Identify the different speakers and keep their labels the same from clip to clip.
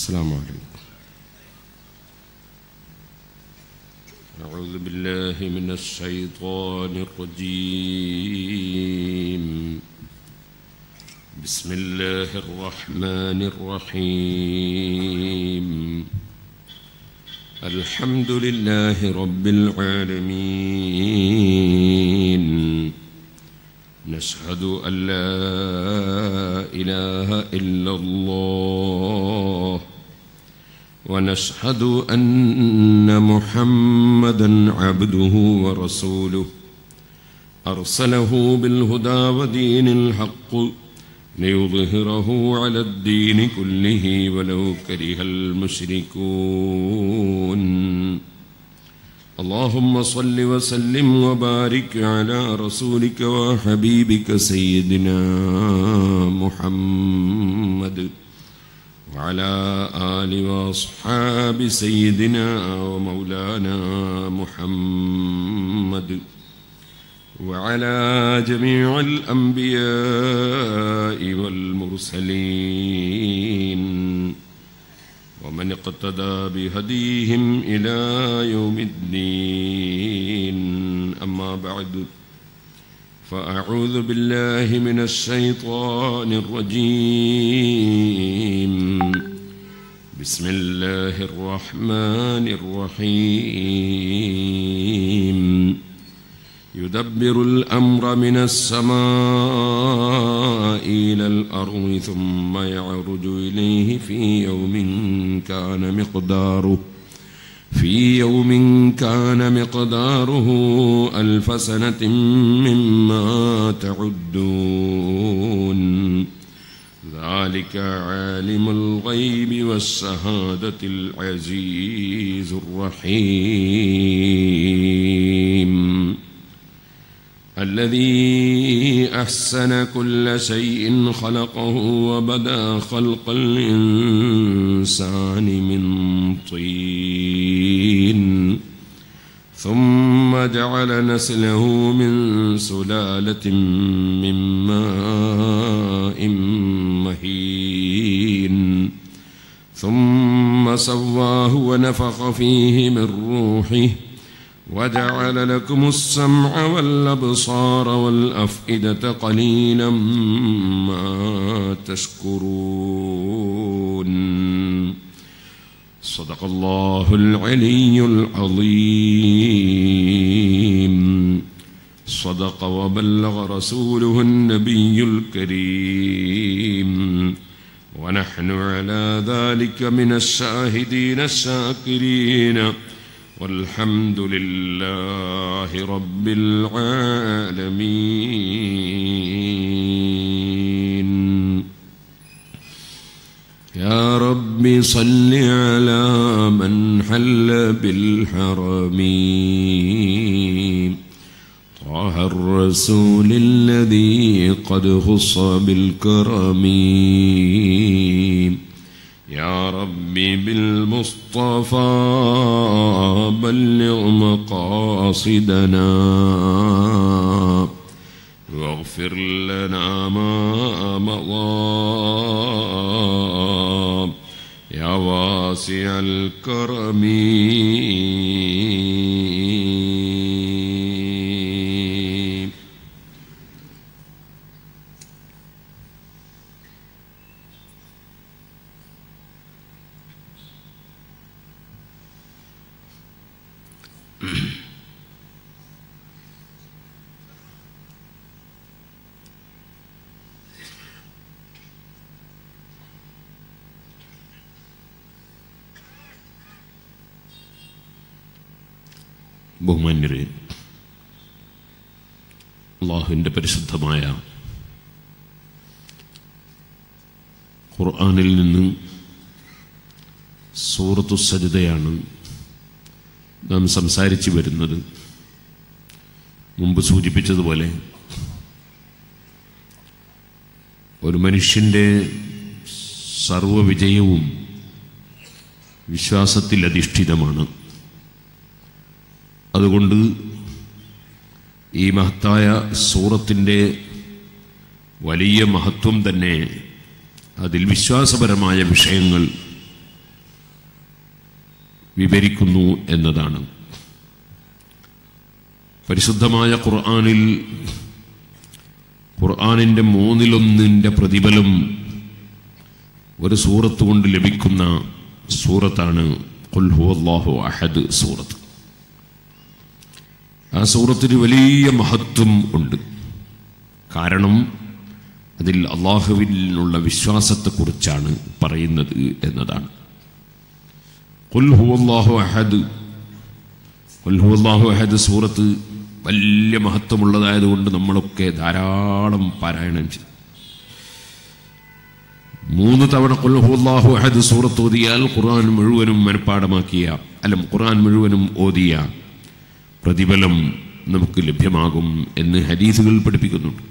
Speaker 1: السلام عليكم أعوذ بالله من الشيطان الرجيم بسم الله الرحمن الرحيم الحمد لله رب العالمين نشهد أن لا إله إلا الله ونشهد أن محمدا عبده ورسوله أرسله بالهدى ودين الحق ليظهره على الدين كله ولو كره المشركون اللهم صل وسلم وبارك على رسولك وحبيبك سيدنا محمد وعلى آل وأصحاب سيدنا ومولانا محمد وعلى جميع الأنبياء والمرسلين ومن اقتدى بهديهم إلى يوم الدين أما بعد فأعوذ بالله من الشيطان الرجيم بسم الله الرحمن الرحيم يدبر الأمر من السماء إلى الأرض ثم يعرج إليه في يوم كان مقداره في يوم كان مقداره ألف سنة مما تعدون ذلك عالم الغيب والشهادة العزيز الرحيم الذي أحسن كل شيء خلقه وبدا خلق الإنسان من طين ثم جعل نسله من سلالة من ماء مهين ثم سواه ونفخ فيه من روحه وجعل لكم السمع والأبصار والأفئدة قليلا ما تشكرون صدق الله العلي العظيم صدق وبلغ رسوله النبي الكريم ونحن على ذلك من الشاهدين الشاكرين والحمد لله رب العالمين يا رب صل على من حل بالحرم طه الرسول الذي قد خص بالكرم يا ربي بالمصطفى بلغ مقاصدنا واغفر لنا ما مضى يا واسع الكرم ബഹുമാന്യരെ അള്ളാഹുവിൻ്റെ പരിശുദ്ധമായ ഖുർആാനിൽ നിന്ന് സൂറത്തു സജിതയാണ് നാം സംസാരിച്ചു വരുന്നത് മുമ്പ് സൂചിപ്പിച്ചതുപോലെ ഒരു മനുഷ്യൻ്റെ സർവവിജയവും വിശ്വാസത്തിൽ അധിഷ്ഠിതമാണ് അതുകൊണ്ട് ഈ മഹത്തായ സൂറത്തിൻ്റെ വലിയ മഹത്വം തന്നെ അതിൽ വിശ്വാസപരമായ വിഷയങ്ങൾ വിവരിക്കുന്നു എന്നതാണ് പരിശുദ്ധമായ ഖുർആനിൽ ഖുർആനിൻ്റെ മൂന്നിലൊന്നിൻ്റെ പ്രതിഫലം ഒരു സൂറത്ത് കൊണ്ട് ലഭിക്കുന്ന സൂറത്താണ് അള്ളാഹു അഹദ് സൂറത്ത് ആ സൂറത്തിന് വലിയ മഹത്വം ഉണ്ട് കാരണം അതിൽ അള്ളാഹുവിനുള്ള വിശ്വാസത്തെക്കുറിച്ചാണ് പറയുന്നത് എന്നതാണ് അള്ളാഹു അഹദ് അള്ളാഹു അഹദ് സൂറത്ത് വലിയ മഹത്വമുള്ളതായതുകൊണ്ട് നമ്മളൊക്കെ ധാരാളം പാരായണം ചെയ്യും മൂന്ന് തവണ കൊൽഹുല്ലാഹു അഹദ് സൂറത്ത് ഓതിയാൽ ഖുർആൻ മുഴുവനും മനഃപ്പാടമാക്കിയ അല്ല ഖുർആൻ മുഴുവനും ഓതിയ പ്രതിഫലം നമുക്ക് ലഭ്യമാകും എന്ന് ഹദീസുകൾ പഠിപ്പിക്കുന്നുണ്ട്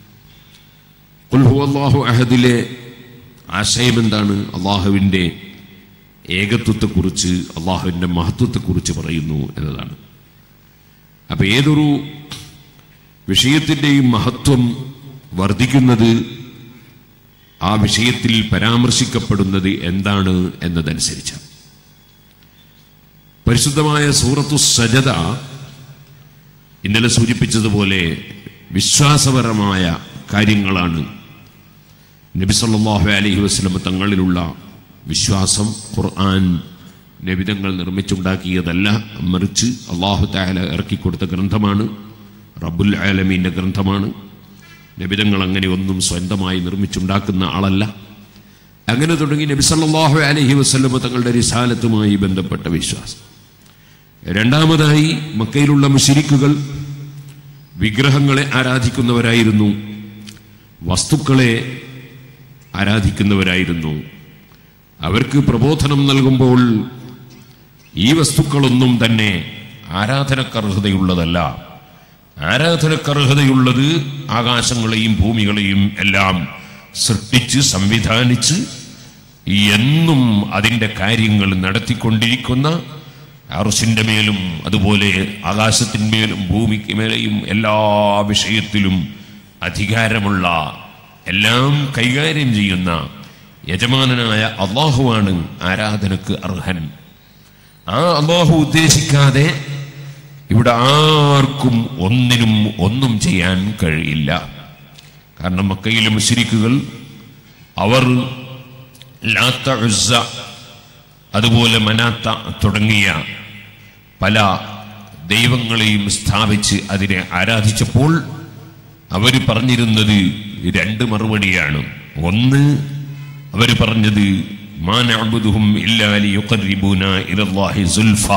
Speaker 1: കൊൽഹുല്ലാഹു അഹദിലെ ആശയം എന്താണ് അള്ളാഹുവിൻ്റെ ഏകത്വത്തെക്കുറിച്ച് അള്ളാഹുവിൻ്റെ മഹത്വത്തെക്കുറിച്ച് പറയുന്നു എന്നതാണ് അപ്പൊ ഏതൊരു വിഷയത്തിൻ്റെയും മഹത്വം വർദ്ധിക്കുന്നത് ആ വിഷയത്തിൽ പരാമർശിക്കപ്പെടുന്നത് എന്താണ് എന്നതനുസരിച്ച് പരിശുദ്ധമായ സൂറത്തു സജത ഇന്നലെ സൂചിപ്പിച്ചതുപോലെ വിശ്വാസപരമായ കാര്യങ്ങളാണ് നബിസല്ലാഹു അലഹി വസ്ലം തങ്ങളിലുള്ള വിശ്വാസം ഖുർആൻ നബിതങ്ങൾ നിർമ്മിച്ചുണ്ടാക്കിയതല്ല മറിച്ച് അള്ളാഹു താല ഇറക്കിക്കൊടുത്ത ഗ്രന്ഥമാണ് റബ്ബുൽ ആലമീൻ്റെ ഗ്രന്ഥമാണ് നബിതങ്ങൾ അങ്ങനെ ഒന്നും സ്വന്തമായി നിർമ്മിച്ചുണ്ടാക്കുന്ന ആളല്ല അങ്ങനെ തുടങ്ങി നബി സല്ലല്ലാഹു അലൈഹി വസല്ലമ തങ്ങളുടെ റിസാലത്തുമായി ബന്ധപ്പെട്ട വിശ്വാസം രണ്ടാമതായി മക്കയിലുള്ള മുശിരിക്കുകൾ വിഗ്രഹങ്ങളെ ആരാധിക്കുന്നവരായിരുന്നു വസ്തുക്കളെ ആരാധിക്കുന്നവരായിരുന്നു അവർക്ക് പ്രബോധനം നൽകുമ്പോൾ ഈ വസ്തുക്കളൊന്നും തന്നെ ആരാധനക്കർഹതയുള്ളതല്ല ആരാധനക്കർഹതയുള്ളത് ആകാശങ്ങളെയും ഭൂമികളെയും എല്ലാം സൃഷ്ടിച്ച് സംവിധാനിച്ച് എന്നും അതിൻ്റെ കാര്യങ്ങൾ നടത്തിക്കൊണ്ടിരിക്കുന്ന അറുസിൻ്റെ മേലും അതുപോലെ ആകാശത്തിന്മേലും ഭൂമിക്ക് മേലെയും എല്ലാ വിഷയത്തിലും അധികാരമുള്ള എല്ലാം കൈകാര്യം ചെയ്യുന്ന യജമാനനായ അള്ളാഹുവാണ് ആരാധനക്ക് അർഹൻ ആ അള്ളാഹു ഉദ്ദേശിക്കാതെ ഇവിടെ ആർക്കും ഒന്നിനും ഒന്നും ചെയ്യാൻ കഴിയില്ല കാരണം മക്കയിലെ മുശരിക്കുകൾ അവർ ലാത്ത ഉസ്സ അതുപോലെ മനാത്ത തുടങ്ങിയ പല ദൈവങ്ങളെയും സ്ഥാപിച്ച് അതിനെ ആരാധിച്ചപ്പോൾ അവർ പറഞ്ഞിരുന്നത് രണ്ട് മറുപടിയാണ് ഒന്ന് അവർ പറഞ്ഞത് മാനഅബുദുഹും ഇല്ലാലി യുഖർരിബൂന ഇലല്ലാഹി സുൽഫ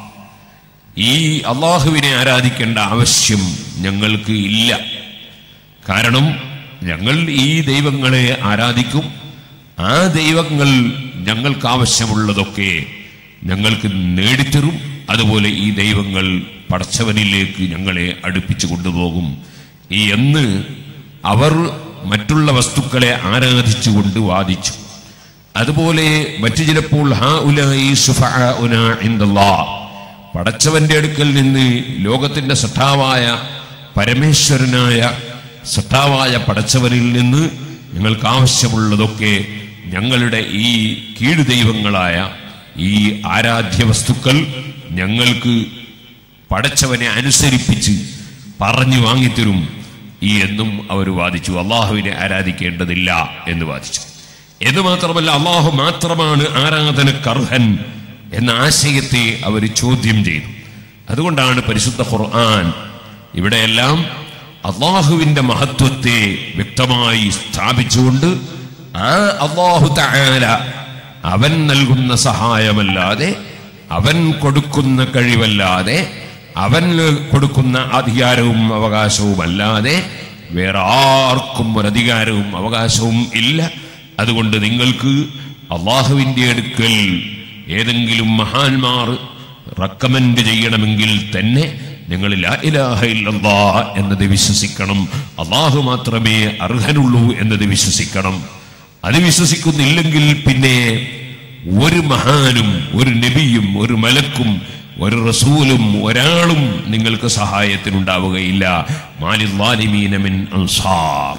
Speaker 1: ഈ അള്ളാഹുവിനെ ആരാധിക്കേണ്ട ആവശ്യം ഞങ്ങൾക്ക് ഇല്ല കാരണം ഞങ്ങൾ ഈ ദൈവങ്ങളെ ആരാധിക്കും ആ ദൈവങ്ങൾ ഞങ്ങൾക്ക് ആവശ്യമുള്ളതൊക്കെ ഞങ്ങൾക്ക് നേടിത്തരും അതുപോലെ ഈ ദൈവങ്ങൾ പടച്ചവനിലേക്ക് ഞങ്ങളെ അടുപ്പിച്ചു കൊണ്ടുപോകും ഈ എന്ന് അവർ മറ്റുള്ള വസ്തുക്കളെ ആരാധിച്ചുകൊണ്ട് വാദിച്ചു അതുപോലെ മറ്റു ചിലപ്പോൾ ഹാ ഉലായി സുഫഅഉന ഇൻദല്ലാഹ് പടച്ചവന്റെ അടുക്കൽ നിന്ന് ലോകത്തിന്റെ സട്ടാവായ പരമേശ്വരനായ സട്ടാവായ പടച്ചവനിൽ നിന്ന് ഞങ്ങൾക്ക് ആവശ്യമുള്ളതൊക്കെ ഞങ്ങളുടെ ഈ കീഴ് ദൈവങ്ങളായ ഈ ആരാധ്യ വസ്തുക്കൾ ഞങ്ങൾക്ക് പടച്ചവനെ അനുസരിപ്പിച്ച് പറഞ്ഞു വാങ്ങിത്തരും ഈ എന്നും അവർ വാദിച്ചു അള്ളാഹുവിനെ ആരാധിക്കേണ്ടതില്ല എന്ന് വാദിച്ചു എന്ന് മാത്രമല്ല അള്ളാഹു മാത്രമാണ് ആരാധനക്കർഹൻ എന്ന ആശയത്തെ അവർ ചോദ്യം ചെയ്തു അതുകൊണ്ടാണ് പരിശുദ്ധ ഖുർആൻ ഇവിടെയെല്ലാം അള്ളാഹുവിന്റെ മഹത്വത്തെ വ്യക്തമായി സ്ഥാപിച്ചുകൊണ്ട് ആ അള്ളാഹു തആല അവൻ നൽകുന്ന സഹായമല്ലാതെ അവൻ കൊടുക്കുന്ന കഴിവല്ലാതെ അവൻ കൊടുക്കുന്ന അധികാരവും അവകാശവും അല്ലാതെ വേറെ ആർക്കും ഒരു അധികാരവും അവകാശവും ഇല്ല അതുകൊണ്ട് നിങ്ങൾക്ക് അള്ളാഹുവിന്റെ അടുക്കൽ ഏതെങ്കിലും മഹാന്മാർ റെക്കമെൻഡ് ചെയ്യണമെങ്കിൽ തന്നെ നിങ്ങൾ ലാ ഇലാഹ ഇല്ലല്ലാ എന്നത് വിശ്വസിക്കണം അള്ളാഹു മാത്രമേ അർഹനുള്ളൂ എന്നത് വിശ്വസിക്കണം അത് വിശ്വസിക്കുന്നില്ലെങ്കിൽ പിന്നെ ഒരു മഹാനും ഒരു നബിയും ഒരു മലക്കും ഒരു റസൂലും ഒരാളും നിങ്ങൾക്ക് സഹായത്തിനുണ്ടാവുകയില്ല മാലിദ്വാലിമീനമിൻ അൻസാർ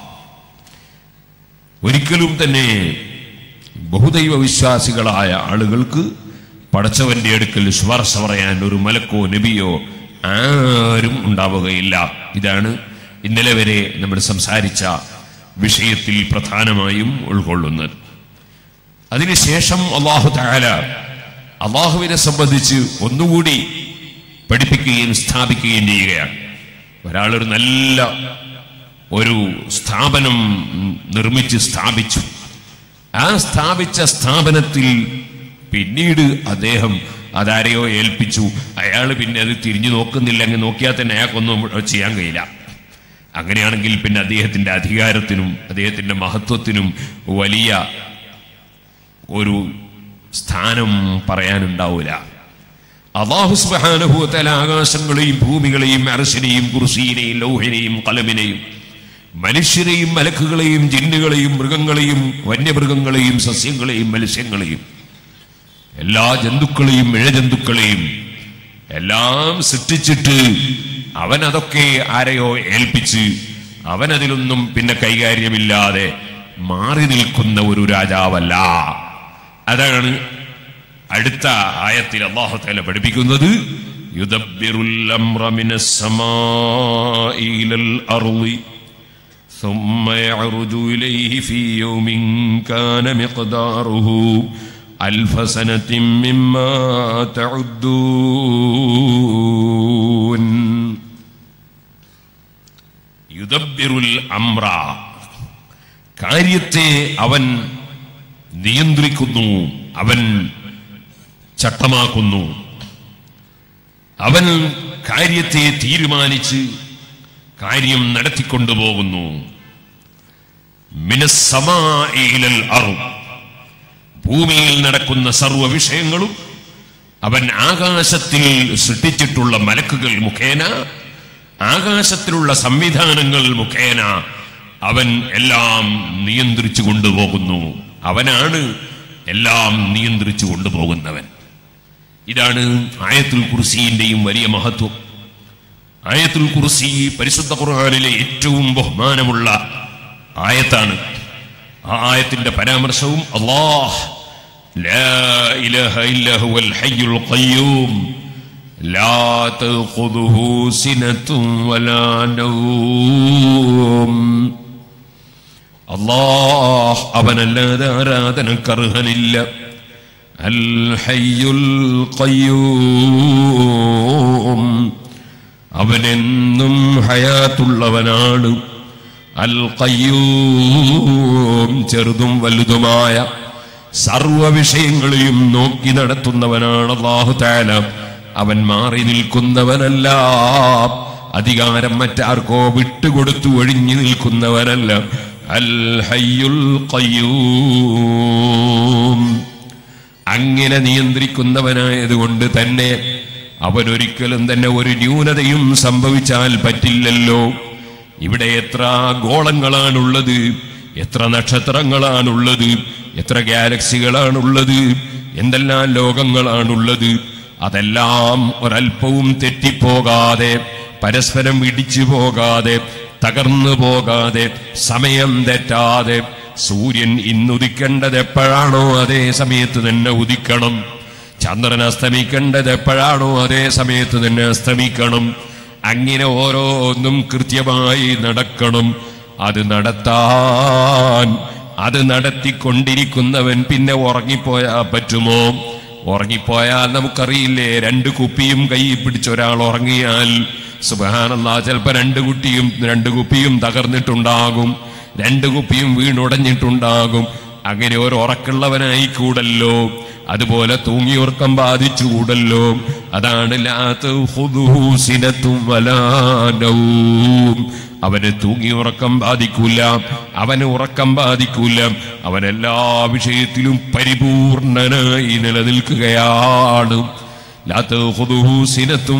Speaker 1: ഒരിക്കലും തന്നെ ബഹുദൈവ വിശ്വാസികളായ ആളുകൾക്ക് പടച്ചവന്റെ അടുക്കൽ ശുപാർശ പറയാൻ ഒരു മലക്കോ നബിയോ ആരും ഉണ്ടാവുകയില്ല ഇതാണ് ഇന്നലെ വരെ നമ്മൾ സംസാരിച്ച വിഷയത്തിൽ പ്രധാനമായും ഉൾക്കൊള്ളുന്നത് അതിനുശേഷം അള്ളാഹു താല അള്ളാഹുവിനെ സംബന്ധിച്ച് ഒന്നുകൂടി പഠിപ്പിക്കുകയും സ്ഥാപിക്കുകയും ചെയ്യുകയാണ് ഒരാളൊരു നല്ല ഒരു സ്ഥാപനം നിർമ്മിച്ച് സ്ഥാപിച്ചു ആ സ്ഥാപിച്ച സ്ഥാപനത്തിൽ പിന്നീട് അദ്ദേഹം അതാരെയോ ഏൽപ്പിച്ചു അയാൾ പിന്നെ അത് തിരിഞ്ഞു നോക്കുന്നില്ലെങ്കിൽ നോക്കിയാൽ തന്നെ അയാൾക്കൊന്നും ചെയ്യാൻ കഴിയില്ല അങ്ങനെയാണെങ്കിൽ പിന്നെ അദ്ദേഹത്തിന്റെ അധികാരത്തിനും അദ്ദേഹത്തിന്റെ മഹത്വത്തിനും വലിയ ഒരു സ്ഥാനം പറയാനുണ്ടാവില്ല അള്ളാഹു സുബ്ഹാനഹു ആകാശങ്ങളെയും ഭൂമികളെയും അറസിനെയും കുർസീനെയും ലൗഹിനെയും കലമിനെയും മനുഷ്യരെയും മലക്കുകളെയും ജിന്നുകളെയും മൃഗങ്ങളെയും വന്യമൃഗങ്ങളെയും സസ്യങ്ങളെയും മത്സ്യങ്ങളെയും എല്ലാ ജന്തുക്കളെയും ഇഴജന്തുക്കളെയും എല്ലാം സൃഷ്ടിച്ചിട്ട് അവൻ അതൊക്കെ ആരെയോ ഏൽപ്പിച്ച് അവൻ അതിലൊന്നും പിന്നെ കൈകാര്യമില്ലാതെ മാറി നിൽക്കുന്ന ഒരു രാജാവല്ല അതാണ് അടുത്ത ആയത്തിൽ അള്ളാഹു തആല പഠിപ്പിക്കുന്നത് യുദബ്ബിറുൽ അംറ മിനസ് സമാഇ ഇലൽ അർളി ثم يعرج إليه في يوم كان مقداره ألف سنة مما تعدون يدبر الأمر കാര്യത്തെ അവൻ നിയന്ത്രിക്കുന്നു അവൻ ചട്ടമാക്കുന്നു അവൻ കാര്യത്തെ തീരുമാനിച്ച് കാര്യം നടത്തിക്കൊണ്ടുപോകുന്നു മിനസ്സമാഇലൽ അർദ് ഭൂമിയിൽ നടക്കുന്ന സർവ്വ വിഷയങ്ങളും അവൻ ആകാശത്തിൽ സൃഷ്ടിച്ചിട്ടുള്ള മലക്കുകൾ മുഖേന ആകാശത്തിലുള്ള സംവിധാനങ്ങൾ മുഖേന അവൻ എല്ലാം നിയന്ത്രിച്ചു കൊണ്ടുപോകുന്നു അവനാണ് എല്ലാം നിയന്ത്രിച്ചു കൊണ്ടുപോകുന്നവൻ ഇതാണ് ആയത്തുൽ കുർസിന്റെയും വലിയ മഹത്വം ആയത്തുൽ കുർസി പരിശുദ്ധ ഖുർആനിലെ ഏറ്റവും ബഹുമാനമുള്ള ആയത്താണ് ആ ആയത്തിന്റെ പരാമർശവും അല്ലാഹ് ലാ ഇലാഹ ഇല്ലാ ഹുവൽ ഹയ്യുൽ ഖയ്യൂം ലാ തഖുദുഹു സിനത്തും വലാ നൗം അല്ലാഹ് അവനല്ലാതെ ആരാധനക്കർഹനില്ല അൽ ഹയ്യുൽ ഖയ്യൂം അവനെന്നും ഹയാത്തുള്ളവനാണ് അൽ ഖയ്യൂം ചെറുതും വലുതുമായ സർവ വിഷയങ്ങളെയും നോക്കി നടത്തുന്നവനാണ് അള്ളാഹു താല അവൻ മാറി നിൽക്കുന്നവനല്ല അധികാരം മറ്റാർക്കോ വിട്ടുകൊടുത്തു ഒഴിഞ്ഞു നിൽക്കുന്നവനല്ല അൽ ഹയ്യുൽ ഖയ്യൂം അങ്ങനെ നിയന്ത്രിക്കുന്നവനായതുകൊണ്ട് തന്നെ അവനൊരിക്കലും തന്നെ ഒരു ന്യൂനതയും സംഭവിച്ചാൽ പറ്റില്ലല്ലോ ഇവിടെ എത്ര ഗോളങ്ങളാണുള്ളത് എത്ര നക്ഷത്രങ്ങളാണുള്ളത് എത്ര ഗാലക്സികളാണുള്ളത് എന്തെല്ലാം ലോകങ്ങളാണുള്ളത് അതെല്ലാം ഒരൽപ്പവും തെറ്റിപ്പോകാതെ പരസ്പരം ഇടിച്ചു പോകാതെ തകർന്നു പോകാതെ സമയം തെറ്റാതെ സൂര്യൻ ഇന്നുദിക്കേണ്ടത് എപ്പോഴാണോ അതേ സമയത്ത് തന്നെ ഉദിക്കണം ചന്ദ്രൻ അസ്തമിക്കേണ്ടത് എപ്പോഴാണോ അതേ സമയത്ത് തന്നെ അസ്തമിക്കണം അങ്ങനെ ഓരോന്നും കൃത്യമായി നടക്കണം അത് നടത്താൻ അത് നടത്തിക്കൊണ്ടിരിക്കുന്നവൻ പിന്നെ ഉറങ്ങിപ്പോയാ പറ്റുമോ ഉറങ്ങിപ്പോയാൽ നമുക്കറിയില്ലേ രണ്ട് കുപ്പിയും കൈ പിടിച്ച ഒരാൾ ഉറങ്ങിയാൽ സുബഹാനല്ലാ ചിലപ്പോ രണ്ട് കുട്ടിയും രണ്ട് കുപ്പിയും തകർന്നിട്ടുണ്ടാകും രണ്ട് കുപ്പിയും വീണുടഞ്ഞിട്ടുണ്ടാകും അങ്ങനെ ഒരു ഉറക്കുള്ളവനായി കൂടല്ലോ അതുപോലെ തൂങ്ങിയുറക്കം ബാധിച്ചുകൂടല്ലോ അതാണ് അവന് തൂങ്ങിയുറക്കം ബാധിക്കൂല അവന് ഉറക്കം ബാധിക്കൂല അവൻ എല്ലാ വിഷയത്തിലും പരിപൂർണനായി നിലനിൽക്കുകയാണ് സിനത്തും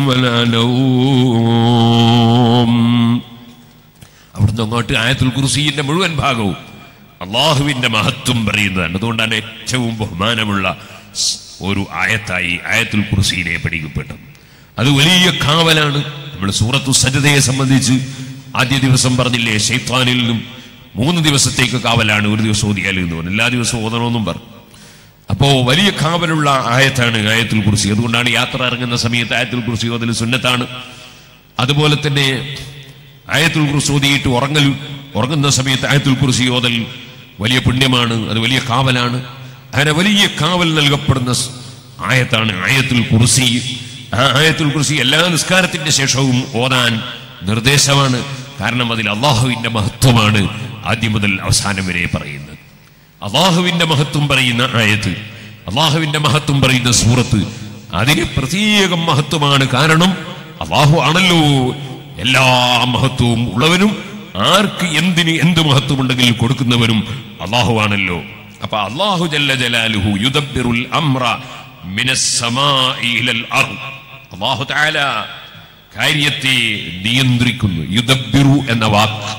Speaker 1: അവിടുന്ന് അങ്ങോട്ട് ആയത്തുൽ കുർസീന്റെ മുഴുവൻ ഭാഗവും അള്ളാഹുവിന്റെ മഹത്വം പറയുന്നതാണ് അതുകൊണ്ടാണ് ഏറ്റവും ബഹുമാനമുള്ള സ് ഒരു ആയത്തായി ആയത്തുൽ കുർസീനെ പഠിക്കപ്പെട്ടത് അത് വലിയ കാവലാണ് നമ്മൾ സൂറത്തു സജതയെ സംബന്ധിച്ച് ആദ്യ ദിവസം പറഞ്ഞില്ലേ ഷെയ്ത്താനിൽ നിന്നും മൂന്ന് ദിവസത്തേക്ക് കാവലാണ് ഒരു ദിവസം ഓതിയാൽ എന്ന് പറഞ്ഞു എല്ലാ ദിവസവും ഓതണമെന്നും പറഞ്ഞു അപ്പോ വലിയ കാവലുള്ള ആയത്താണ് ആയത്തിൽ കുറിച്ച് അതുകൊണ്ടാണ് യാത്ര ഇറങ്ങുന്ന സമയത്ത് ആയത്തിൽ കുറിച്ച് അതിൽ സുന്നത്താണ് അതുപോലെ തന്നെ ആയത്തുൽ കുറിച്ച് ഓതിയിട്ട് ഉറങ്ങൽ ഉറങ്ങുന്ന സമയത്ത് ആയത്തുൽ കുറിച്ച് ഓതൽ വലിയ പുണ്യമാണ് അത് വലിയ കാവലാണ് അങ്ങനെ വലിയ കാവൽ നൽകപ്പെടുന്ന സ് ആയത്താണ് ആയത്തുൽ കുറിസി ആ ആയത്തുൽ കുറിസി എല്ലാ നിസ്കാരത്തിന്റെ ശേഷവും ഓതാൻ നിർദ്ദേശമാണ് കാരണം അതിൽ അള്ളാഹുവിന്റെ മഹത്വമാണ് ആദ്യം മുതൽ അവസാനം വരെ പറയുന്നത് അള്ളാഹുവിന്റെ മഹത്വം പറയുന്ന ആയത്ത് അള്ളാഹുവിന്റെ മഹത്വം പറയുന്ന സൂറത്ത് അതിന് പ്രത്യേകം മഹത്വമാണ് കാരണം അള്ളാഹു ആണല്ലോ എല്ലാ മഹത്വവും ഉള്ളവനും ആർക്ക് എന്തിന് എന്ത് മഹത്വമുണ്ടെങ്കിൽ കൊടുക്കുന്നവനും അള്ളാഹു ആണല്ലോ അപ്പൊ അള്ളാഹു ജല്ല ജലാലുഹു യുദബ്ബിറുൽ അംറ മിനസ് സമാഇ ഇലൽ അർദ് അള്ളാഹു തആല കാര്യത്തെ നിയന്ത്രിക്കുന്നു യുദബ്ബിറു എന്ന വാക്ക്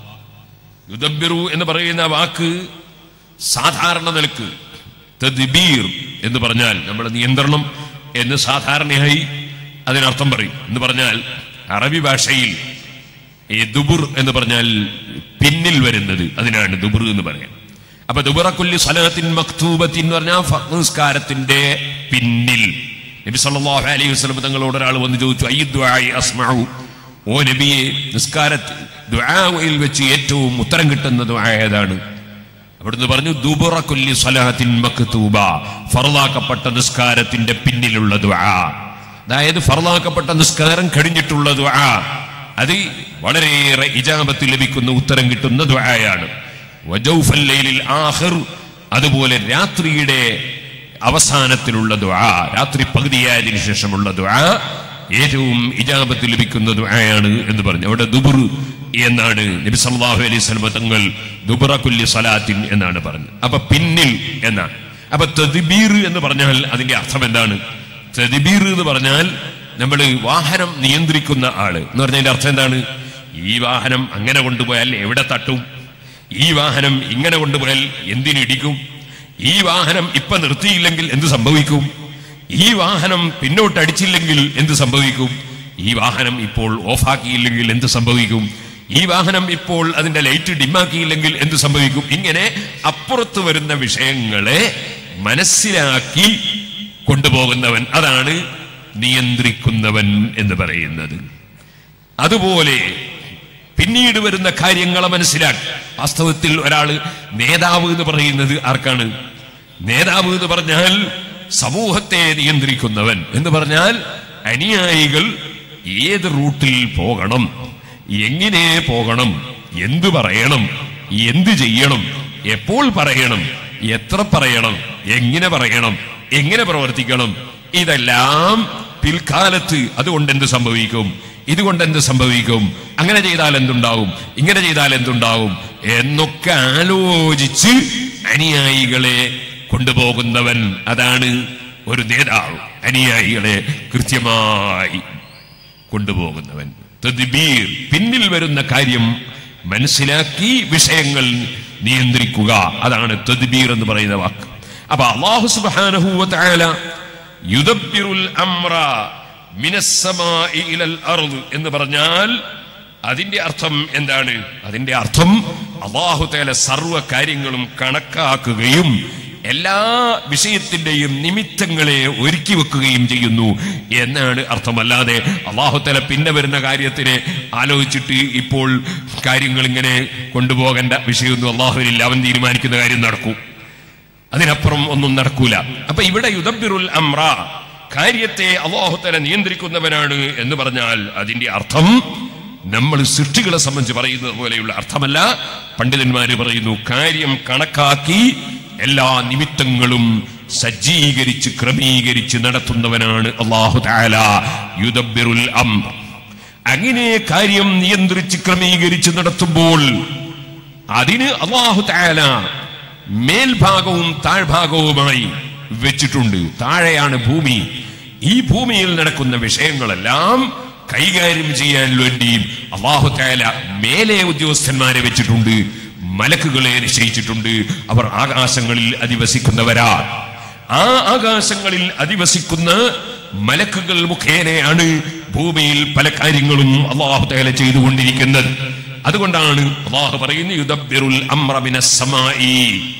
Speaker 1: യുദബ്ബിറു എന്ന് പറയുന്ന വാക്ക് സാധാരണ നിലക്ക് തദ്ബീർ എന്ന് പറഞ്ഞാൽ നമ്മുടെ നിയന്ത്രണം എന്ന് സാധാരണയായി അതിനർത്ഥം പറയും എന്ന് പറഞ്ഞാൽ അറബി ഭാഷയിൽ ഈ ദുബുർ എന്ന് പറഞ്ഞാൽ പിന്നിൽ വരുന്നത് അതിനാണ് ദുബുർ എന്ന് പറയാം അപ്പൊ ദുബുറക്കുല്ലി സലഹത്തിൻ മക്തൂബത്തിൻ എന്ന് പറഞ്ഞാൽ ഫ- നിസ്കാരത്തിന്റെ പിന്നിൽ നബി സല്ലല്ലാഹു അലൈഹി വസല്ലം തങ്ങളോട് ഒരാൾ വന്ന് ചോദിച്ചു അയ്യ ദുആഇ അസ്മഉ ഓ നബിയെ നിസ്കാരത്തിൽ ദുആയിൽ വെച്ച് ഏറ്റവും ഉത്തരം കിട്ടുന്ന ദുആ ഏതാണ് അവിടുന്ന് പറഞ്ഞു ദുബുറ കൊല്ലി സ്വലാത്തിൻ മക്തൂബ ഫർലാക്കപ്പെട്ട നിസ്കാരത്തിന്റെ പിന്നിലുള്ള ദുആ അതായത് ഫർലാക്കപ്പെട്ട നിസ്കാരം കഴിഞ്ഞിട്ടുള്ള ദുആ അത് വളരെയേറെ ഇജാബത്ത് ലഭിക്കുന്ന ഉത്തരം കിട്ടുന്ന ദുആയാണ് വജൗഫൽ ലൈലിൽ ആഖിർ അതുപോലെ രാത്രിയുടെ അവസാനത്തിലുള്ള ദുആ രാത്രി പകുതിയായതിനു ശേഷമുള്ള ദുആ ഏറ്റവും ഇജാബത്ത് ലഭിക്കുന്ന ദുആയാണ് എന്ന് പറഞ്ഞു അവിടെ ദുബുർ എന്നാണ് നബി സല്ലല്ലാഹു അലൈഹി വസല്ലം തങ്ങൾ ദുബറ കുല്ലി സലാത്തിൻ എന്നാണ് പറഞ്ഞത് അപ്പൊ പിന്നിൽ എന്നാണ് അപ്പൊ തദ്ബീർ എന്ന് പറഞ്ഞാൽ അതിന്റെ അർത്ഥം എന്താണ് തദ്ബീർ എന്ന് പറഞ്ഞാൽ നമ്മൾ വാഹനം നിയന്ത്രിക്കുന്ന ആള് എന്ന് പറഞ്ഞതിന്റെ അർത്ഥം എന്താണ് ഈ വാഹനം അങ്ങനെ കൊണ്ടുപോയാൽ എവിടെ തട്ടും ഈ വാഹനം ഇങ്ങനെ കൊണ്ടുപോയാൽ എന്തിനിടിക്കും ഈ വാഹനം ഇപ്പൊ നിർത്തിയില്ലെങ്കിൽ എന്ത് സംഭവിക്കും ഈ വാഹനം പിന്നോട്ട് അടിച്ചില്ലെങ്കിൽ എന്ത് സംഭവിക്കും ഈ വാഹനം ഇപ്പോൾ ഓഫാക്കിയില്ലെങ്കിൽ എന്ത് സംഭവിക്കും ഈ വാഹനം ഇപ്പോൾ അതിന്റെ ലൈറ്റ് ഡിമാക്കിയില്ലെങ്കിൽ എന്ത് സംഭവിക്കും ഇങ്ങനെ അപ്പുറത്ത് വരുന്ന വിഷയങ്ങളെ മനസ്സിലാക്കി കൊണ്ടുപോകുന്നവൻ അതാണ് നിയന്ത്രിക്കുന്നവൻ എന്ന് പറയുന്നത് അതുപോലെ പിന്നീട് വരുന്ന കാര്യങ്ങളെ മനസ്സിലാക്കി വാസ്തവത്തിൽ ഒരാള് നേതാവ് എന്ന് പറയുന്നത് ആർക്കാണ് നേതാവ് എന്ന് പറഞ്ഞാൽ സമൂഹത്തെ നിയന്ത്രിക്കുന്നവൻ എന്ന് പറഞ്ഞാൽ അനുയായികൾ ഏത് റൂട്ടിൽ പോകണം എങ്ങനെ പോകണം എന്തു പറയണം എന്ത് ചെയ്യണം എപ്പോൾ പറയണം എത്ര പറയണം എങ്ങനെ പറയണം എങ്ങനെ പ്രവർത്തിക്കണം ഇതെല്ലാം പിൽക്കാലത്ത് അതുകൊണ്ട് എന്ത് സംഭവിക്കും ഇതുകൊണ്ട് എന്ത് സംഭവിക്കും അങ്ങനെ ചെയ്താൽ എന്തുണ്ടാവും ഇങ്ങനെ ചെയ്താൽ എന്തുണ്ടാവും എന്നൊക്കെ ആലോചിച്ച് അനുയായികളെ കൊണ്ടുപോകുന്നവൻ അതാണ് ഒരു നേതാവ് അനുയായികളെ കൃത്യമായി കൊണ്ടുപോകുന്നവൻ തദ്ബീർ പിന്നിൽ വരുന്ന കാര്യം മനസ്സിലാക്കി വിഷയങ്ങൾ നിയന്ത്രിക്കുക അതാണ് തദ്ബീർ എന്ന് പറയുന്ന വാക്ക് അപ്പൊ അള്ളാഹു സുബ്ഹാനഹു വ തആല യുദബ്ബിറുൽ അംറ മിനസ് സമാഇ ഇലൽ അർദ് എന്ന് പറഞ്ഞാൽ അതിന്റെ അർത്ഥം എന്താണ് അതിന്റെ അർത്ഥം അള്ളാഹു തആല സർവ്വ കാര്യങ്ങളും കണക്കാക്കുകയും എല്ലാ വിഷയത്തിന്റെയും നിമിത്തങ്ങളെ ഒരുക്കി വെക്കുകയും ചെയ്യുന്നു എന്നാണ് അർത്ഥമല്ലാതെ അള്ളാഹുത്തല പിന്നെ വരുന്ന കാര്യത്തിനെ ആലോചിച്ചിട്ട് ഇപ്പോൾ കാര്യങ്ങൾ ഇങ്ങനെ കൊണ്ടുപോകേണ്ട വിഷയമൊന്നും അള്ളാഹുവിനില്ല അവൻ തീരുമാനിക്കുന്ന കാര്യം നടക്കും അതിനപ്പുറം ഒന്നും നടക്കൂല അപ്പൊ ഇവിടെ യുദബിറുൽ അമ്ര കാര്യത്തെ അള്ളാഹുത്തല നിയന്ത്രിക്കുന്നവനാണ് എന്ന് പറഞ്ഞാൽ അതിന്റെ അർത്ഥം നമ്മൾ സൃഷ്ടികളെ സംബന്ധിച്ച് പറയുന്നത് പോലെയുള്ള അർത്ഥമല്ല പണ്ഡിതന്മാര് പറയുന്നു കാര്യം കണക്കാക്കി എല്ലാ നിമിത്തങ്ങളും സജ്ജീകരിച്ച് ക്രമീകരിച്ച് നടത്തുന്നവനാണ് അള്ളാഹു താല യുദബിറുൽ അംർ അങ്ങനെ കാര്യം നിയന്ത്രിച്ച് ക്രമീകരിച്ച് നടത്തുമ്പോൾ അതിന് അള്ളാഹു താല മേൽഭാഗവും താഴ്ഭാഗവുമായി വെച്ചിട്ടുണ്ട് താഴെയാണ് ഭൂമി ഈ ഭൂമിയിൽ നടക്കുന്ന വിഷയങ്ങളെല്ലാം കൈകാര്യം ചെയ്യാൻ വേണ്ടി അള്ളാഹു താല മേലെ ഉദ്യോഗസ്ഥന്മാരെ വെച്ചിട്ടുണ്ട് മലക്കുകളെ നിശ്ചയിച്ചിട്ടുണ്ട് അവർ ആകാശങ്ങളിൽ അധിവസിക്കുന്നവരാ ആ ആകാശങ്ങളിൽ അധിവസിക്കുന്ന മലക്കുകൾ മുഖേനയാണ് ഭൂമിയിൽ പല കാര്യങ്ങളും അള്ളാഹു തേല ചെയ്തുകൊണ്ടിരിക്കുന്നത് അതുകൊണ്ടാണ് അള്ളാഹു പറയുന്നത് യുദബ്ബിറുൽ അംറ മിനസ് സമാഇ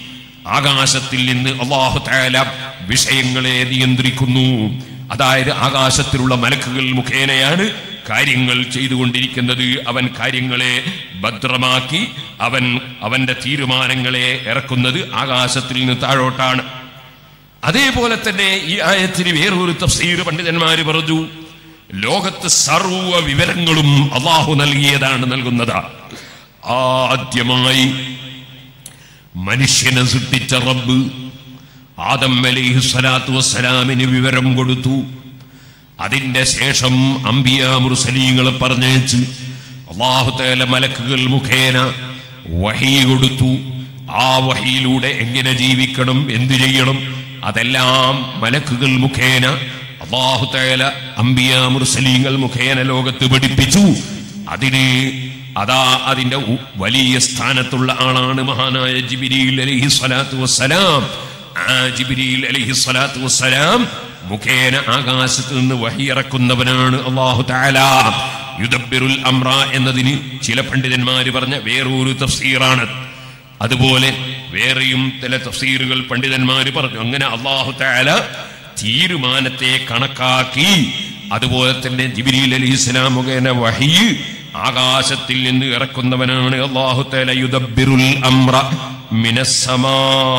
Speaker 1: ആകാശത്തിൽ നിന്ന് അള്ളാഹു താല വിഷയങ്ങളെ നിയന്ത്രിക്കുന്നു അതായത് ആകാശത്തിലുള്ള മലക്കുകൾ മുഖേനയാണ് കാര്യങ്ങൾ ചെയ്തുകൊണ്ടിരിക്കുന്നത് അവൻ കാര്യങ്ങളെ ഭദ്രമാക്കി അവൻ അവന്റെ തീരുമാനങ്ങളെ ഇറക്കുന്നത് ആകാശത്തിൽ നിന്ന് താഴോട്ടാണ് അതേപോലെ തന്നെ ഈ ആയത്തിന് വേറൊരു തഫ്സീർ പണ്ഡിതന്മാര് പറഞ്ഞു ലോകത്ത് സർവ വിവരങ്ങളും അള്ളാഹു നൽകിയതാണ് നൽകുന്നത് ആദ്യമായി മനുഷ്യനെ സൃഷ്ടിച്ച റബ്ബ് ആദം അലൈഹി സ്വലാത്തു വസ്സലാമിന് വിവരം കൊടുത്തു അതിന്റെ ശേഷം അംബിയ മുർസലീങ്ങളെ പറഞ്ഞയച്ച് അള്ളാഹുതേല മലക്കുകൾ മുഖേന വഹി കൊടുത്തു ആ വഹിയിലൂടെ എങ്ങനെ ജീവിക്കണം എന്തു ചെയ്യണം അതെല്ലാം മലക്കുകൾ മുഖേന അള്ളാഹുതേല അംബിയ മുർസലീങ്ങൾ മുഖേന ലോകത്ത് പഠിപ്പിച്ചു അതിന് അതാ അതിന്റെ ഉ- വലിയ സ്ഥാനത്തുള്ള ആളാണ് മഹാനായ ജിബിരിയിൽ അലൈഹി സ്വലാത്തു വസ്സലാം ആ ജിബിരിയിൽ അലൈഹി സ്വലാത്തു വസ്സലാം മുഖേന ആകാശത്ത് നിന്ന് വഹിയിറക്കുന്നവനാണ് അള്ളാഹു താല യുദബിറുൽ അമ്ര എന്നതിന് ചില പണ്ഡിതന്മാര് പറഞ്ഞ വേറൊരു തഫ്സീറാണ് അതുപോലെ വേറെയും ചില തഫ്സീറുകൾ പണ്ഡിതന്മാര് പറഞ്ഞു അങ്ങനെ അള്ളാഹു താല തീരുമാനത്തെ കണക്കാക്കി അതുപോലെ തന്നെ ജിബിരിൽ അലി ഇസ്ലാം മുഖേന വഹി ആകാശത്തിൽ നിന്ന് ഇറക്കുന്നവനാണ് അള്ളാഹു താല യുദബിറുൽ അമ്ര മിനസ്സമാ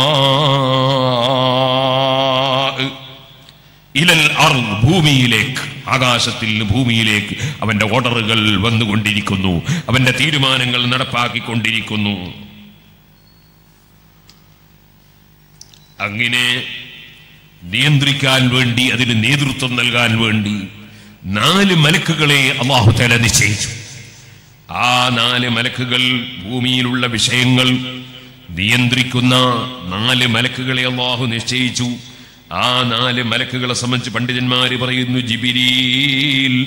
Speaker 1: ഇലൽ അർള് ഭൂമിയിലേക്ക് ആകാശത്തിൽ നിന്ന് ഭൂമിയിലേക്ക് അവന്റെ ഓർഡറുകൾ വന്നുകൊണ്ടിരിക്കുന്നു അവന്റെ തീരുമാനങ്ങൾ നടപ്പാക്കിക്കൊണ്ടിരിക്കുന്നു അങ്ങനെ നിയന്ത്രിക്കാൻ വേണ്ടി അതിന് നേതൃത്വം നൽകാൻ വേണ്ടി നാല് മലക്കുകളെ അള്ളാഹു തല നിശ്ചയിച്ചു ആ നാല് മലക്കുകൾ ഭൂമിയിലുള്ള വിഷയങ്ങൾ നിയന്ത്രിക്കുന്ന നാല് മലക്കുകളെ അള്ളാഹു നിശ്ചയിച്ചു ആ നാല് മലക്കുകളെ സംബന്ധിച്ച് പണ്ഡിതന്മാര് പറയുന്നു ജിബിരീൽ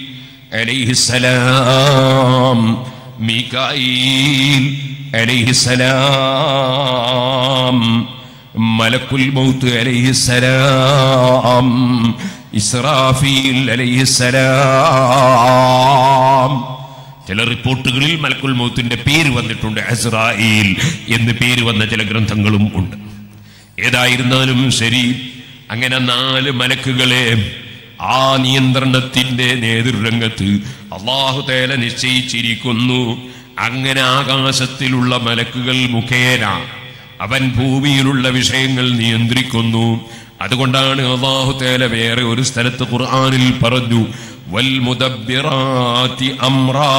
Speaker 1: അലൈഹിസലാം മീകായിൽ അലൈഹിസലാം മലക്കുൽ മൗത്ത് അലൈഹിസലാം ഇസ്രാഫീൽ അലൈഹിസലാം ചില റിപ്പോർട്ടുകളിൽ മലക്കുൽ മൗത്തിന്റെ പേര് വന്നിട്ടുണ്ട് അസ്രായിൽ എന്ന് പേര് വന്ന ചില ഗ്രന്ഥങ്ങളും ഉണ്ട് ഏതായിരുന്നാലും ശരി അങ്ങനെ നാല് മലക്കുകളെ ആ നിയന്ത്രണത്തിന്റെ നേതൃരംഗത്ത് അള്ളാഹു തേല നിശ്ചയിച്ചിരിക്കുന്നു അങ്ങനെ ആകാശത്തിലുള്ള മലക്കുകൾ മുഖേന അവൻ ഭൂമിയിലുള്ള വിഷയങ്ങൾ നിയന്ത്രിക്കുന്നു അതുകൊണ്ടാണ് അള്ളാഹു തേല വേറെ ഒരു സ്ഥലത്ത് ഖുർആനിൽ പറഞ്ഞു വൽ മുദബ്ബിറാത്തി അമ്രാ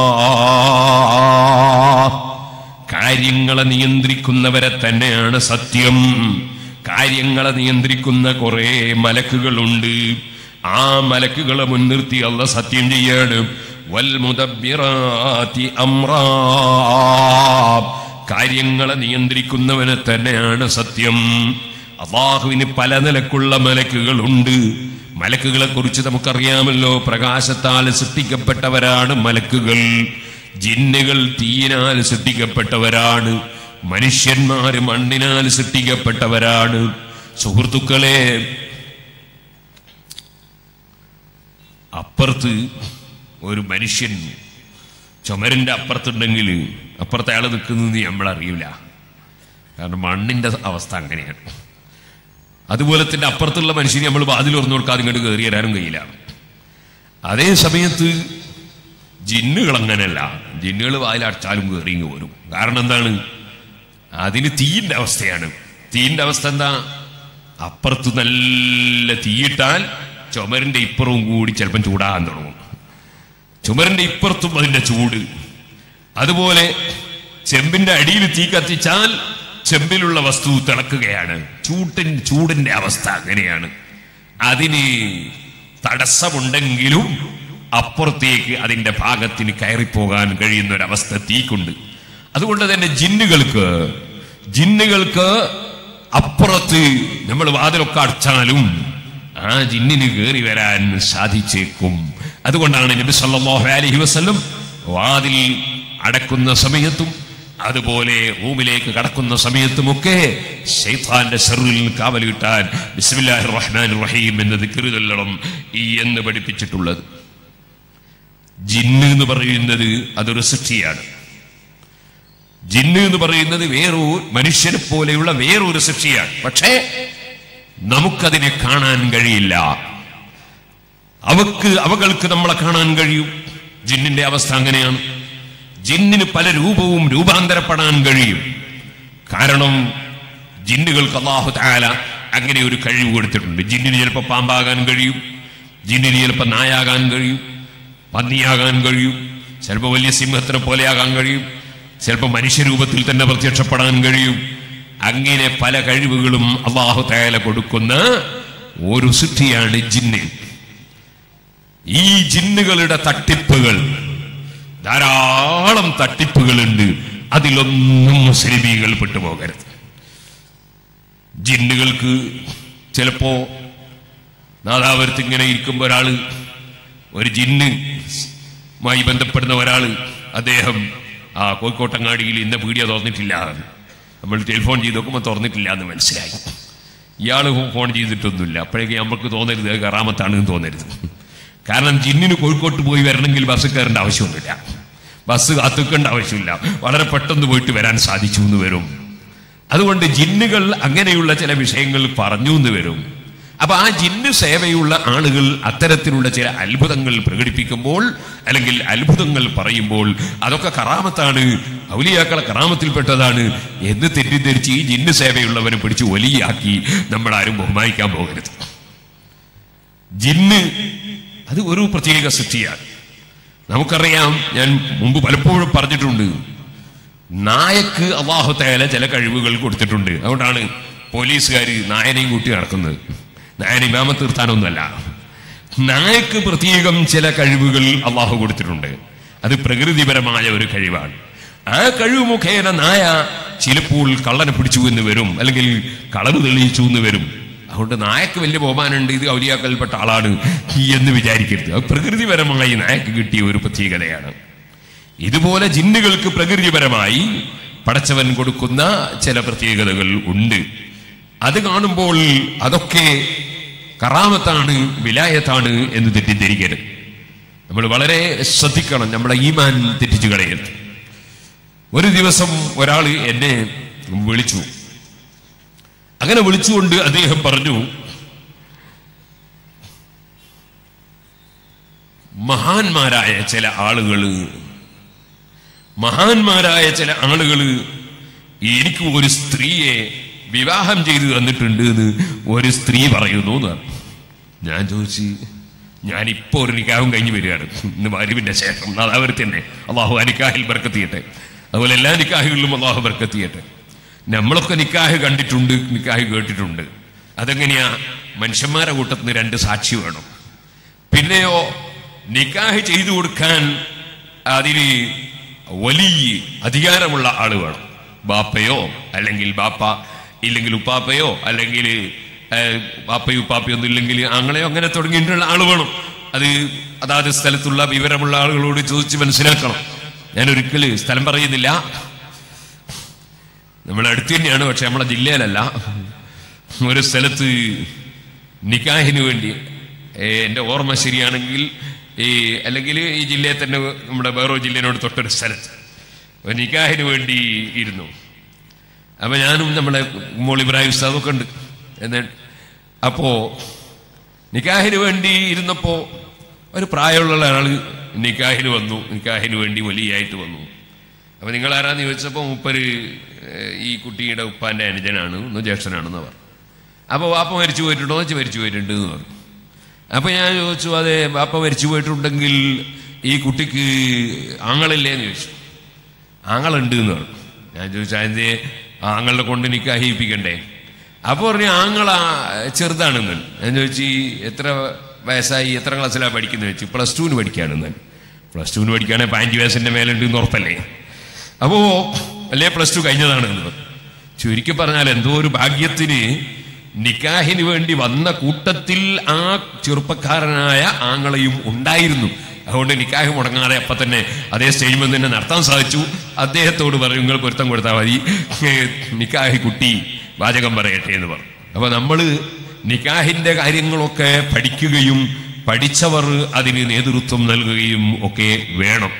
Speaker 1: കാര്യങ്ങളെ നിയന്ത്രിക്കുന്നവരെ തന്നെയാണ് സത്യം കാര്യങ്ങളെ നിയന്ത്രിക്കുന്ന കുറെ മലക്കുകളുണ്ട് ആ മലക്കുകളെ മുൻനിർത്തി അല്ല സത്യം ചെയ്യാണ് വൽ മുദബ്ബിറാത്തി അമ്രാ കാര്യങ്ങളെ നിയന്ത്രിക്കുന്നവനെ തന്നെയാണ് സത്യം അള്ളാഹുവിന് പല നിലക്കുള്ള മലക്കുകളുണ്ട് മലക്കുകളെ കുറിച്ച് നമുക്കറിയാമല്ലോ പ്രകാശത്താൽ സൃഷ്ടിക്കപ്പെട്ടവരാണ് മലക്കുകൾ ജിന്നുകൾ തീയിനാൽ സൃഷ്ടിക്കപ്പെട്ടവരാണ് മനുഷ്യന്മാര് മണ്ണിനാൽ സൃഷ്ടിക്കപ്പെട്ടവരാണ് സുഹൃത്തുക്കളെ അപ്പുറത്ത് ഒരു മനുഷ്യൻ ചുമരിന്റെ അപ്പുറത്തുണ്ടെങ്കിൽ അപ്പുറത്തെ ആള് നിൽക്കുന്നത് നമ്മൾ അറിയില്ല കാരണം മണ്ണിന്റെ അവസ്ഥ അങ്ങനെയാണ് അതുപോലെ തന്നെ അപ്പുറത്തുള്ള മനുഷ്യനെ നമ്മൾ വാതിൽ തുറന്നു കൊടുക്കാതെ ഇങ്ങോട്ട് കയറി വരാനും കഴിയില്ല അതേ സമയത്ത് ജിന്നുകൾ അങ്ങനെയല്ല ജിന്നുകൾ വായിലടച്ചാലും കയറി ഇങ്ങ് വരും കാരണം എന്താണ് അതിന് തീയിന്റെ അവസ്ഥയാണ് തീയിന്റെ അവസ്ഥ എന്താ അപ്പുറത്ത് നല്ല തീയിട്ടാൽ ചുമരിന്റെ ഇപ്പുറവും കൂടി ചിലപ്പം ചൂടാകാൻ തുടങ്ങും ചുമരിന്റെ ഇപ്പുറത്തും അതിന്റെ ചൂട് അതുപോലെ ചെമ്പിന്റെ അടിയിൽ തീ കത്തിച്ചാൽ ചെമ്പിലുള്ള വസ്തു തിളക്കുകയാണ് ചൂട്ടിൻ ചൂടിന്റെ അവസ്ഥ അങ്ങനെയാണ് അതിന് തടസ്സമുണ്ടെങ്കിലും അപ്പുറത്തേക്ക് അതിന്റെ ഭാഗത്തിന് കയറിപ്പോകാൻ കഴിയുന്ന ഒരവസ്ഥ തീക്കുണ്ട് അതുകൊണ്ട് തന്നെ ജിന്നുകൾക്ക് ജിന്നുകൾക്ക് അപ്പുറത്ത് നമ്മൾ വാതിലൊക്കെ അടച്ചാലും ആ ജിന്നിന് കയറി വരാൻ സാധിച്ചേക്കും അതുകൊണ്ടാണ് നബി സല്ലല്ലാഹു അലൈഹി വസല്ലം വാതിൽ അടക്കുന്ന സമയത്തും അതുപോലെ റൂമിലേക്ക് കടക്കുന്ന സമയത്തുമൊക്കെ ഷെയ്ത്താന്റെ ഷെറിൽ കാവൽ കിട്ടാൻ ബിസ്മില്ലാഹിർ റഹ്മാൻ റഹീം എന്നത് കരുതല്ലണം ഈ എന്ന് പഠിപ്പിച്ചിട്ടുള്ളത് ജിന്ന് എന്ന് പറയുന്നത് അതൊരു സൃഷ്ടിയാണ് ജിന്ന് എന്ന് പറയുന്നത് വേറൊരു മനുഷ്യനെ പോലെയുള്ള വേറൊരു സൃഷ്ടിയാണ് പക്ഷേ നമുക്കതിനെ കാണാൻ കഴിയില്ല അവക്ക് അവകൾക്ക് നമ്മളെ കാണാൻ കഴിയും ജിന്നിന്റെ അവസ്ഥ അങ്ങനെയാണ് ജിന്നിന് പല രൂപവും രൂപാന്തരപ്പെടാൻ കഴിയും കാരണം ജിന്നുകൾക്ക് അള്ളാഹു താല അങ്ങനെ ഒരു കഴിവ് കൊടുത്തിട്ടുണ്ട് ജിന്നിന് ചിലപ്പോൾ പാമ്പാകാൻ കഴിയും ജിന്നിന് ചിലപ്പോൾ നായാകാൻ കഴിയും പന്നിയാകാൻ കഴിയും ചിലപ്പോൾ വലിയ സിംഹത്തിനെ പോലെയാകാൻ കഴിയും ചിലപ്പോൾ മനുഷ്യരൂപത്തിൽ തന്നെ പ്രത്യക്ഷപ്പെടാൻ കഴിയും അങ്ങനെ പല കഴിവുകളും അള്ളാഹു താല കൊടുക്കുന്ന ഒരു സൃഷ്ടിയാണ് ജിന്ന് ഈ ജിന്നുകളുടെ തട്ടിപ്പുകൾ ധാരാളം തട്ടിപ്പുകളുണ്ട് അതിലൊന്നും മുസ്ലിമീങ്ങൾ പെട്ടുപോകരുത് ജിന്നുകൾക്ക് ചിലപ്പോ നാദാപുരത്ത് ഇങ്ങനെ ഇരിക്കുമ്പോ ഒരാള് ഒരു ജിന്നുമായി ബന്ധപ്പെടുന്ന ഒരാള് അദ്ദേഹം ആ കോഴിക്കോട്ടങ്ങാടിയിൽ ഇന്ന പീടിയ തുറന്നിട്ടില്ല നമ്മൾ ടെലിഫോൺ ചെയ്ത് നോക്കുമ്പോൾ തുറന്നിട്ടില്ല എന്ന് മനസ്സിലായി ഇയാള് ഫോൺ ചെയ്തിട്ടൊന്നുമില്ല അപ്പോഴേക്ക് നമുക്ക് തോന്നരുത് അത് കറാമത്താണെന്ന് തോന്നരുത് കാരണം ജിന്നിന് കോഴിക്കോട്ട് പോയി വരണമെങ്കിൽ ബസ് കയറേണ്ട ആവശ്യമൊന്നുമില്ല ബസ് കാത്തുക്കേണ്ട ആവശ്യമില്ല വളരെ പെട്ടെന്ന് പോയിട്ട് വരാൻ സാധിച്ചു എന്ന് വരും അതുകൊണ്ട് ജിന്നുകൾ അങ്ങനെയുള്ള ചില വിഷയങ്ങൾ പറഞ്ഞു എന്ന് വരും അപ്പൊ ആ ജിന്ന് സേവയുള്ള ആളുകൾ അത്തരത്തിലുള്ള ചില അത്ഭുതങ്ങൾ പ്രകടിപ്പിക്കുമ്പോൾ അല്ലെങ്കിൽ അത്ഭുതങ്ങൾ പറയുമ്പോൾ അതൊക്കെ കറാമത്താണ് ഔലിയാക്കളെ കറാമത്തിൽപ്പെട്ടതാണ് എന്ന് തെറ്റിദ്ധരിച്ച് ഈ ജിന്ന് സേവയുള്ളവരെ പിടിച്ച് ഒലിയാക്കി നമ്മൾ ആരും ബഹുമാനിക്കാൻ പോകരുത് ജിന്ന് അത് ഒരു പ്രത്യേക സൃഷ്ടിയാണ് നമുക്കറിയാം ഞാൻ മുമ്പ് പലപ്പോഴും പറഞ്ഞിട്ടുണ്ട് നായക്ക് അള്ളാഹു തേല ചില കഴിവുകൾ കൊടുത്തിട്ടുണ്ട് അതുകൊണ്ടാണ് പോലീസുകാർ നായനെയും കൂട്ടി നടക്കുന്നത് നായനെ ഇമാമ തീർത്താനൊന്നുമല്ല നായക്ക് പ്രത്യേകം ചില കഴിവുകൾ അള്ളാഹു കൊടുത്തിട്ടുണ്ട് അത് പ്രകൃതിപരമായ ഒരു കഴിവാണ് ആ കഴിവ് മുഖേന നായ ചിലപ്പോൾ കള്ളനെ പിടിച്ചു എന്ന് വരും അല്ലെങ്കിൽ കളവ് തെളിയിച്ചു എന്ന് വരും അതുകൊണ്ട് നായക്ക് വലിയ ബഹുമാനമുണ്ട് ഇത് ഔലിയാക്കൽപ്പെട്ട ആളാണ് എന്ന് വിചാരിക്കരുത് അത് പ്രകൃതിപരമായി നായക്ക് കിട്ടിയ ഒരു പ്രത്യേകതയാണ് ഇതുപോലെ ജിന്നുകൾക്ക് പ്രകൃതിപരമായി പടച്ചവൻ കൊടുക്കുന്ന ചില പ്രത്യേകതകൾ ഉണ്ട് അത് കാണുമ്പോൾ അതൊക്കെ കറാമത്താണ് വിലായത്താണ് എന്ന് തെറ്റിദ്ധരിക്കരുത് നമ്മൾ വളരെ ശ്രദ്ധിക്കണം നമ്മളെ ഈമാൻ തെറ്റിച്ചു കളയരുത് ഒരു ദിവസം ഒരാൾ എന്നെ വിളിച്ചു അങ്ങനെ വിളിച്ചുകൊണ്ട് അദ്ദേഹം പറഞ്ഞു മഹാന്മാരായ ചില ആളുകൾ മഹാന്മാരായ ചില ആളുകൾ എനിക്ക് ഒരു സ്ത്രീയെ വിവാഹം ചെയ്തു തന്നിട്ടുണ്ട് എന്ന് ഒരു സ്ത്രീ പറയുന്നു എന്ന് പറഞ്ഞു. ഞാൻ ചോദിച്ചു ഞാനിപ്പോ ഒരു നിക്കാഹും കഴിഞ്ഞ് വരികയാണ് ഇന്ന് വരുവിന്റെ ശേഷം അതാവർ തന്നെ അള്ളാഹു ആ നിക്കാഹിൽ ബർക്കത്തിയട്ടെ അതുപോലെ എല്ലാ നിക്കാഹുകളിലും അള്ളാഹു ബർക്കത്തിയട്ടെ നമ്മളൊക്കെ നിക്കാഹ് കണ്ടിട്ടുണ്ട് നിക്കാഹ് കേട്ടിട്ടുണ്ട് അതെങ്ങനെയാ മനുഷ്യന്മാരെ കൂട്ടത്തിന് രണ്ട് സാക്ഷി വേണം പിന്നെയോ നിക്കാഹ് ചെയ്തു കൊടുക്കാൻ അതിന് വലിയ അധികാരമുള്ള ആള് വേണം ബാപ്പയോ അല്ലെങ്കിൽ ബാപ്പ ഇല്ലെങ്കിൽ ഉപ്പാപ്പയോ അല്ലെങ്കിൽ ഏഹ്, ബാപ്പയോ ഉപ്പാപ്പയോ ഒന്നും ഇല്ലെങ്കിൽ ആങ്ങളെയോ അങ്ങനെ തുടങ്ങിയിട്ടുള്ള ആള് വേണം അത് അതാത് സ്ഥലത്തുള്ള വിവരമുള്ള ആളുകളോട് ചോദിച്ച് മനസ്സിലാക്കണം ഞാൻ ഒരിക്കൽ സ്ഥലം പറയുന്നില്ല നമ്മുടെ അടുത്ത് തന്നെയാണ് പക്ഷെ നമ്മളെ ജില്ലയിലല്ല ഒരു സ്ഥലത്ത് നിക്കാഹിന് വേണ്ടി ഏ, എൻ്റെ ഓർമ്മ ശരിയാണെങ്കിൽ ഈ അല്ലെങ്കിൽ ഈ ജില്ലയിൽ തന്നെ നമ്മുടെ വേറൊരു ജില്ലയോട് തൊട്ടൊരു സ്ഥലത്ത് ഒരു നിക്കാഹിന് വേണ്ടി ഇരുന്നു അപ്പൊ ഞാനും നമ്മുടെ മോൾ ഇബ്രാഹിം ഉസ്താദൊക്കെ ഉണ്ട് എന്ന് അപ്പോ നിക്കാഹിന് വേണ്ടി ഇരുന്നപ്പോ ഒരു പ്രായമുള്ള ആള് നിക്കാഹിന് വന്നു നിക്കാഹിന് വേണ്ടി വലിയായിട്ട് വന്നു അപ്പൊ നിങ്ങൾ ആരാന്ന് ചോദിച്ചപ്പോ മൂപ്പര് ഏഹ്, ഈ കുട്ടിയുടെ ഉപ്പാന്റെ അനുജനാണ് ഒന്ന് ജ്യേഷ്ഠനാണെന്ന് പറഞ്ഞു അപ്പൊ വാപ്പ മരിച്ചു പോയിട്ടുണ്ടോ എന്ന് വെച്ച് മരിച്ചു പോയിട്ടുണ്ട് എന്ന് പറഞ്ഞു അപ്പൊ ഞാൻ ചോദിച്ചു അതെ വാപ്പ മരിച്ചു പോയിട്ടുണ്ടെങ്കിൽ ഈ കുട്ടിക്ക് ആങ്ങളില്ലേ എന്ന് ചോദിച്ചു ആങ്ങളുണ്ട് എന്ന് പറഞ്ഞു ഞാൻ ചോദിച്ചു അതിന്റെ ആങ്ങളെ കൊണ്ട് എനിക്ക് അഹിപ്പിക്കണ്ടേ അപ്പൊ പറഞ്ഞു ആങ്ങള ചെറുതാണെന്ന് ഞാൻ ചോദിച്ചു "ഈ എത്ര വയസ്സായി എത്ര ക്ലാസ്സിലാണ് പഠിക്കുന്നത് വെച്ചു പ്ലസ് ടുവിന് പഠിക്കുകയാണെന്ന് പ്ലസ് ടുവിന് പഠിക്കുകയാണെങ്കിൽ പതിനഞ്ച് വയസ്സിന്റെ മേലുണ്ട് എന്ന് ഉറപ്പല്ലേ അപ്പോ അല്ലേ പ്ലസ് ടു കഴിഞ്ഞതാണെന്ന് പറഞ്ഞു. ചുരുക്കി പറഞ്ഞാൽ എന്തോ ഒരു ഭാഗ്യത്തിന് നിക്കാഹിന് വേണ്ടി വന്ന കൂട്ടത്തിൽ ആ ചെറുപ്പക്കാരനായ ആങ്ങളെയും ഉണ്ടായിരുന്നു അതുകൊണ്ട് നിക്കാഹ് മുടങ്ങാതെ അപ്പൊ തന്നെ അതേ സ്റ്റേജിൽ തന്നെ നടത്താൻ സാധിച്ചു അദ്ദേഹത്തോട് പറയും നിങ്ങൾ പൊരുത്തം കൊടുത്താൽ മതി നിക്കാഹ് കുട്ടി വാചകം പറയട്ടെ എന്ന് പറഞ്ഞു അപ്പൊ നമ്മള് നിക്കാഹിന്റെ കാര്യങ്ങളൊക്കെ പഠിക്കുകയും പഠിച്ചവർ അതിന് നേതൃത്വം നൽകുകയും ഒക്കെ വേണം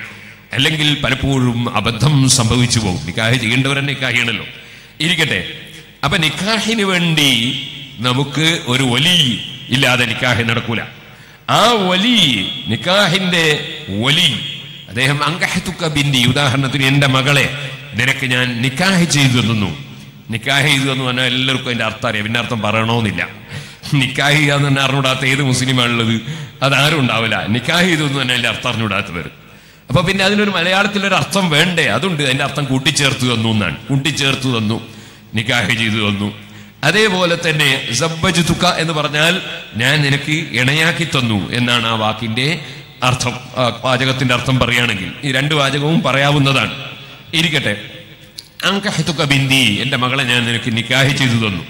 Speaker 1: അല്ലെങ്കിൽ പലപ്പോഴും അബദ്ധം സംഭവിച്ചു പോകും നിക്കാഹ് ചെയ്യേണ്ടവർ തന്നെ നിക്കാഹ് ചെയ്യണല്ലോ ഇരിക്കട്ടെ അപ്പൊ നിക്കാഹിന് വേണ്ടി നമുക്ക് ഒരു ഒലി ഇല്ലാതെ നിക്കാഹ് നടക്കൂല ആ ഒലി നിക്കാഹിന്റെ ഒലി അദ്ദേഹം അങ്കഹത്തുക്ക ബിന്ദി ഉദാഹരണത്തിന് എന്റെ മകളെ നിനക്ക് ഞാൻ നിക്കാഹ് ചെയ്തു തന്നു നിക്കാഹ് ചെയ്തു എന്ന് പറഞ്ഞാൽ എല്ലാവർക്കും അതിന്റെ അർത്ഥം അറിയാം പിന്നെ അർത്ഥം പറയണമെന്നില്ല നിക്കാഹ് ചെയ്യാന്ന് തന്നെ അറിഞ്ഞൂടാത്ത ഏത് മുസ്ലിമാണുള്ളത് അതാരും ഉണ്ടാവില്ല നിക്കാഹ് ചെയ്തു എന്ന് തന്നെ അതിന്റെ അർത്ഥം അറിഞ്ഞൂടാത്തവർ അപ്പൊ പിന്നെ അതിനൊരു മലയാളത്തിലൊരു അർത്ഥം വേണ്ടേ അതുണ്ട് അതിന്റെ അർത്ഥം കൂട്ടിച്ചേർത്ത് തന്നു എന്നാണ് കൂട്ടിച്ചേർത്ത് തന്നു നിക്കാഹ് ചെയ്തു തന്നു അതേപോലെ തന്നെ സബ്ബജ് തുക എന്ന് പറഞ്ഞാൽ ഞാൻ നിനക്ക് ഇണയാക്കി തന്നു എന്നാണ് ആ വാക്കിന്റെ അർത്ഥം ആ വാചകത്തിന്റെ അർത്ഥം പറയുകയാണെങ്കിൽ ഈ രണ്ട് വാചകവും പറയാവുന്നതാണ് ഇരിക്കട്ടെ അങ്കഹത്തുക ബിന്ദി എന്റെ മകളെ ഞാൻ നിനക്ക് നിക്കാഹ് ചെയ്തു തന്നു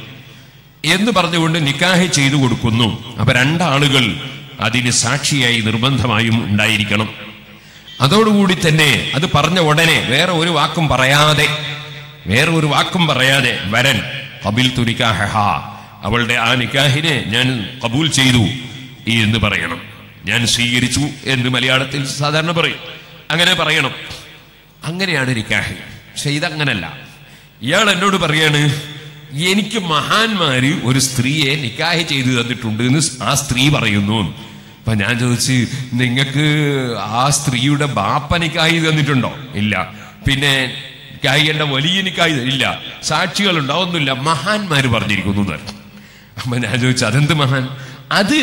Speaker 1: എന്ന് പറഞ്ഞുകൊണ്ട് നിക്കാഹ് ചെയ്തു കൊടുക്കുന്നു അപ്പൊ രണ്ടാളുകൾ അതിന് സാക്ഷിയായി നിർബന്ധമായും ഉണ്ടായിരിക്കണം അതോടുകൂടി തന്നെ അത് പറഞ്ഞ ഉടനെ വേറെ ഒരു വാക്കും പറയാതെ വേറെ ഒരു വാക്കും പറയാതെ വരൻ കബിൽ തുനിക്കാഹ അവളുടെ ആ നിക്കാഹിനെ ഞാൻ കബൂൽ ചെയ്തു എന്ന് പറയണം ഞാൻ സ്വീകരിച്ചു എന്ന് മലയാളത്തിൽ സാധാരണ പറയും അങ്ങനെ പറയണം അങ്ങനെയാണ് നിക്കാഹ് പക്ഷെ ഇതങ്ങനല്ല ഇയാൾ എന്നോട് പറയാണ് എനിക്ക് മഹാന്മാര് ഒരു സ്ത്രീയെ നിക്കാഹ് ചെയ്തു തന്നിട്ടുണ്ട് എന്ന് ആ സ്ത്രീ പറയുന്നു അപ്പൊ ഞാൻ ചോദിച്ച് നിങ്ങൾക്ക് ആ സ്ത്രീയുടെ ബാപ്പ നിക്കാഹ് ചെയ്ത് തന്നിട്ടുണ്ടോ ഇല്ല പിന്നെ നിക്കാഹിന്റെ വലിയ നിക്കാഹ് ചെയ്ത- ഇല്ല സാക്ഷികൾ ഉണ്ടാവുന്നില്ല മഹാന്മാര് പറഞ്ഞിരിക്കുന്നു എന്ന് പറഞ്ഞു. അപ്പൊ ഞാൻ ചോദിച്ചു അതെന്ത് മഹാൻ അത്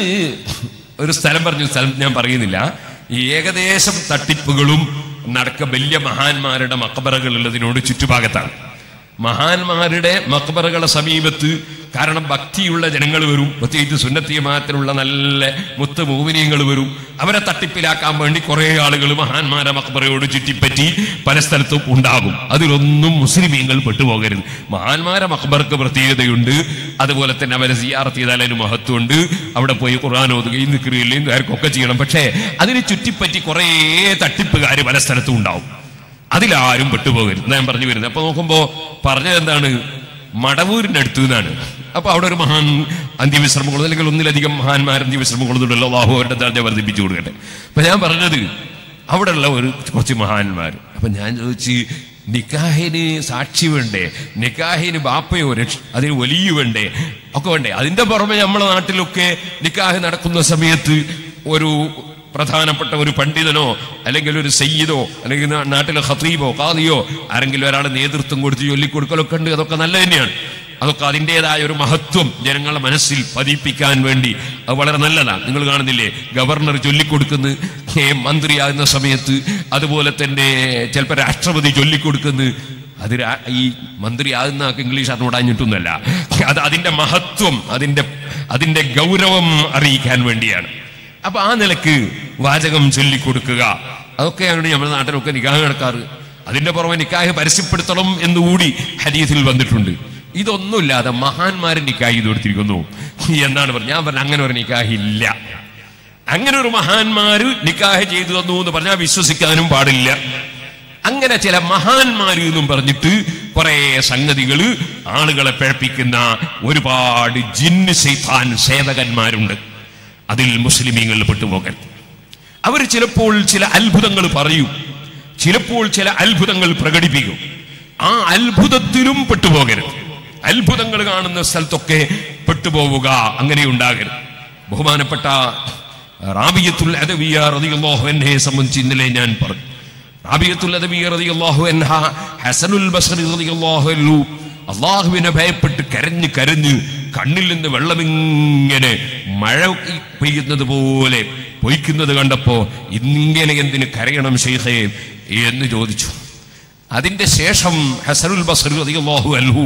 Speaker 1: ഒരു സ്ഥലം പറഞ്ഞു സ്ഥലം ഞാൻ പറയുന്നില്ല ഈ ഏകദേശം തട്ടിപ്പുകളും നടക്ക വലിയ മഹാന്മാരുടെ മക്കബറകൾ ഉള്ളതിനോട് ചുറ്റുഭാഗത്താണ് മഹാന്മാരുടെ മക്ബറകളെ സമീപത്ത് കാരണം ഭക്തിയുള്ള ജനങ്ങൾ വരും പ്രത്യേകിച്ച് സുന്നത്തിയമാത്തിലുള്ള നല്ല മുത്ത് മൂവിനിയങ്ങൾ വരും അവരെ തട്ടിപ്പിലാക്കാൻ വേണ്ടി കുറെ ആളുകൾ മഹാന്മാരെ മക്ബറയോട് ചുറ്റിപ്പറ്റി പല സ്ഥലത്തും ഉണ്ടാകും അതിലൊന്നും മുസ്ലിമീങ്ങൾ പെട്ടുപോകരുത് മഹാന്മാരെ മക്ബർക്ക് പ്രത്യേകതയുണ്ട് അതുപോലെ തന്നെ അവരെ സിയാർത്ത് ചെയ്താൽ അതിന് മഹത്വമുണ്ട് അവിടെ പോയി ഖുർആൻ ഓതുകയും നിൽക്കുകയും കാര്യമൊക്കെ ചെയ്യണം പക്ഷേ അതിന് ചുറ്റിപ്പറ്റി കുറേ തട്ടിപ്പുകാർ പല സ്ഥലത്തും ഉണ്ടാവും അതിലാരും പെട്ടുപോകരുത് എന്നാ ഞാൻ പറഞ്ഞു വരുന്നത് അപ്പൊ നോക്കുമ്പോ പറഞ്ഞത് എന്താണ് മടവൂരിന്റെ അടുത്ത് നിന്നാണ് അപ്പൊ അവിടെ ഒരു മഹാൻ അന്ത്യവിശ്രമം കൊള്ളുന്നു അല്ലെങ്കിൽ ഒന്നിലധികം മഹാന്മാർ അന്ത്യവിശ്രമം കൊള്ളുന്നുണ്ടല്ലോ അള്ളാഹു അവരുടെ ദർജ വർദ്ധിപ്പിച്ചു കൊടുക്കട്ടെ അപ്പൊ ഞാൻ പറഞ്ഞത് അവിടെയുള്ള ഒരു കുറച്ച് മഹാന്മാർ അപ്പൊ ഞാൻ ചോദിച്ച് നിക്കാഹിന് സാക്ഷി വേണ്ടേ നിക്കാഹിന് ബാപ്പയോ രക്ഷ അതിന് വലിയ വേണ്ടേ ഒക്കെ വേണ്ടേ അതിന്റെ പുറമെ നമ്മളെ നാട്ടിലൊക്കെ നിക്കാഹ് നടക്കുന്ന സമയത്ത് ഒരു പ്രധാനപ്പെട്ട ഒരു പണ്ഡിതനോ അല്ലെങ്കിൽ ഒരു സയ്യിദോ അല്ലെങ്കിൽ നാ- നാട്ടിലെ ഖത്തീബോ ഖാദിയോ ആരെങ്കിലും ഒരാളെ നേതൃത്വം കൊടുത്ത് ചൊല്ലിക്കൊടുക്കലൊക്കെ ഉണ്ട് അതൊക്കെ നല്ല തന്നെയാണ് അതൊക്കെ അതിൻ്റെതായ ഒരു മഹത്വം ജനങ്ങളുടെ മനസ്സിൽ പതിപ്പിക്കാൻ വേണ്ടി അത് വളരെ നല്ലതാണ് നിങ്ങൾ കാണുന്നില്ലേ ഗവർണർ ചൊല്ലിക്കൊടുക്കുന്നു ഏ, മന്ത്രിയാകുന്ന സമയത്ത് അതുപോലെ തന്നെ ചിലപ്പോൾ രാഷ്ട്രപതി ചൊല്ലിക്കൊടുക്കുന്നു അത് രാ- ഈ മന്ത്രി ആകുന്ന ആൾക്ക് ഇംഗ്ലീഷ് അറിഞ്ഞൂടാഞ്ഞിട്ടൊന്നുമല്ല അത് അതിന്റെ മഹത്വം അതിന്റെ അതിന്റെ ഗൗരവം അറിയിക്കാൻ വേണ്ടിയാണ് അപ്പൊ ആ നിലക്ക് വാചകം ചൊല്ലിക്കൊടുക്കുക അതൊക്കെയാണ് നമ്മുടെ നാട്ടിലൊക്കെ നിക്കാഹ് നടക്കാറ് അതിന്റെ പുറമെ നിക്കാഹ് പരസ്യപ്പെടുത്തണം എന്നുകൂടി ഹരീതിൽ വന്നിട്ടുണ്ട് ഇതൊന്നുമില്ലാതെ മഹാന്മാരെ നിക്കാഹ് ചെയ്ത് കൊടുത്തിരിക്കുന്നു എന്നാണ് പറഞ്ഞത് ഞാൻ പറഞ്ഞ അങ്ങനെ ഒരു നിക്കാഹ് ഇല്ല അങ്ങനെ ഒരു മഹാന്മാര് നിക്കാഹ് ചെയ്തു തന്നു എന്ന് പറഞ്ഞാൽ വിശ്വസിക്കാനും പാടില്ല അങ്ങനെ ചില മഹാന്മാര് എന്നും പറഞ്ഞിട്ട് കുറെ സംഗതികള് ആളുകളെ പിഴപ്പിക്കുന്ന ഒരുപാട് ജിന്ന് ശൈത്താൻ സേവകന്മാരുണ്ട് അതിൽ മുസ്ലിമീങ്ങൾ പെട്ടുപോകൽ അവർ ചിലപ്പോൾ ചില അത്ഭുതങ്ങൾ പറയും ചിലപ്പോൾ ചില അത്ഭുതങ്ങൾ പ്രകടിപ്പിക്കും ആ അത്ഭുതത്തിലും പെട്ടുപോകരുത് അത്ഭുതങ്ങൾ കാണുന്ന സ്ഥലത്തൊക്കെ പെട്ടുപോവുക അങ്ങനെ ഉണ്ടാകരുത് ബഹുമാനപ്പെട്ട റാബിയത്തുൽ അദവിയ റളിയല്ലാഹു അൻഹയെ സംബന്ധിച്ച് ഇന്നലെ ഞാൻ പറഞ്ഞു റാബിയത്തുൽ അദവിയ റളിയല്ലാഹു അൻഹ ഹസനുൽ ബസ്രി റളിയല്ലാഹു അൻഹു അള്ളാഹുവിനെ ഭയപ്പെട്ട് കരഞ്ഞ് കരഞ്ഞ് കണ്ണിൽ നിന്ന് വെള്ളമിങ്ങനെ മഴ പെയ്യുന്നത് പോലെ പൊയ്ക്കുന്നത് കണ്ടപ്പോ ഇങ്ങനെ എന്തിന് കരയണം ഷെയ്ഖേ എന്ന് ചോദിച്ചു അതിന്റെ ശേഷം ഹസനുൽ ബസർ റളിയല്ലാഹു അൻഹു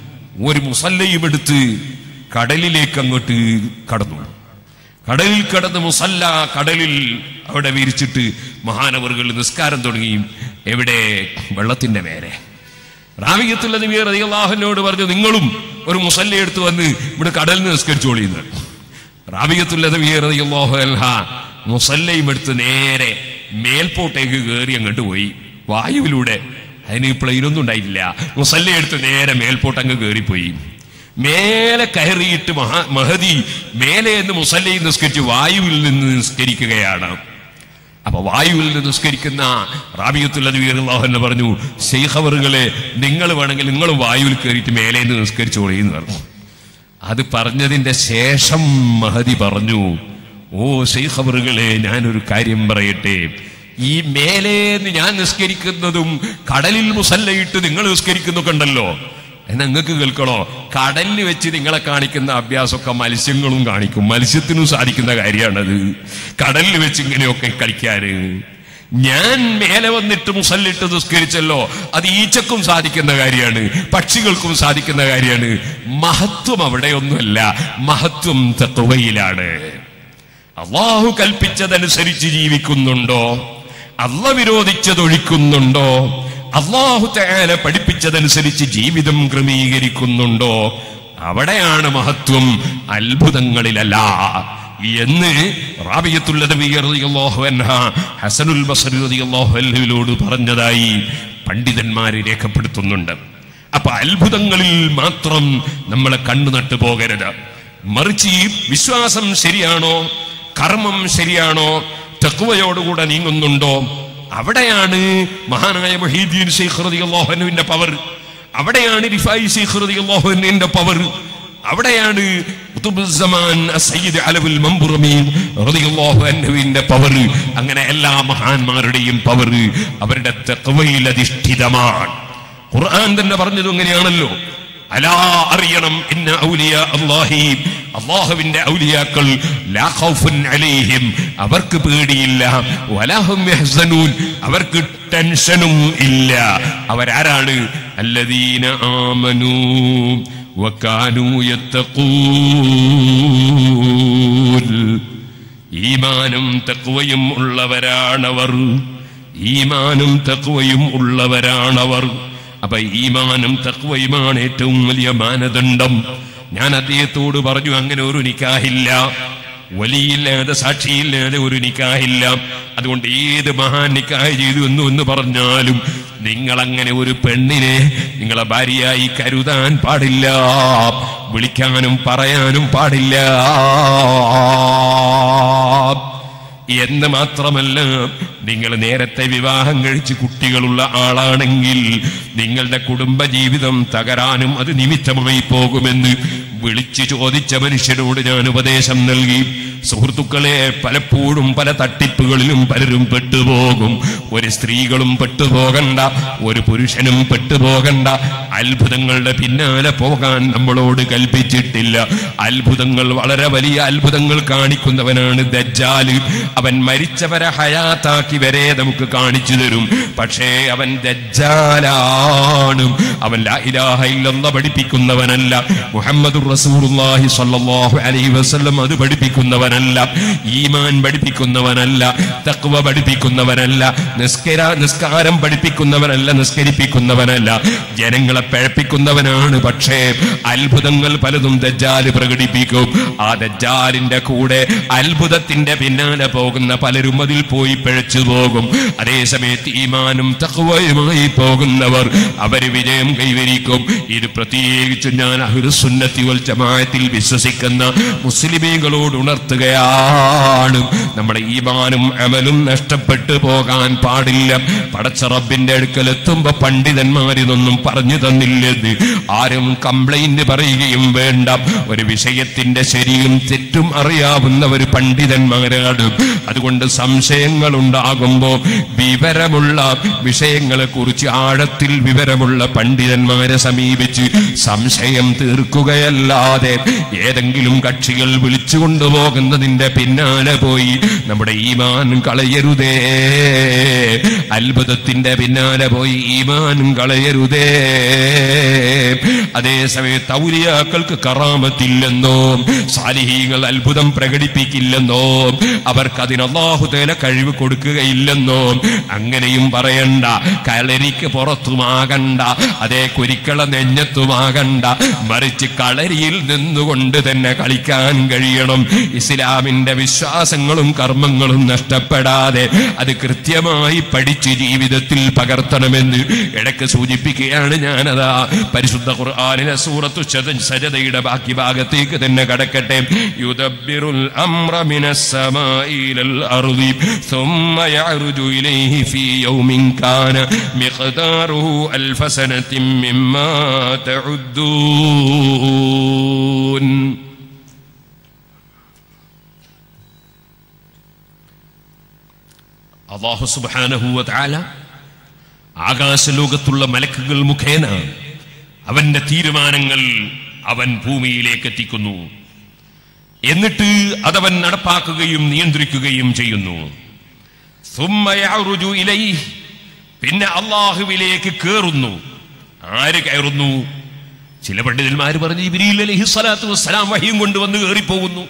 Speaker 1: ഒരു മുസല്ലയും എടുത്ത് കടലിലേക്ക് അങ്ങോട്ട് കടന്നു കടലിൽ കടന്ന് മുസല്ല കടലിൽ അവിടെ വിരിച്ചിട്ട് മഹാനവറുകൾ നിസ്കാരം തുടങ്ങിയും എവിടെ വെള്ളത്തിന്റെ മേലെ റാവിയത്തുള്ള നബിയർ അള്ളാഹുനോട് പറഞ്ഞു നിങ്ങളും ഒരു മുസല്ല എടുത്ത് വന്ന് ഇവിടെ കടലിൽ നിസ്കരിച്ചോളിയുന്നു റാബിയത്തുൽ അള്ളാഹു അൽഹ മുസല്ലയും എടുത്ത് നേരെ മേൽപോട്ടേക്ക് കയറി അങ്ങോട്ട് പോയി വായുവിലൂടെ അതിന് പ്ലെയിനൊന്നും ഉണ്ടായിട്ടില്ല മുസല്ല എടുത്ത് നേരെ മേൽപോട്ട് അങ്ങ് കയറിപ്പോയി മേലെ കയറിയിട്ട് മഹാ മഹതി മേലെ നിന്ന് മുസല്ലയും നിസ്കരിച്ച് വായുവിൽ നിന്ന് നിസ്കരിക്കുകയാണ് അപ്പൊ വായുവിൽ നിന്ന് നിസ്കരിക്കുന്ന റാബിയത്തുല്ലാഹു പറഞ്ഞു ശൈഖവറുകളെ നിങ്ങൾ വേണമെങ്കിൽ നിങ്ങളും വായുവിൽ കയറിയിട്ട് മേലെ നിന്ന് നിസ്കരിച്ചോളി എന്ന് പറഞ്ഞു അത് പറഞ്ഞതിന്റെ ശേഷം മഹതി പറഞ്ഞു ഓ ശൈഖവറുകളെ ഞാനൊരു കാര്യം പറയട്ടെ ഈ മേലേന്ന് ഞാൻ നിസ്കരിക്കുന്നതും കടലിൽ മുസല്ലയിട്ട് നിങ്ങൾ നിസ്കരിക്കുന്നൊക്കെ ഉണ്ടല്ലോ എന്നാ നിങ്ങൾക്ക് കേൾക്കണോ കടലിൽ വെച്ച് നിങ്ങളെ കാണിക്കുന്ന അഭ്യാസമൊക്കെ മത്സ്യങ്ങളും കാണിക്കും മത്സ്യത്തിനും സാധിക്കുന്ന കാര്യമാണത് കടലിൽ വെച്ച് ഇങ്ങനെയൊക്കെ കളിക്കാന് ഞാൻ മേലെ വന്നിട്ട് മുസല്ലിട്ട് നിസ്കരിച്ചല്ലോ അത് ഈച്ചക്കും സാധിക്കുന്ന കാര്യമാണ് പക്ഷികൾക്കും സാധിക്കുന്ന കാര്യമാണ് മഹത്വം അവിടെയൊന്നുമല്ല മഹത്വം തത്വയിലാണ് അള്ളാഹു കൽപ്പിച്ചതനുസരിച്ച് ജീവിക്കുന്നുണ്ടോ അള്ള വിരോധിച്ചതൊഴിക്കുന്നുണ്ടോ അള്ളാഹു തയാല പഠിപ്പിച്ചതനുസരിച്ച് ജീവിതം ക്രമീകരിക്കുന്നുണ്ടോ അവിടെയാണ് മഹത്വം അത്ഭുതങ്ങളിലല്ല എന്ന് ഹസനുൽ ബസറിയോട് പറഞ്ഞതായി പണ്ഡിതന്മാര് രേഖപ്പെടുത്തുന്നുണ്ട് അപ്പൊ അത്ഭുതങ്ങളിൽ മാത്രം നമ്മളെ കണ്ണു നട്ടു പോകരുത് മറിച്ച് ഈ വിശ്വാസം ശരിയാണോ കർമ്മം ശരിയാണോ തെക്കുവയോടുകൂടെ നീങ്ങുന്നുണ്ടോ അവിടെയാണ് മഹാനായ മൊഹീദ്ദീൻ ശൈഖ് റളിയല്ലാഹുവിന്റെ പവർ അവിടെയാണ് റിഫായി ശൈഖ് റളിയല്ലാഹുവിന്റെ പവർ അവിടെയാണ് ഖുതുബുസ്സമാൻ അസ്സയ്യിദ് അലവുൽ മംബുറമി റളിയല്ലാഹു അൻഹുവിന്റെ പവർ അങ്ങനെ എല്ലാ മഹാന്മാരുടെയും പവർ അവരുടെ തഖ്വയിൽ അധിഷ്ഠിതമാണ് ഖുർആൻ തന്നെ പറഞ്ഞത് എങ്ങനെയാണല്ലോ അലാ അറിയണം ഇന്ന ഔലിയ അല്ലാഹി അള്ളാഹുവിന്റെ ഔലിയാക്കൾ ലാ ഖൗഫുൻ അലൈഹിം അവർക്ക് പേടിയില്ല വലാഹും യഹ്സനൂൻ അവർക്ക് ടെൻഷനും ഇല്ല അവരാരാണ് അല്ലദീന ആമനൂ വകാനൂ യത്തഖൂൻ ഈമാനും തഖ്വയും ഉള്ളവരാണവർ ഈമാനും തഖ്വയും ഉള്ളവരാണവർ അപ്പൊ ഈമാനും തക്വയുമാണ് ഏറ്റവും വലിയ മാനദണ്ഡം ഞാൻ അദ്ദേഹത്തോട് പറഞ്ഞു അങ്ങനെ ഒരു നിക്കാഹില്ല വലിയില്ലാതെ സാക്ഷിയില്ലാതെ ഒരു നിക്കാഹില്ല അതുകൊണ്ട് ഏത് മഹാൻ നിക്കാഹ് ചെയ്തു എന്ന് എന്ന് പറഞ്ഞാലും നിങ്ങൾ അങ്ങനെ ഒരു പെണ്ണിനെ നിങ്ങളെ ഭാര്യയായി കരുതാൻ പാടില്ല വിളിക്കാനും പറയാനും പാടില്ല എന്ന് മാത്രമല്ല നിങ്ങൾ നേരത്തെ വിവാഹം കഴിച്ച് കുട്ടികളുള്ള ആളാണെങ്കിൽ നിങ്ങളുടെ കുടുംബ ജീവിതം തകരാനും അത് നിമിത്തമായി പോകുമെന്ന് വിളിച്ചു ചോദിച്ച മനുഷ്യനോട് ഞാൻ ഉപദേശം നൽകി സുഹൃത്തുക്കളെ പലപ്പോഴും പല തട്ടിപ്പുകളിലും പലരും പെട്ടുപോകും ഒരു സ്ത്രീകളും പെട്ടുപോകണ്ട ഒരു പുരുഷനും പെട്ടുപോകണ്ട അത്ഭുതങ്ങളുടെ പിന്നാലെ പോകാൻ നമ്മളോട് കൽപ്പിച്ചിട്ടില്ല അത്ഭുതങ്ങൾ വളരെ വലിയ അത്ഭുതങ്ങൾ കാണിക്കുന്നവനാണ് ദജ്ജാല് അവൻ മരിച്ചവരെ ഹയാത്താക്കി വരെ നമുക്ക് കാണിച്ചു തരും പക്ഷേ അവൻ ദജ്ജാലാണ് അവൻ ലാ ഇലാഹ ഇല്ലല്ലാഹ് പഠിപ്പിക്കുന്നവനല്ല മുഹമ്മദ് റസൂലുള്ളാഹി സ്വല്ലല്ലാഹു അലൈഹി വസല്ലം അത് പഠിപ്പിക്കുന്നവനല്ല ഈമാൻ പഠിപ്പിക്കുന്നവനല്ല തഖ്വ പഠിപ്പിക്കുന്നവനല്ല നിസ്കര നിസ്കാരം പഠിപ്പിക്കുന്നവനല്ല നിസ്കരിപ്പിക്കുന്നവനല്ല ജനങ്ങളെ പഴപ്പിക്കുന്നവനാണ് പക്ഷേ അത്ഭുതങ്ങൾ പലതും ദജ്ജാല് പ്രകടിപ്പിക്കും ആ ദജ്ജാലിന്റെ കൂടെ അത്ഭുതത്തിന്റെ പിന്നാലെ പോകുന്ന പലരും അതിൽ പോയി പിഴച്ചു പോകും അതേസമയത്ത് ഈമാനും തഖ്വയുമായി പോകുന്നവർ അവര് വിജയം കൈവരിക്കും ഇത് പ്രത്യേകിച്ചും ഞാൻ അഹുസുന്നത്തി വൽ ജമാഅത്തിൽ വിശ്വസിക്കുന്ന മുസ്ലിമീങ്ങളോട് ഉണർത്തുകയാണ് നമ്മുടെ ഈമാനും അമലും നഷ്ടപ്പെട്ടു പോകാൻ പാടില്ല പടച്ച റബ്ബിന്റെ അടുക്കൽ എത്തുമ്പോ പണ്ഡിതന്മാരിതൊന്നും പറഞ്ഞു തന്നില്ലെന്ന് ആരും കംപ്ലൈന്റ് പറയുകയും വേണ്ട ഒരു വിഷയത്തിന്റെ ശരിയും തെറ്റും അറിയാവുന്ന ഒരു പണ്ഡിതന്മാരാണ് അതുകൊണ്ട് സംശയങ്ങൾ ഉണ്ടാകുമ്പോ വിവരമുള്ള വിഷയങ്ങളെ കുറിച്ച് ആഴത്തിൽ വിവരമുള്ള പണ്ഡിതന്മാരെ സമീപിച്ച് സംശയം തീർക്കുകയല്ലാതെ ഏതെങ്കിലും കക്ഷികൾ വിളിച്ചു കൊണ്ടുപോകുന്നതിന്റെ പിന്നാലെ പോയി നമ്മുടെ ഈമാൻ കളയരുതേ അത്ഭുതത്തിന്റെ പിന്നാലെ പോയി ഈമാൻ കളയരുതേ അതേസമയത്ത് ഔലിയാക്കൾക്ക് കറാമത്തില്ലെന്നോ സാലിഹീങ്ങൾ അത്ഭുതം പ്രകടിപ്പിക്കില്ലെന്നോ അവർക്ക് അതിന് അള്ളാഹുതേല കഴിവ് കൊടുക്കുകയില്ലെന്നോ അങ്ങനെയും പറയണ്ട കളരിക്ക് പുറത്തുമാകണ്ട അതേ കുരിക്കള നെഞ്ഞത്തുമാകണ്ട മറിച്ച് കളരിയിൽ നിന്നുകൊണ്ട് തന്നെ കളിക്കാൻ കഴിയണം ഇസ്ലാം ഇസ്ലാമിന്റെ വിശ്വാസങ്ങളും കർമ്മങ്ങളും നഷ്ടപ്പെടാതെ അത് കൃത്യമായി പഠിച്ച് ജീവിതത്തിൽ പകർത്തണമെന്ന് ഇടയ്ക്ക് സൂചിപ്പിക്കുകയാണ് ഞാനതാ പരിശുദ്ധ ഖുർആാനിലെ സൂറത്തു ശത- സജതയുടെ ബാക്കി ഭാഗത്തേക്ക് തന്നെ കടക്കട്ടെ യുദബ്ബിറുൽ അംറ മിനസ് സമാഇ ഇലൽ അർളി ثم يعرج إليه في يوم كان مقداره ألف سنة مما تعدون അള്ളാഹു സുബാനഹുവ താല ആകാശലോകത്തുള്ള മലക്കുകൾ മുഖേന അവന്റെ തീരുമാനങ്ങൾ അവൻ ഭൂമിയിലേക്ക് എത്തിക്കുന്നു എന്നിട്ട് അതവൻ നടപ്പാക്കുകയും നിയന്ത്രിക്കുകയും ചെയ്യുന്നു ثم يعرج إليه. പിന്നെ അള്ളാഹുവിലേക്ക് കേറുന്നു ആര് കയറുന്നു ചില പണ്ഡിതന്മാർ പറഞ്ഞു ഇബിരിയിൽ അലഹി സ്വലാത്തു വസ്സലാം വഹിയും കൊണ്ടുവന്ന് കയറിപ്പോകുന്നു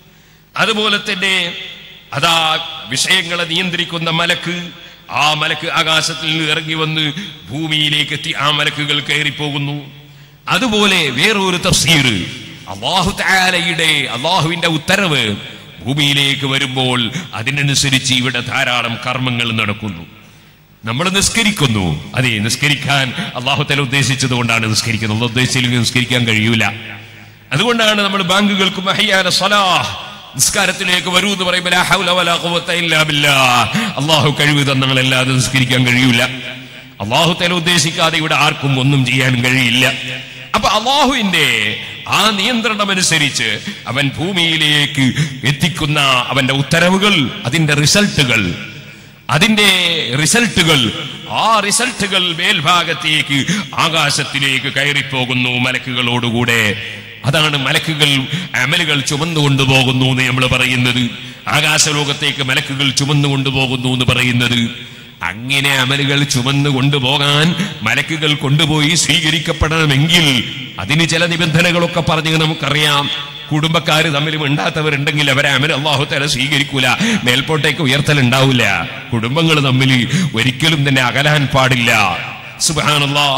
Speaker 1: അതുപോലെ തന്നെ അതാ വിഷയങ്ങളെ നിയന്ത്രിക്കുന്ന മലക്ക് ആ മലക്ക് ആകാശത്തിൽ നിന്ന് ഇറങ്ങി വന്ന് ഭൂമിയിലേക്ക് എത്തി ആ മലക്കുകൾ കയറിപ്പോകുന്നു അതുപോലെ വേറൊരു തഫ്സീർ അള്ളാഹു താലയുടെ അള്ളാഹുവിന്റെ ഉത്തരവ് ഭൂമിയിലേക്ക് വരുമ്പോൾ അതിനനുസരിച്ച് ഇവിടെ ധാരാളം കർമ്മങ്ങൾ നടക്കുന്നു നമ്മൾ നിസ്കരിക്കുന്നു അതെ നിസ്കരിക്കാൻ അള്ളാഹുത്തല ഉദ്ദേശിച്ചത് കൊണ്ടാണ് നിസ്കരിക്കുന്നത് അള്ളാഹ് ഉദ്ദേശിച്ചില്ലെങ്കിൽ നിസ്കരിക്കാൻ കഴിയൂല അതുകൊണ്ടാണ് നമ്മൾ ബാങ്കുകൾക്ക് മഹിയാന സലാഹ് നിസ്കാരത്തിലേക്ക് വരൂ എന്ന് പറയുമ്പോൾ ലാ ഹൗല വലാ ഖുവത ഇല്ലാ ബില്ലാഹ്. അള്ളാഹു കഴിവ് തന്നങ്ങളല്ലാതെ നിസ്കരിക്കാൻ കഴിയൂല അള്ളാഹു തല ഉദ്ദേശിക്കാതെ ഇവിടെ ആർക്കും ഒന്നും ചെയ്യാൻ കഴിയില്ല അപ്പൊ അള്ളാഹുവിന്റെ ആ നിയന്ത്രണം അനുസരിച്ച് അവൻ ഭൂമിയിലേക്ക് എത്തിക്കുന്ന അവന്റെ ഉത്തരവുകൾ അതിന്റെ റിസൾട്ടുകൾ അതിന്റെ റിസൾട്ടുകൾ ആ റിസൾട്ടുകൾ മേൽഭാഗത്തേക്ക് ആകാശത്തിലേക്ക് കയറിപ്പോകുന്നു മലക്കുകളോടുകൂടെ അതാണ് മലക്കുകൾ അമലുകൾ ചുമന്നുകൊണ്ടു പോകുന്നു എന്ന് നമ്മൾ പറയുന്നത് ആകാശലോകത്തേക്ക് മലക്കുകൾ ചുമന്നുകൊണ്ടു പോകുന്നു എന്ന് പറയുന്നത് അങ്ങനെ അമലുകൾ ചുമന്നു കൊണ്ടുപോകാൻ മലക്കുകൾ കൊണ്ടുപോയി സ്വീകരിക്കപ്പെടണമെങ്കിൽ അതിന് ചില നിബന്ധനകളൊക്കെ പറഞ്ഞ് നമുക്കറിയാം കുടുംബക്കാര് തമ്മിൽ മിണ്ടാത്തവരുണ്ടെങ്കിൽ അവരെ അമൽ അള്ളാഹു തല സ്വീകരിക്കൂല മേൽപോട്ടേക്ക് ഉയർത്തൽ ഉണ്ടാവില്ല കുടുംബങ്ങൾ തമ്മിൽ ഒരിക്കലും തന്നെ അകലാൻ പാടില്ല സുബാനല്ലാ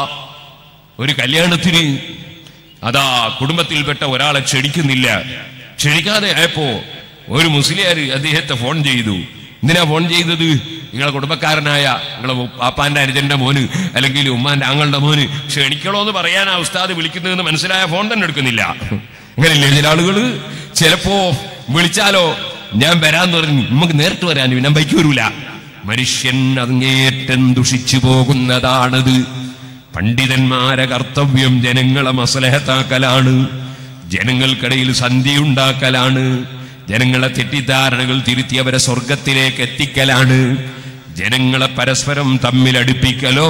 Speaker 1: ഒരു കല്യാണത്തിന് അതാ കുടുംബത്തിൽപ്പെട്ട ഒരാളെ ക്ഷണിക്കുന്നില്ല ക്ഷണിക്കാതെ ആയപ്പോ ഒരു മുസ്ലിയാര് അദ്ദേഹത്തെ ഫോൺ ചെയ്തു എന്തിനാ ഫോൺ ചെയ്തത് നിങ്ങളെ കുടുംബക്കാരനായ നിങ്ങളെ പാപ്പാന്റെ അനുജന്റെ മോന് അല്ലെങ്കിൽ ഉമ്മാന്റെ ആങ്ങളുടെ മോന് ക്ഷണിക്കണോന്ന് പറയാനാ ഉസ്താദ് വിളിക്കുന്നതെന്ന് മനസ്സിലായ ഫോൺ തന്നെ എടുക്കുന്നില്ല അങ്ങനെയല്ലേ ചില ആളുകള് ചിലപ്പോ വിളിച്ചാലോ ഞാൻ വരാന്ന് പറഞ്ഞു നമുക്ക് നേരിട്ട് വരാൻ ഞാൻ ബൈക്ക് വരൂല മനുഷ്യൻ അങ്ങേറ്റം ദുഷിച്ചു പോകുന്നതാണത് പണ്ഡിതന്മാരെ കർത്തവ്യം ജനങ്ങളെ മസലഹത്താക്കലാണ് ജനങ്ങൾക്കിടയിൽ സന്ധി ഉണ്ടാക്കലാണ് ജനങ്ങളെ തെറ്റിദ്ധാരണകൾ തിരുത്തി അവരെ സ്വർഗത്തിലേക്ക് എത്തിക്കലാണ് ജനങ്ങളെ പരസ്പരം തമ്മിൽ അടുപ്പിക്കലോ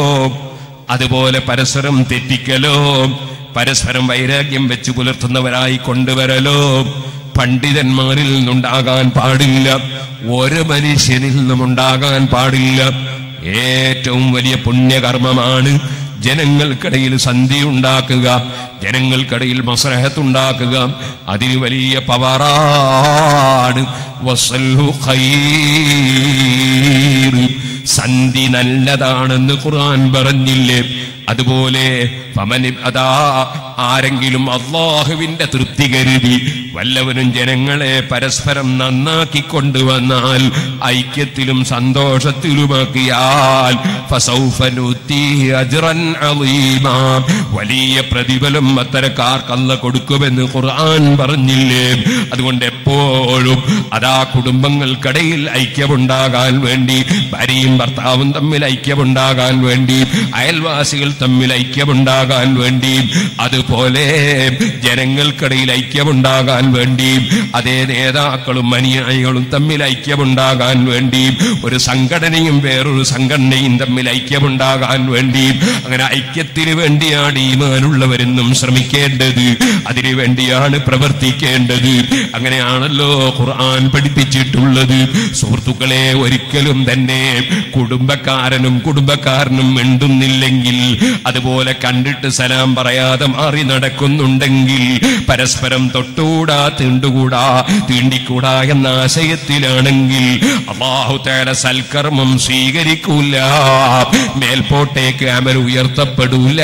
Speaker 1: അതുപോലെ പരസ്പരം തെറ്റിക്കലോ പരസ്പരം വൈരാഗ്യം വെച്ച് പുലർത്തുന്നവരായി കൊണ്ടുവരലോ പണ്ഡിതന്മാരിൽ നിന്നുണ്ടാകാൻ പാടില്ല ഒരു മനുഷ്യനിൽ നിന്നും ഉണ്ടാകാൻ പാടില്ല ഏറ്റവും വലിയ പുണ്യകർമ്മമാണ് ജനങ്ങൾക്കിടയിൽ സന്ധി ഉണ്ടാക്കുക ജനങ്ങൾക്കിടയിൽ മസലഹത്തുണ്ടാക്കുക അതിന് വലിയ പവറാണ് വസൽഹു ഖൈർ സന്ധി നല്ലതാണെന്ന് ഖുർആൻ പറഞ്ഞില്ലേ അതുപോലെ ഫമനി അതാ ആരെങ്കിലും അള്ളാഹുവിന്റെ തൃപ്തി കരുതി വല്ലവനും ജനങ്ങളെ പരസ്പരം നന്നാക്കി കൊണ്ടുവന്നാൽ ഐക്യത്തിലും സന്തോഷത്തിലുമാക്കിയാൽ ഫസൗഫ നുത്തിഹി അജ്റൻ അളീമാ. വലിയ പ്രതിഫലം അത്തരക്കാർക്കല്ല കൊടുക്കുമെന്ന് ഖുർആൻ പറഞ്ഞില്ലേ അതുകൊണ്ട് എപ്പോഴും അതാ കുടുംബങ്ങൾക്കിടയിൽ ഐക്യമുണ്ടാകാൻ വേണ്ടി ഭാര്യയും ഭർത്താവും തമ്മിൽ ഐക്യമുണ്ടാകാൻ വേണ്ടി അയൽവാസികൾ തമ്മിൽ ഐക്യമുണ്ടാകാൻ വേണ്ടി അതുപോലെ ജനങ്ങൾക്കിടയിൽ ഐക്യമുണ്ടാകാൻ വേണ്ടി അതേ നേതാക്കളും അനുയായികളും തമ്മിൽ ഐക്യമുണ്ടാകാൻ വേണ്ടി ഒരു സംഘടനയും വേറൊരു സംഘടനയും തമ്മിൽ ഐക്യമുണ്ടാകാൻ വേണ്ടി അങ്ങനെ ഐക്യത്തിന് വേണ്ടിയാണ് ഈമാനുള്ളവരെന്നും ശ്രമിക്കേണ്ടത് അതിനു വേണ്ടിയാണ് പ്രവർത്തിക്കേണ്ടത് അങ്ങനെയാണല്ലോ ഖുർആൻ പഠിപ്പിച്ചിട്ടുള്ളത് സുഹൃത്തുക്കളെ ഒരിക്കലും തന്നെ കുടുംബക്കാരനും കുടുംബക്കാരനും മിണ്ടുന്നില്ലെങ്കിൽ അതുപോലെ കണ്ടിട്ട് സലാം പറയാതെ മാറി നടക്കുന്നുണ്ടെങ്കിൽ പരസ്പരം തൊട്ടുകൂടാ
Speaker 2: തൊട്ടുകൂടാ തീണ്ടുകൂടാ തീണ്ടിക്കൂടാ എന്ന ആശയത്തിലാണെങ്കിൽ അള്ളാഹു തേല സൽക്കർമ്മം സ്വീകരിക്കൂല മേൽപോട്ടേക്ക് അമൽ ഉയർത്തപ്പെടൂല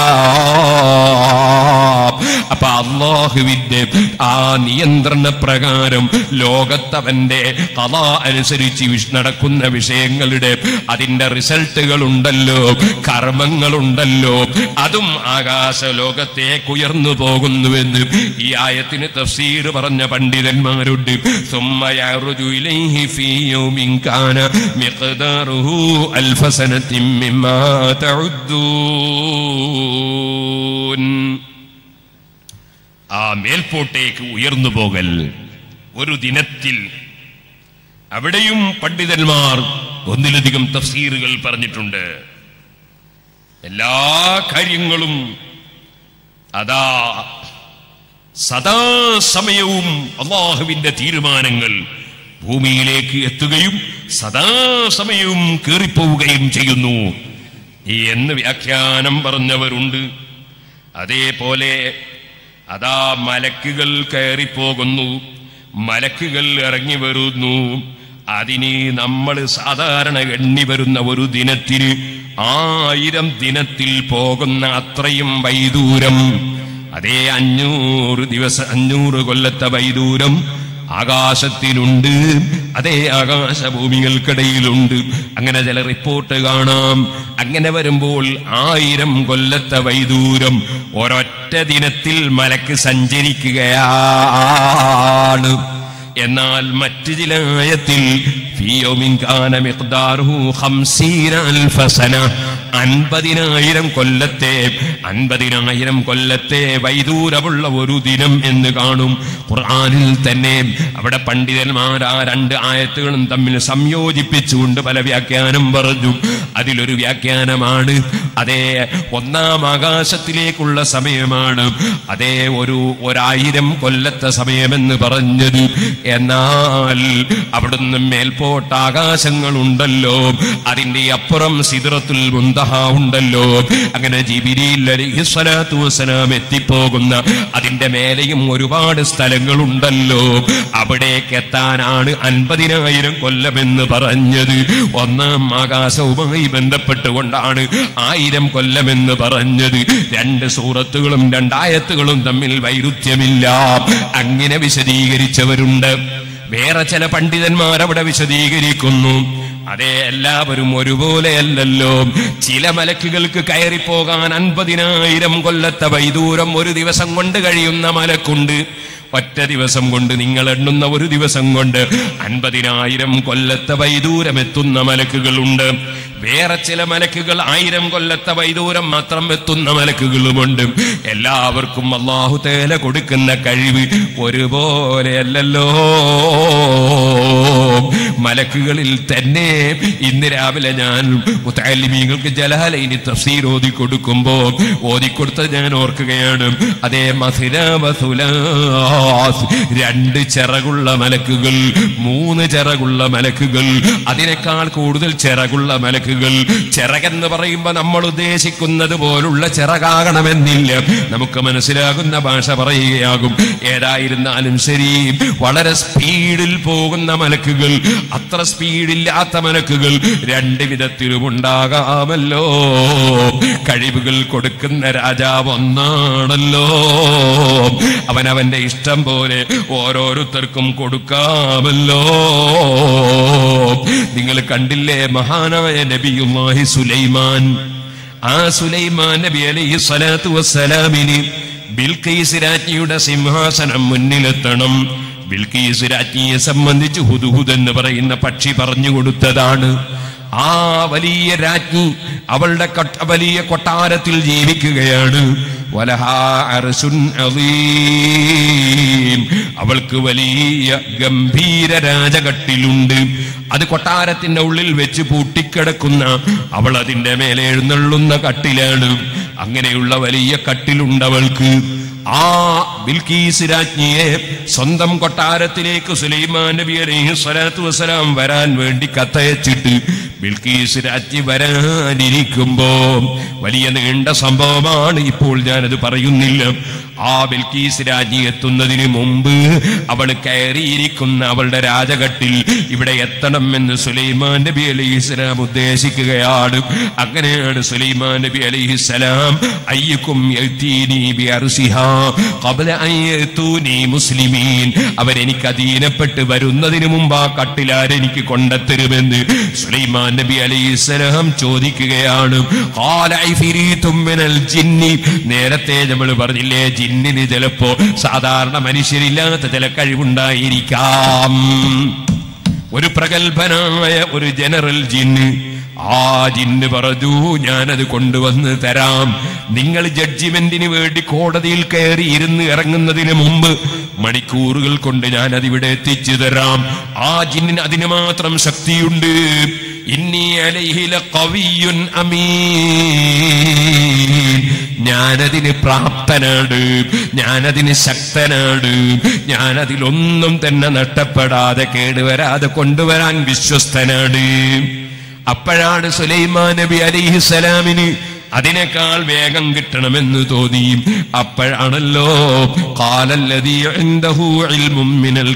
Speaker 2: അപ്പൊ അള്ളാഹുവിന്റെ ആ നിയന്ത്രണ പ്രകാരം ലോകത്തവന്റെ കഥ അനുസരിച്ച് വിഷ് നടക്കുന്ന വിഷയങ്ങളുടെ അതിന്റെ റിസൾട്ടുകൾ ഉണ്ടല്ലോ കർമ്മങ്ങളുണ്ടല്ലോ അതും ആകാശ ലോകത്തേക്ക് ഉയർന്നു പോകുന്നുവെന്ന് ഈ ആയത്തിന് തഫ്സീർ പറഞ്ഞ പണ്ഡിതന്മാരുണ്ട് ثم يعرج إليه في يوم كان مقداره ألف سنة مما تعدون ആ മേൽപോട്ടേക്ക് ഉയർന്നു പോകൽ ഒരു ദിനത്തിൽ അവിടെയും പണ്ഡിതന്മാർ ഒന്നിലധികം തഫ്സീറുകൾ പറഞ്ഞിട്ടുണ്ട് എല്ലാ കാര്യങ്ങളും അതാ സദാസമയവും അള്ളാഹുവിന്റെ തീരുമാനങ്ങൾ ഭൂമിയിലേക്ക് എത്തുകയും സദാസമയവും കയറിപ്പോവുകയും ചെയ്യുന്നു എന്ന് വ്യാഖ്യാനം പറഞ്ഞവരുണ്ട് അതേപോലെ അതാ മലക്കുകൾ കയറിപ്പോകുന്നു മലക്കുകൾ ഇറങ്ങി വരുന്നു അതിന് നമ്മൾ സാധാരണ എണ്ണി വരുന്ന ഒരു ദിനത്തിന് ആയിരം ദിനത്തിൽ പോകുന്ന അത്രയും വൈദൂരം അതേ അഞ്ഞൂറ് ദിവസം അഞ്ഞൂറ് കൊല്ലത്തെ വൈദൂരം ആകാശത്തിനുണ്ട് അതേ ആകാശഭൂമികൾക്കിടയിലുണ്ട് അങ്ങനെ ചില റിപ്പോർട്ട് കാണാം അങ്ങനെ വരുമ്പോൾ ആയിരം കൊല്ലത്തെ വൈദൂരം ഒരൊറ്റ ദിനത്തിൽ മലക്ക് സഞ്ചരിക്കുകയാണ് എന്നാൽ മറ്റു ചില ആയത്തിൽ ഫിയോമിൻ കാന മിഖ്ദാറുഹു ഖംസീന അൽഫ സന അൻപതിനായിരം കൊല്ലത്തെ അൻപതിനായിരം കൊല്ലത്തെ വൈദൂരമുള്ള ഒരു ദിനം എന്ന് കാണും ഖുർആനിൽ തന്നെ അവിടെ പണ്ഡിതന്മാർ ആ രണ്ട് ആയത്തുകളും തമ്മിൽ സംയോജിപ്പിച്ചുകൊണ്ട് പല വ്യാഖ്യാനം പറഞ്ഞു അതിലൊരു വ്യാഖ്യാനമാണ് അതേ ഒന്നാം ആകാശത്തിലേക്കുള്ള സമയമാണ് അതേ ഒരു ഒരായിരം കൊല്ലത്തെ സമയമെന്ന് പറഞ്ഞത് എന്നാൽ അവിടുന്ന് മേൽപോട്ട് ആകാശങ്ങളുണ്ടല്ലോ അതിന്റെ അപ്പുറം സിദ്റത്തുൽ മുന്തഹ ഉണ്ടല്ലോ അങ്ങനെ ജിബിരിയിൽ അലിഹിസ്വലാത്തു വസ്സലാം എത്തിപ്പോകുന്ന അതിന്റെ മേലെയും ഒരുപാട് സ്ഥലങ്ങളുണ്ടല്ലോ അവിടേക്ക് എത്താനാണ് അൻപതിനായിരം കൊല്ലമെന്ന് പറഞ്ഞത് ഒന്നാം ആകാശവുമായി ബന്ധപ്പെട്ടുകൊണ്ടാണ് ആയിരം കൊല്ലമെന്ന് പറഞ്ഞത് രണ്ട് സൂറത്തുകളും രണ്ടായത്തുകളും തമ്മിൽ വൈരുദ്ധ്യമില്ല അങ്ങനെ വിശദീകരിച്ചവരുണ്ട് വേറെ ചില പണ്ഡിതന്മാർ അവിടെ വിശദീകരിക്കുന്നു അതെ എല്ലാവരും ഒരുപോലെയല്ലല്ലോ ചില മലക്കുകൾക്ക് കയറിപ്പോകാൻ അൻപതിനായിരം കൊല്ലത്തെ വൈദൂരം ഒരു ദിവസം കൊണ്ട് കഴിയുന്ന മലക്കുണ്ട് ഒറ്റ ദിവസം കൊണ്ട് നിങ്ങൾ എണ്ണുന്ന ഒരു ദിവസം കൊണ്ട് അൻപതിനായിരം കൊല്ലത്തെ വൈദൂരം എത്തുന്ന മലക്കുകളുണ്ട് വേറെ ചില മലക്കുകൾ ആയിരം കൊല്ലത്തെ വൈദൂരം മാത്രം എത്തുന്ന മലക്കുകളുമുണ്ട് എല്ലാവർക്കും അള്ളാഹു തേല കൊടുക്കുന്ന കഴിവ് ഒരുപോലെയല്ലല്ലോ മലക്കുകളിൽ തന്നെ ഇന്ന് രാവിലെ ഞാൻ മുത്താലിമീങ്ങൾക്ക് ജലാലയിന് തഫ്സീർ ഓതി കൊടുക്കുമ്പോ ഓതിക്കൊടുത്തത് ഞാൻ ഓർക്കുകയാണ് അതേ മഥുരാസ് രണ്ട് ചിറകുള്ള മലക്കുകൾ മൂന്ന് ചിറകുള്ള മലക്കുകൾ അതിനേക്കാൾ കൂടുതൽ ചിറകുള്ള മലക്കുകൾ ചിറകെന്ന് പറയുമ്പോ നമ്മൾ ഉദ്ദേശിക്കുന്നത് പോലുള്ള ചിറകാകണമെന്നില്ല നമുക്ക് മനസ്സിലാകുന്ന ഭാഷ പറയുകയാകും ഏതായിരുന്നാലും ശരി വളരെ സ്പീഡിൽ പോകുന്ന മലക്കുകൾ അത്ര സ്പീഡില്ലാത്ത മലക്കുകൾ രണ്ട് വിധത്തിലും ഉണ്ടാകാമല്ലോ കഴിവുകൾ കൊടുക്കുന്ന രാജാവ് ഒന്നാണല്ലോ അവനവന്റെ ഇഷ്ടം പോലെ ഓരോരുത്തർക്കും കൊടുക്കാമല്ലോ നിങ്ങൾ കണ്ടില്ലേ മഹാനായ നബിയുല്ലാഹി സുലൈമാൻ ആ സുലൈമാൻ നബി അലൈഹി സ്വലാത്തു വസ്സലാമിന് ബിൽക്കീസ് രാജ്ഞിയുടെ സിംഹാസനം മുന്നിലെത്തണം ബിൽക്കീസ് രാജ്ഞിയെ സംബന്ധിച്ച് ഹുദുഹുദ് എന്ന് പറയുന്ന പക്ഷി പറഞ്ഞു കൊടുത്തതാണ് ആ വലിയ രാജ്ഞി അവളുടെ കൊട്ട- വലിയ കൊട്ടാരത്തിൽ ജീവിക്കുകയാണ് വലഹാ അർശുൻ അളീം. അവൾക്ക് വലിയ ഗംഭീര രാജകട്ടിലുണ്ട് അത് കൊട്ടാരത്തിന്റെ ഉള്ളിൽ വെച്ച് പൂട്ടിക്കിടക്കുന്ന അവൾ അതിന്റെ മേലെ എഴുന്നള്ളുന്ന കട്ടിലാണ് അങ്ങനെയുള്ള വലിയ കട്ടിലുണ്ടവൾക്ക് ആ ബിൽക്കീസ് രാജ്ഞിയെ സ്വന്തം കൊട്ടാരത്തിലേക്ക് സുലൈമാൻ നബി അലൈഹി സ്വലാത്തു വസ്സലാം വരാൻ വേണ്ടി കത്തയച്ചിട്ട് ബിൽക്കീസ് രാജ്ഞി വരാനിരിക്കുമ്പോ വലിയ നീണ്ട സംഭവമാണ് ഇപ്പോൾ ഞാനത് പറയുന്നില്ല ആ ബിൽക്കീസ് രാജ്ഞി എത്തുന്നതിന് മുമ്പ് അവൾ കയറിയിരിക്കുന്ന അവളുടെ രാജഘട്ടിൽ ഇവിടെ എത്തണം എന്ന് സുലൈമാൻ നബി അലൈഹി സ്വലാം ഉദ്ദേശിക്കുകയാണ് അങ്ങനെയാണ് സുലൈമാൻ നബി അലൈഹി സ്വലാം അയ്യക്കും യഅ്തീനി ബിഅർസിഹാ ഖബ്ല അൻ യഅ്തൂനി മുസ്ലിമീൻ അവരെനിക്ക് അധീനപ്പെട്ട് വരുന്നതിന് മുമ്പ് ആ കട്ടിലാരെനിക്ക് കൊണ്ടെത്തരുമെന്ന് സുലൈമാൻ നബി അലൈഹി സ്വലാം ചോദിക്കുകയാണ് ഖാല ഇഫ്രീത്തും മിനൽ ജിന്നി നേരത്തെ നമ്മൾ പറഞ്ഞില്ലേ ജിന്നിന് ചിലപ്പോ സാധാരണ മനുഷ്യരില്ലാത്ത ചില കഴിവുണ്ടായിരിക്കാം ഒരു പ്രഗത്ഭനായ ഒരു ജനറൽ ജിന്ന് ആ ജിന്ന് പറഞ്ഞു ഞാനത് കൊണ്ടുവന്ന് തരാം നിങ്ങൾ ജഡ്ജിമെന്റിന് വേണ്ടി കോടതിയിൽ കയറി ഇരുന്ന് ഇറങ്ങുന്നതിന് മുമ്പ് മണിക്കൂറുകൾ കൊണ്ട് ഞാൻ അതിവിടെ എത്തിച്ചു തരാം ആ ജിന്നിന് അതിന് മാത്രം ശക്തിയുണ്ട് ഇന്നി അലൈഹില കവിയുൻ അമീൻ ഞാനതിന് പ്രാപ്തനാണ് ഞാനതിന് ശക്തനാണ് ഞാനതിലൊന്നും തന്നെ നഷ്ടപ്പെടാതെ കേടുവരാതെ കൊണ്ടുവരാൻ വിശ്വസ്തനാണ് അപ്പോഴാണ് സുലൈമാൻ നബി അലിഹിസലാമിന് അതിനേക്കാൾ വേഗം കിട്ടണമെന്ന് തോന്നി അപ്പോഴാണല്ലോ കാലല്ലതി ഇൻദഹു ഇൽമും മിനൽ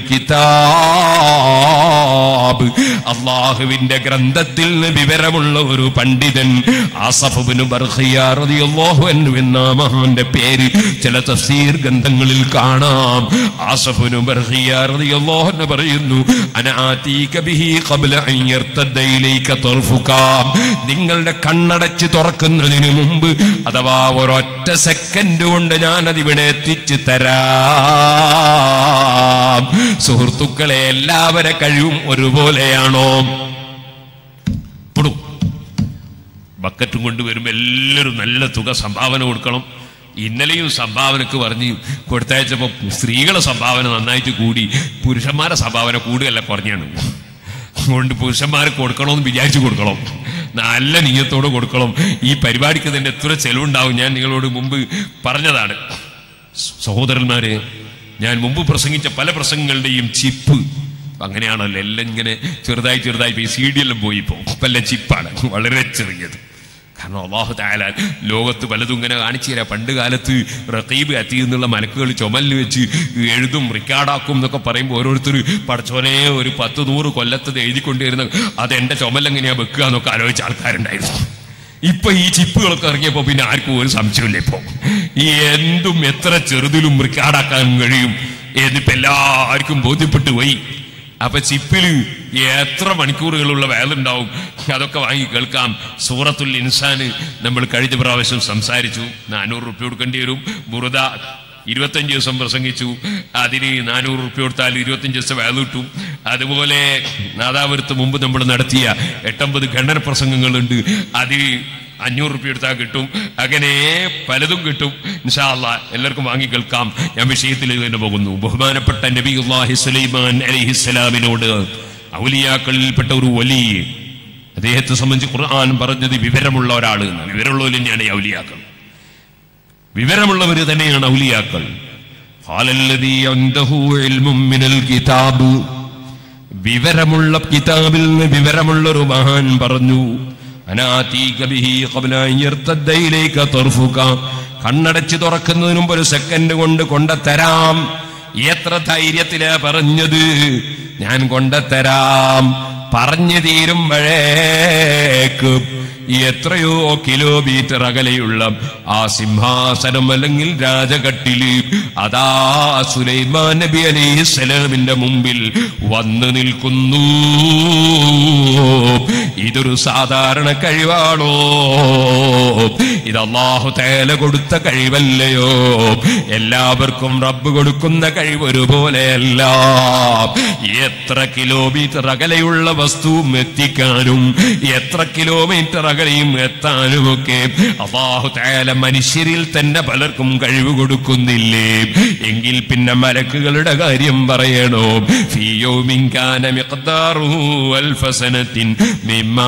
Speaker 2: കിതാബ് അള്ളാഹുവിന്റെ ഗ്രന്ഥത്തിൽ നിന്ന് വിവരമുള്ള ഒരു പണ്ഡിതൻ ആസഫുബിന് റളിയല്ലാഹു അൻഹു എന്ന മഹാന്റെ പേര് ചില തഫ്സീർ ഗ്രന്ഥങ്ങളിൽ കാണാം ആസഫുന് റളിയല്ലാഹു അൻഹു പറയുന്നു അന ആതീക ബിഹി ഖബ്ല അൻ യർതദ്ദ ഇലൈക തർഫുക നിങ്ങളുടെ കണ്ണടച്ച് തുറക്കുന്നതിന് മുമ്പ് അഥവാ ഒരൊറ്റ സെക്കൻഡ് കൊണ്ട് ഞാൻ അതിവിടെ എത്തിച്ചു തരാം സുഹൃത്തുക്കളെ എല്ലാവരെ കഴിവും ഒരുപോലെയാണോ കൊടു ബക്കറ്റും കൊണ്ടുവരുമ്പോൾ എല്ലാവരും നല്ല തുക സംഭാവന കൊടുക്കണം ഇന്നലെയും സംഭാവനക്ക് പറഞ്ഞ് കൊടുത്തയച്ചപ്പോൾ സ്ത്രീകളെ സംഭാവന നന്നായിട്ട് കൂടി പുരുഷന്മാരെ സംഭാവന കൂടുകയല്ല കുറഞ്ഞാണ് അതുകൊണ്ട് പുരുഷന്മാർ കൊടുക്കണമെന്ന് വിചാരിച്ചു കൊടുക്കണം നല്ല നീയത്തോടെ കൊടുക്കണം ഈ പരിപാടിക്ക് തന്നെ എത്ര ചെലവുണ്ടാവും ഞാൻ നിങ്ങളോട് മുമ്പ് പറഞ്ഞതാണ് സഹോദരന്മാരെ ഞാൻ മുമ്പ് പ്രസംഗിച്ച പല പ്രസംഗങ്ങളുടെയും ചിപ്പ് അങ്ങനെയാണല്ലോ എല്ലാം ഇങ്ങനെ ചെറുതായി ചെറുതായി പോയി സി ഡി എല്ലാം പോയി ഇപ്പോൾ ഇപ്പം എല്ലാം ചിപ്പാണ് വളരെ ചെറിയത് കാരണം അള്ളാഹു തായാല ലോകത്ത് പലതും ഇങ്ങനെ കാണിച്ചു തരാം പണ്ട് കാലത്ത് റത്തീബ് അത്തി എന്നുള്ള മലക്കുകൾ ചുമലിൽ വെച്ച് എഴുതും റിക്കാർഡാക്കും എന്നൊക്കെ പറയുമ്പോൾ ഓരോരുത്തർ പടച്ചോനെ ഒരു പത്ത് നൂറ് കൊല്ലത്തത് എഴുതിക്കൊണ്ടിരുന്ന അത് എൻ്റെ ചുമലെങ്ങനെയാ വെക്കുക എന്നൊക്കെ ആലോചിച്ച ആൾക്കാരുണ്ടായിരുന്നു ഇപ്പൊ ഈ ചിപ്പുകളൊക്കെ ഇറങ്ങിയപ്പോ പിന്നെ ആർക്കും ഒരു സംശയമില്ല ഇപ്പൊ ഈ എന്തും എത്ര ചെറുതിലും റിക്കാർഡാക്കാൻ കഴിയും എന്നിപ്പോ എല്ലാവർക്കും ബോധ്യപ്പെട്ടു പോയി അപ്പൊ ചിപ്പില് എത്ര മണിക്കൂറുകളുള്ള വേലുണ്ടാവും അതൊക്കെ വാങ്ങി കേൾക്കാം സൂറത്തുൽ ഇൻസാന് നമ്മൾ കഴിഞ്ഞ പ്രാവശ്യം സംസാരിച്ചു നാനൂറ് റുപ്യ കൊടുക്കേണ്ടി വരും ബുറുദ ഇരുപത്തഞ്ച് ദിവസം പ്രസംഗിച്ചു അതിന് നാനൂറ് റുപ്യ കൊടുത്താൽ ഇരുപത്തഞ്ച് ദിവസം വേല കിട്ടും അതുപോലെ നാദാപുരത്ത് മുമ്പ് നമ്മൾ നടത്തിയ എട്ടമ്പത് ഖണ്ഡന പ്രസംഗങ്ങളുണ്ട് അതിന് അഞ്ഞൂറ് റുപ്യ എടുത്താൽ കിട്ടും അങ്ങനെ പലതും കിട്ടും ഇൻഷാല്ല എല്ലാവർക്കും വാങ്ങി കേൾക്കാം ഞാൻ വിഷയത്തിൽ തന്നെ പോകുന്നു ബഹുമാനപ്പെട്ട നബിഹി സുലൈമാൻ അലിഹിസ്സലാമിനോട് ഔലിയാക്കളിൽപ്പെട്ട ഒരു വലിയ അദ്ദേഹത്തെ സംബന്ധിച്ച് ഖുർആൻ പറഞ്ഞത് വിവരമുള്ള ഒരാൾ വിവരമുള്ളവർ തന്നെയാണ് ഈ ഔലിയാക്കൾ വിവരമുള്ളവർ തന്നെയാണ് ഔലിയാക്കൾ ഖാലല്ലദീ അൻദഹു ഇൽമും മിനൽ കിതാബ് വിവരമുള്ള കിതാബിൽ നിന്ന് വിവരമുള്ള ഒരു മഹാൻ പറഞ്ഞു അനാതീക ബിഹി ഖബ്ല അൻ യർതദ്ദ ഇലൈക തർഫുക കണ്ണടച്ച് തുറക്കുന്നതിന് മുമ്പ് ഒരു സെക്കൻഡ് കൊണ്ട് കൊണ്ടത്തരാം എത്ര ധൈര്യത്തിലാ പറഞ്ഞത് ഞാൻ കൊണ്ടത്തരാം പറഞ്ഞു തീരുമ്പോഴേക്ക് എത്രയോ കിലോമീറ്റർ അകലെയുള്ള ആ സിംഹാസനം അല്ലെങ്കിൽ രാജകട്ടില് അതാ സുലൈമാൻ നബി അലൈഹി സ്വലാമിന്റെ മുമ്പിൽ വന്നു നിൽക്കുന്നു ഇതൊരു സാധാരണ കഴിവാണോ ഇത് അള്ളാഹു തേല കൊടുത്ത കഴിവല്ലയോ എല്ലാവർക്കും റബ്ബ് കൊടുക്കുന്ന കഴിവ് ഒരുപോലെയല്ല എത്ര കിലോമീറ്റർ അകലെയുള്ള വസ്തുവും എത്തിക്കാനും എത്ര കിലോമീറ്റർ അകലെയും എത്താനും ഒക്കെ അള്ളാഹു തേല മനുഷ്യരിൽ തന്നെ പലർക്കും കഴിവ് കൊടുക്കുന്നില്ലേ എങ്കിൽ പിന്നെ മലക്കുകളുടെ കാര്യം പറയണോ ഫിയോ മിങ്കാന മിഖ്ദാറുഹു അൽഫ സനത്തിൻ മിമ്മാ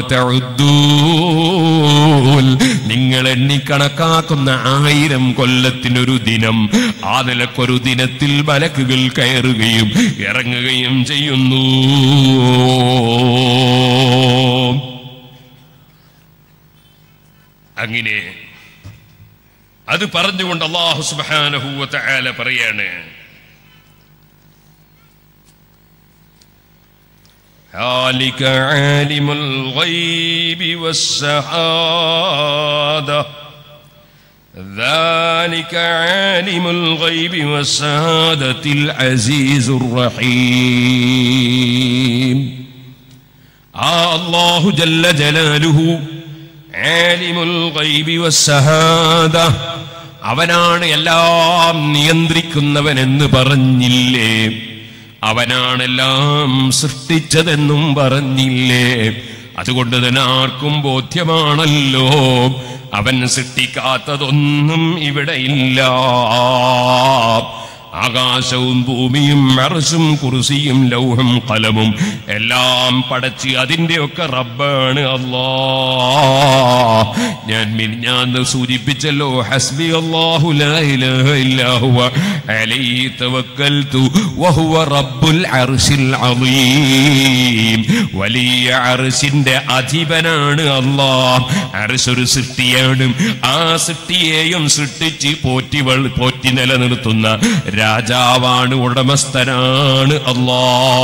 Speaker 2: തഉദ്ദൂൻ നിങ്ങൾ എണ്ണിക്കണക്കാക്കുന്ന ആയിരം കൊല്ലത്തിനൊരു ദിനം ആ നിലക്കൊരു ദിനത്തിൽ മലക്കുകൾ കയറുകയും ഇറങ്ങുകയും ചെയ്യുന്നു അങ്ങനെ അത് പറഞ്ഞുകൊണ്ട് അള്ളാഹു സുബ്ഹാനഹു വ തആല പറയാണ് ذلك عالم الغيب والشهادة ذلك عالم الغيب والشهادة العزيز الرحيم آه الله جل جلاله عالم الغيب والشهادة അവനാണ് എല്ലാം നിയന്ത്രിക്കുന്നവനെന്ന് പറഞ്ഞില്ലേ അവനാണെല്ലാം സൃഷ്ടിച്ചതെന്നും പറഞ്ഞില്ലേ അതുകൊണ്ട് തന്നെ ആർക്കും ബോധ്യമാണല്ലോ അവൻ സൃഷ്ടിക്കാത്തതൊന്നും ഇവിടെ ഇല്ല ആകാശവും ഭൂമിയും മറസും കുറിസിയും ലൗഹം കലമും എല്ലാം പടച്ച് അതിൻ്റെയൊക്കെ റബ്ബാണ് അല്ലാ ഞാൻ മിനിഞ്ഞാന്ന് സൂചിപ്പിച്ചല്ലോ ഹസ്ബി അല്ലാഹു ലാ ഇലാഹ ഇല്ലാ ഹുവ അലൈഹി തവക്കൽതു വഹുവ റബ്ബുൽ അർശിൽ അളീം വലിയ അർശിന്റെ അധിപനാണ് അല്ലാ അർശ് ഒരു സൃഷ്ടിയാണ് ആ സൃഷ്ടിയെയും സൃഷ്ടിച്ച് പോറ്റി വൾ- പോറ്റി നിലനിർത്തുന്ന രാജാവാണ് ഉടമസ്ഥനാണ് അല്ലാ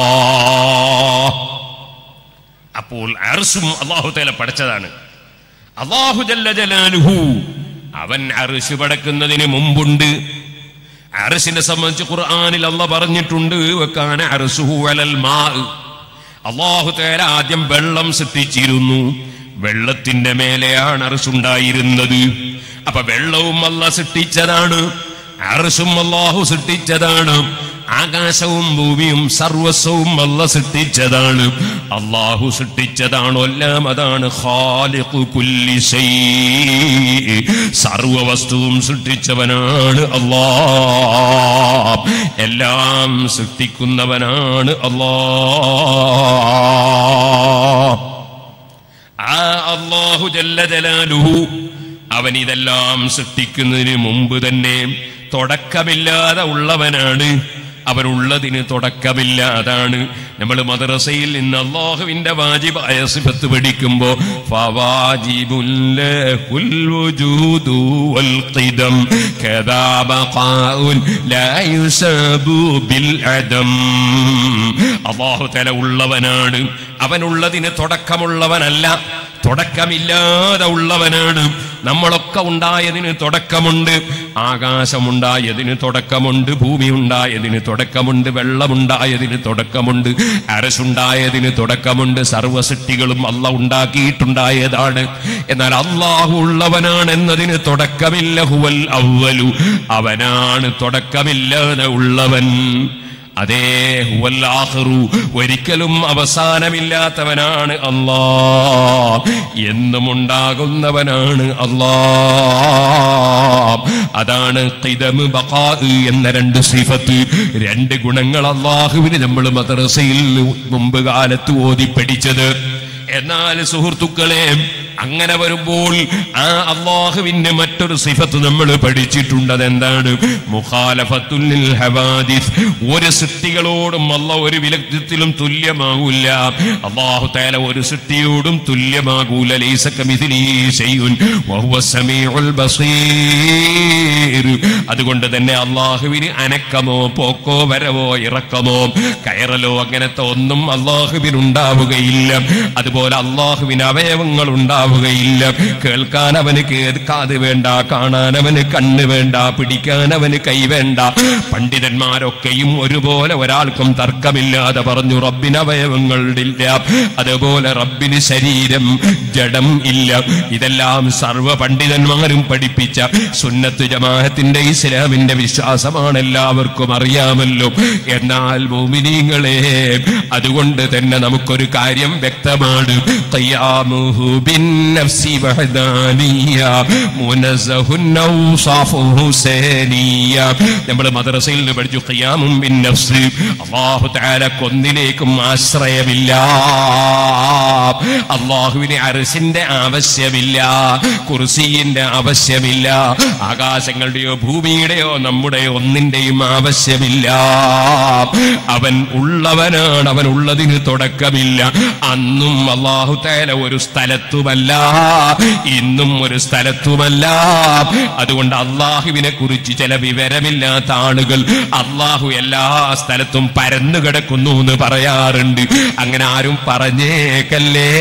Speaker 2: അപ്പോൾ അർസും അള്ളാഹു തേല പഠിച്ചതാണ് അള്ളാഹു ജല്ല ജലാലുഹു അവൻ അർശ് പടക്കുന്നതിന് മുമ്പുണ്ട് അർശിനെ സംബന്ധിച്ച് ഖുർആനിൽ അല്ല പറഞ്ഞിട്ടുണ്ട് വെക്കാന അർസുഹു അലൽ മാ അള്ളാഹു തേല ആദ്യം വെള്ളം സൃഷ്ടിച്ചിരുന്നു വെള്ളത്തിന്റെ മേലെയാണ് അർസുണ്ടായിരുന്നത് അപ്പൊ വെള്ളവും അല്ല സൃഷ്ടിച്ചതാണ് അർസും അള്ളാഹു സൃഷ്ടിച്ചതാണ് ആകാശവും ഭൂമിയും സർവസ്വവും അല്ല സൃഷ്ടിച്ചതാണ് അള്ളാഹു സൃഷ്ടിച്ചതാണോ എല്ലാം അതാണ് ഖാലിഖു കുല്ലി ശൈ സർവ വസ്തുവും സൃഷ്ടിച്ചവനാണ് അല്ലാ എല്ലാം സൃഷ്ടിക്കുന്നവനാണ് അല്ലാ ആ അള്ളാഹു ജല്ല ജലാലുഹു അവൻ ഇതെല്ലാം സൃഷ്ടിക്കുന്നതിന് മുമ്പ് തന്നെ തുടക്കമില്ലാതെ ഉള്ളവനാണ് അവനുള്ളതിന് തുടക്കമില്ലാതാണ് നമ്മൾ മദ്രസയിൽ നിന്ന് അള്ളാഹുവിന്റെ വാജിബായ സിഫത്ത് പഠിക്കുമ്പോ ഫവാജിബുല്ലഹുൽ വജൂദു വൽ ഖിദം കദാ ബഖാഉൻ ലാ യുസാബു ബിൽ അദം അള്ളാഹു തല ഉള്ളവനാണ് അവനുള്ളതിന് തുടക്കമുള്ളവനല്ല തുടക്കമില്ലാതെ ഉള്ളവനാണ് നമ്മളൊക്കെ ഉണ്ടായതിന് തുടക്കമുണ്ട് ആകാശമുണ്ടായതിന് തുടക്കമുണ്ട് ഭൂമി ഉണ്ടായതിന് തുടക്കമുണ്ട് വെള്ളമുണ്ടായതിന് തുടക്കമുണ്ട് അരസുണ്ടായതിന് തുടക്കമുണ്ട് സർവസൃഷ്ടികളും അല്ല ഉണ്ടാക്കിയിട്ടുണ്ടായതാണ് എന്നാൽ അള്ളാഹു ഉള്ളവനാണ് എന്നതിന് തുടക്കമില്ല ഹുവൽ അവലു അവനാണ് തുടക്കമില്ലാതെ ഉള്ളവൻ അതേ ഹുവൽ ആഖിറു ഒരിക്കലും അവസാനമില്ലാത്തവനാണ് അല്ലാ എന്നും ഉണ്ടാകുന്നവനാണ് അല്ലാ അതാണ് ഖിദമ് ബഖാ എന്ന രണ്ട് സിഫത്ത് രണ്ട് ഗുണങ്ങൾ അള്ളാഹുവിന് നമ്മൾ മദ്രസയിൽ മുമ്പ് കാലത്ത് ഓതി പഠിച്ചത് എന്നാൽ സുഹൃത്തുക്കളെ അങ്ങനെ വരുമ്പോൾ ആ അള്ളാഹുവിന്റെ മറ്റൊരു സിഫത്ത് നമ്മൾ പഠിച്ചിട്ടുണ്ട് അതെന്താണ് മുഖാലഫത്തുല്ലിൽ ഹവാദിസ് ഒരു സൃഷ്ടികളോടും അല്ല ഒരു വിലക്തിലും തുല്യമാകൂല അള്ളാഹു താല ഒരു സൃഷ്ടിയോടും തുല്യമാകൂല ലൈസ കമിഥിലി ശൈഉൻ വഹുവ സമീഉൽ ബസീർ അതുകൊണ്ട് തന്നെ അള്ളാഹുവിന് അനക്കമോ പോക്കോ വരവോ ഇറക്കമോ കയറലോ അങ്ങനത്തെ ഒന്നും അള്ളാഹുവിന് ഉണ്ടാവുകയില്ല അതുപോലെ അള്ളാഹുവിന് അവയവങ്ങൾ ഉണ്ടാവുകയില്ല കേൾക്കാൻ അവന് കേൾക്കാതെ വേണ്ട കാണാൻ അവന് കണ്ണ് വേണ്ട പിടിക്കാൻ അവന് കൈ വേണ്ട പണ്ഡിതന്മാരൊക്കെയും ഒരുപോലെ ഒരാൾക്കും തർക്കമില്ലാതെ പറഞ്ഞു റബ്ബിന് അവയവങ്ങളില്ല അതുപോലെ റബ്ബിന് ശരീരം ജഡം ഇല്ല ഇതെല്ലാം സർവ പണ്ഡിതന്മാരും പഠിപ്പിച്ച സുന്നത്ത് ജമാഅത്തിന്റെ ഇസ്ലാമിന്റെ വിശ്വാസമാണ് എല്ലാവർക്കും അറിയാമല്ലോ എന്നാൽ മോമിനീങ്ങളെ അതുകൊണ്ട് തന്നെ നമുക്കൊരു കാര്യം വ്യക്തമാണ് ഖിയാമുഹു ബിന്നഫ്സി വഹദാനിയ മുനസ്സഹുൻ ഔസാഫുഹു സാനിയ നമ്മൾ മദ്രസയിൽ നിന്ന് പഠിച്ചു ഖിയാമും ബിന്നഫ്സ് അല്ലാഹു തആല കൊന്നിലേക്കും ആശ്രയമില്ല അള്ളാഹുവിന് അരസിന്റെ ആവശ്യമില്ല കുർസിന്റെ ആവശ്യമില്ല ആകാശങ്ങളുടെയോ ഭൂമിയുടെയോ നമ്മുടെ ഒന്നിന്റെയും ആവശ്യമില്ല അവൻ ഉള്ളവനാണ് അവൻ ഉള്ളതിന് തുടക്കമില്ല അന്നും അള്ളാഹു തേല ഒരു സ്ഥലത്തുമല്ല ഇന്നും ഒരു സ്ഥലത്തുമല്ല അതുകൊണ്ട് അള്ളാഹുവിനെ കുറിച്ച് ചില വിവരമില്ലാത്ത ആളുകൾ അള്ളാഹു എല്ലാ സ്ഥലത്തും പരന്നു കിടക്കുന്നു എന്ന് പറയാറുണ്ട് അങ്ങനെ ആരും പറഞ്ഞേക്കല്ലേ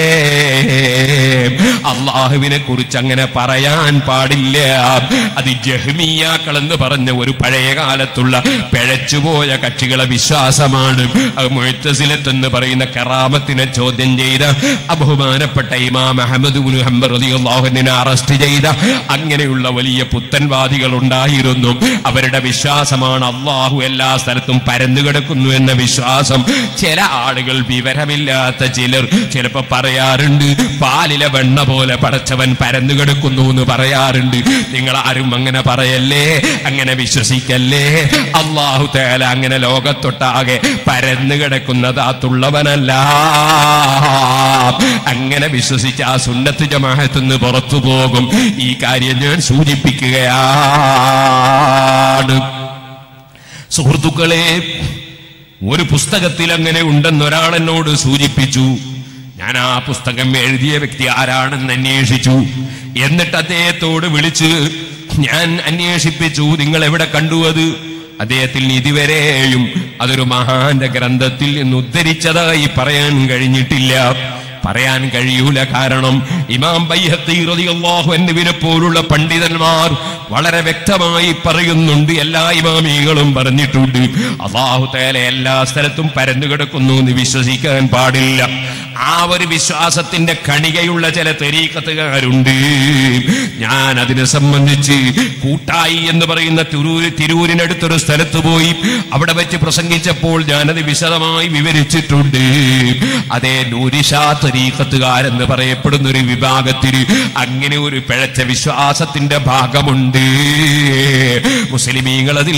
Speaker 2: അള്ളാഹുവിനെ കുറിച്ച് അങ്ങനെ പറയാൻ പാടില്ല അത് ജഹ്മിയാക്കൾ എന്ന് പറഞ്ഞ ഒരു പഴയ കാലത്തുള്ള പിഴച്ചുപോയ കക്ഷികളെ വിശ്വാസമാണ് അത് മുഴത്തസിലത്ത് എന്ന് പറയുന്ന കറാമത്തിനെ ചോദ്യം ചെയ്ത അബഹുമാനപ്പെട്ട ഇമാം അഹമ്മദ് ബിൻ ഹംബർ റളിയല്ലാഹുവിനെ അറസ്റ്റ് ചെയ്ത അങ്ങനെയുള്ള വലിയ പുത്തൻവാദികൾ ഉണ്ടായിരുന്നു അവരുടെ വിശ്വാസമാണ് അള്ളാഹു എല്ലാ സ്ഥലത്തും പരന്നു കിടക്കുന്നു എന്ന വിശ്വാസം ചില ആളുകൾ വിവരമില്ലാത്ത ചിലർ ചിലപ്പോ പറയാറുണ്ട് പാലിലെ വെണ്ണ പോലെ പടച്ചവൻ പരന്നു കിടക്കുന്നു എന്ന് പറയാറുണ്ട് നിങ്ങൾ ആരും അങ്ങനെ പറയല്ലേ അങ്ങനെ വിശ്വസിക്കല്ലേ അള്ളാഹു തേല അങ്ങനെ ലോകത്തൊട്ടാകെ പരന്നു കിടക്കുന്നതാത്തുള്ളവനല്ല അങ്ങനെ വിശ്വസിച്ച് ആ സുന്നത്ത് ജമാഅത്ത് നിന്ന് പുറത്തു പോകും ഈ കാര്യം ഞാൻ സൂചിപ്പിക്കുകയാണ് സുഹൃത്തുക്കളെ ഒരു പുസ്തകത്തിൽ അങ്ങനെ ഉണ്ടെന്ന് ഒരാൾ എന്നോട് സൂചിപ്പിച്ചു ഞാൻ ആ പുസ്തകം എഴുതിയ വ്യക്തി ആരാണെന്ന് അന്വേഷിച്ചു എന്നിട്ട് അദ്ദേഹത്തോട് വിളിച്ച് ഞാൻ അന്വേഷിപ്പിച്ചു നിങ്ങൾ എവിടെ കണ്ടു അത് അദ്ദേഹത്തിന് ഇതുവരെയും അതൊരു മഹാന്റെ ഗ്രന്ഥത്തിൽ നിന്ന് ഉദ്ധരിച്ചതായി പറയാൻ കഴിഞ്ഞിട്ടില്ല പറയാൻ കഴിയൂല കാരണം ഇമാം ബൈഹത്തി റളിയല്ലാഹു അൻഹുവിനെ പോലുള്ള പണ്ഡിതന്മാർ വളരെ വ്യക്തമായി പറയുന്നുണ്ട് എല്ലാ ഇമാമികളും പറഞ്ഞിട്ടുണ്ട് അള്ളാഹു തആല എല്ലാ സ്ഥലത്തും പരന്നു കിടക്കുന്നു എന്ന് വിശ്വസിക്കാൻ പാടില്ല ആ ഒരു വിശ്വാസത്തിന്റെ കണികയുള്ള ചില തെരീക്കത്തുകാരുണ്ട് ഞാൻ അതിനെ സംബന്ധിച്ച് കൂട്ടായി എന്ന് പറയുന്ന തിരൂര് തിരൂരിനടുത്തൊരു സ്ഥലത്ത് പോയി അവിടെ വെച്ച് പ്രസംഗിച്ചപ്പോൾ ഞാനത് വിശദമായി വിവരിച്ചിട്ടുണ്ട് അതേ നൂരിഷാ തരീക്കത്തുകാരെന്ന് പറയപ്പെടുന്ന ഒരു വിഭാഗത്തിന് അങ്ങനെ ഒരു പിഴച്ച വിശ്വാസത്തിന്റെ ഭാഗമുണ്ട് മുസ്ലിമീങ്ങൾ അതിൽ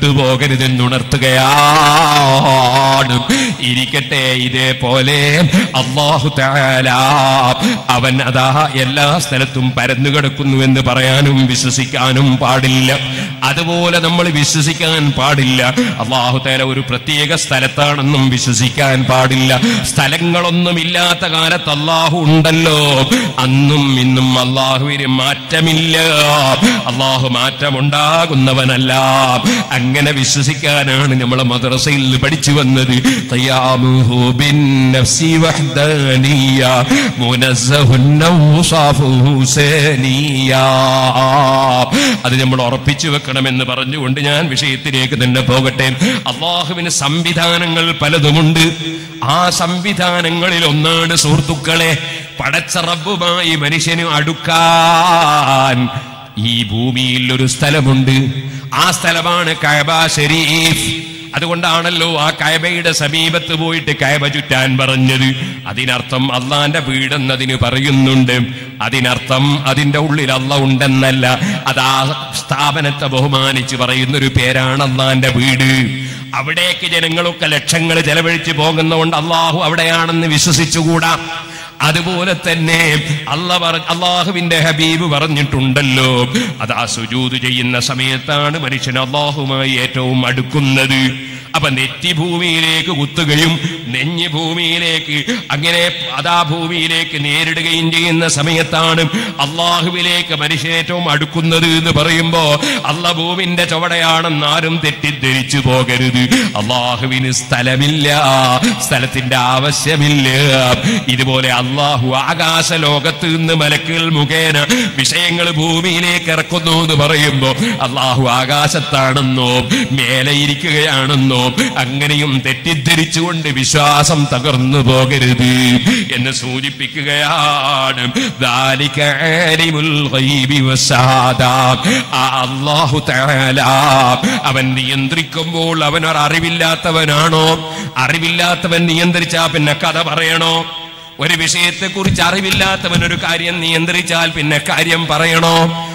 Speaker 2: പെട്ടുപോകരുതെന്നുണർത്തുകയാണ് ഇരിക്കട്ടെ ഇതേപോലെ അള്ളാഹു തആല അവൻ അതാ എല്ലാ സ്ഥലത്തും പരന്നു കിടക്കുന്നു എന്ന് പറയാനും വിശ്വസിക്കാനും പാടില്ല അതുപോലെ നമ്മൾ വിശ്വസിക്കാൻ പാടില്ല അള്ളാഹു തആല ഒരു പ്രത്യേക സ്ഥലത്താണെന്നും വിശ്വസിക്കാൻ പാടില്ല സ്ഥലങ്ങളൊന്നും ഇല്ലാത്ത കാലത്ത് അള്ളാഹു ഉണ്ടല്ലോ അന്നും ഇന്നും അള്ളാഹുവിന് മാറ്റമില്ല അള്ളാഹു മാറ്റമുണ്ടാകുന്നവനല്ല അങ്ങനെ വിശ്വസിക്കാനാണ് നമ്മൾ മദ്രസയിൽ പഠിച്ചു വന്നത് ഖിയാമുഹു ബിന്നഫ്സി വഹ്ദാനിയ മുനസ്സഹുൻ ഔസാഫുഹു സാനിയ അത് നമ്മൾ ഉറപ്പിച്ചു വെക്കണമെന്ന് പറഞ്ഞുകൊണ്ട് ഞാൻ വിഷയത്തിലേക്ക് തന്നെ പോകട്ടെ അള്ളാഹുവിന് സംവിധാനങ്ങൾ പലതുമുണ്ട് ആ സംവിധാനങ്ങളിൽ ഒന്നാണ് സുഹൃത്തുക്കളെ പടച്ച റബ്ബുമായി മനുഷ്യന് അടുക്കാൻ ഈ ഭൂമിയിൽ ഒരു സ്ഥലമുണ്ട് ആ സ്ഥലമാണ് കഅബ ഷരീഫ് അതുകൊണ്ടാണല്ലോ ആ കയബയുടെ സമീപത്ത് പോയിട്ട് കയബ ചുറ്റാൻ പറഞ്ഞത് അതിനർത്ഥം അള്ളാന്റെ വീടെന്നതിന് പറയുന്നുണ്ട് അതിനർത്ഥം അതിന്റെ ഉള്ളിൽ അള്ള ഉണ്ടെന്നല്ല അത് ആ സ്ഥാപനത്തെ ബഹുമാനിച്ച് പറയുന്ന ഒരു പേരാണ് അള്ളാന്റെ വീട് അവിടേക്ക് ജനങ്ങളൊക്കെ ലക്ഷങ്ങൾ ചെലവഴിച്ച് പോകുന്നതുകൊണ്ട് അള്ളാഹു അവിടെയാണെന്ന് വിശ്വസിച്ചുകൂടാ അതുപോലെ തന്നെ അല്ല പറ അള്ളാഹുവിന്റെ ഹബീബ് പറഞ്ഞിട്ടുണ്ടല്ലോ അത് ആ സുജൂത് ചെയ്യുന്ന സമയത്താണ് മനുഷ്യൻ അള്ളാഹുമായി ഏറ്റവും അടുക്കുന്നത് അപ്പൊ നെറ്റി ഭൂമിയിലേക്ക് കുത്തുകയും നെഞ്ഞ് ഭൂമിയിലേക്ക് അങ്ങനെ അതാ ഭൂമിയിലേക്ക് നേരിടുകയും ചെയ്യുന്ന സമയത്താണ് അള്ളാഹുവിലേക്ക് മനുഷ്യൻ ഏറ്റവും അടുക്കുന്നത് എന്ന് പറയുമ്പോ അള്ള ഭൂമിന്റെ ചുവടയാണെന്ന് ആരും തെറ്റിദ്ധരിച്ചു പോകരുത് അള്ളാഹുവിന് സ്ഥലമില്ല സ്ഥലത്തിന്റെ ആവശ്യമില്ല ഇതുപോലെ അള്ളാഹു ആകാശ ലോകത്ത് നിന്ന് മലക്കുകൾ മുഖേന വിഷയങ്ങൾ ഭൂമിയിലേക്ക് ഇറക്കുന്നു എന്ന് പറയുമ്പോ അള്ളാഹു ആകാശത്താണെന്നോ മേലെ ഇരിക്കുകയാണെന്നോ അങ്ങനെയും തെറ്റിദ്ധരിച്ചുകൊണ്ട് വിശ്വാസം തകർന്നു പോകരുത് എന്ന് സൂചിപ്പിക്കുകയാണ് ذلك عالم الغيب والشهادة. ആ അല്ലാഹു തആല അവൻ നിയന്ത്രിക്കുമ്പോൾ അവൻ ഒരു അറിവില്ലാത്തവനാണോ അറിവില്ലാത്തവൻ നിയന്ത്രിച്ചാ പിന്നെ കഥ പറയണോ ഒരു വിഷയത്തെ കുറിച്ച് അറിവില്ലാത്തവൻ ഒരു കാര്യം നിയന്ത്രിച്ചാൽ പിന്നെ കാര്യം പറയണോ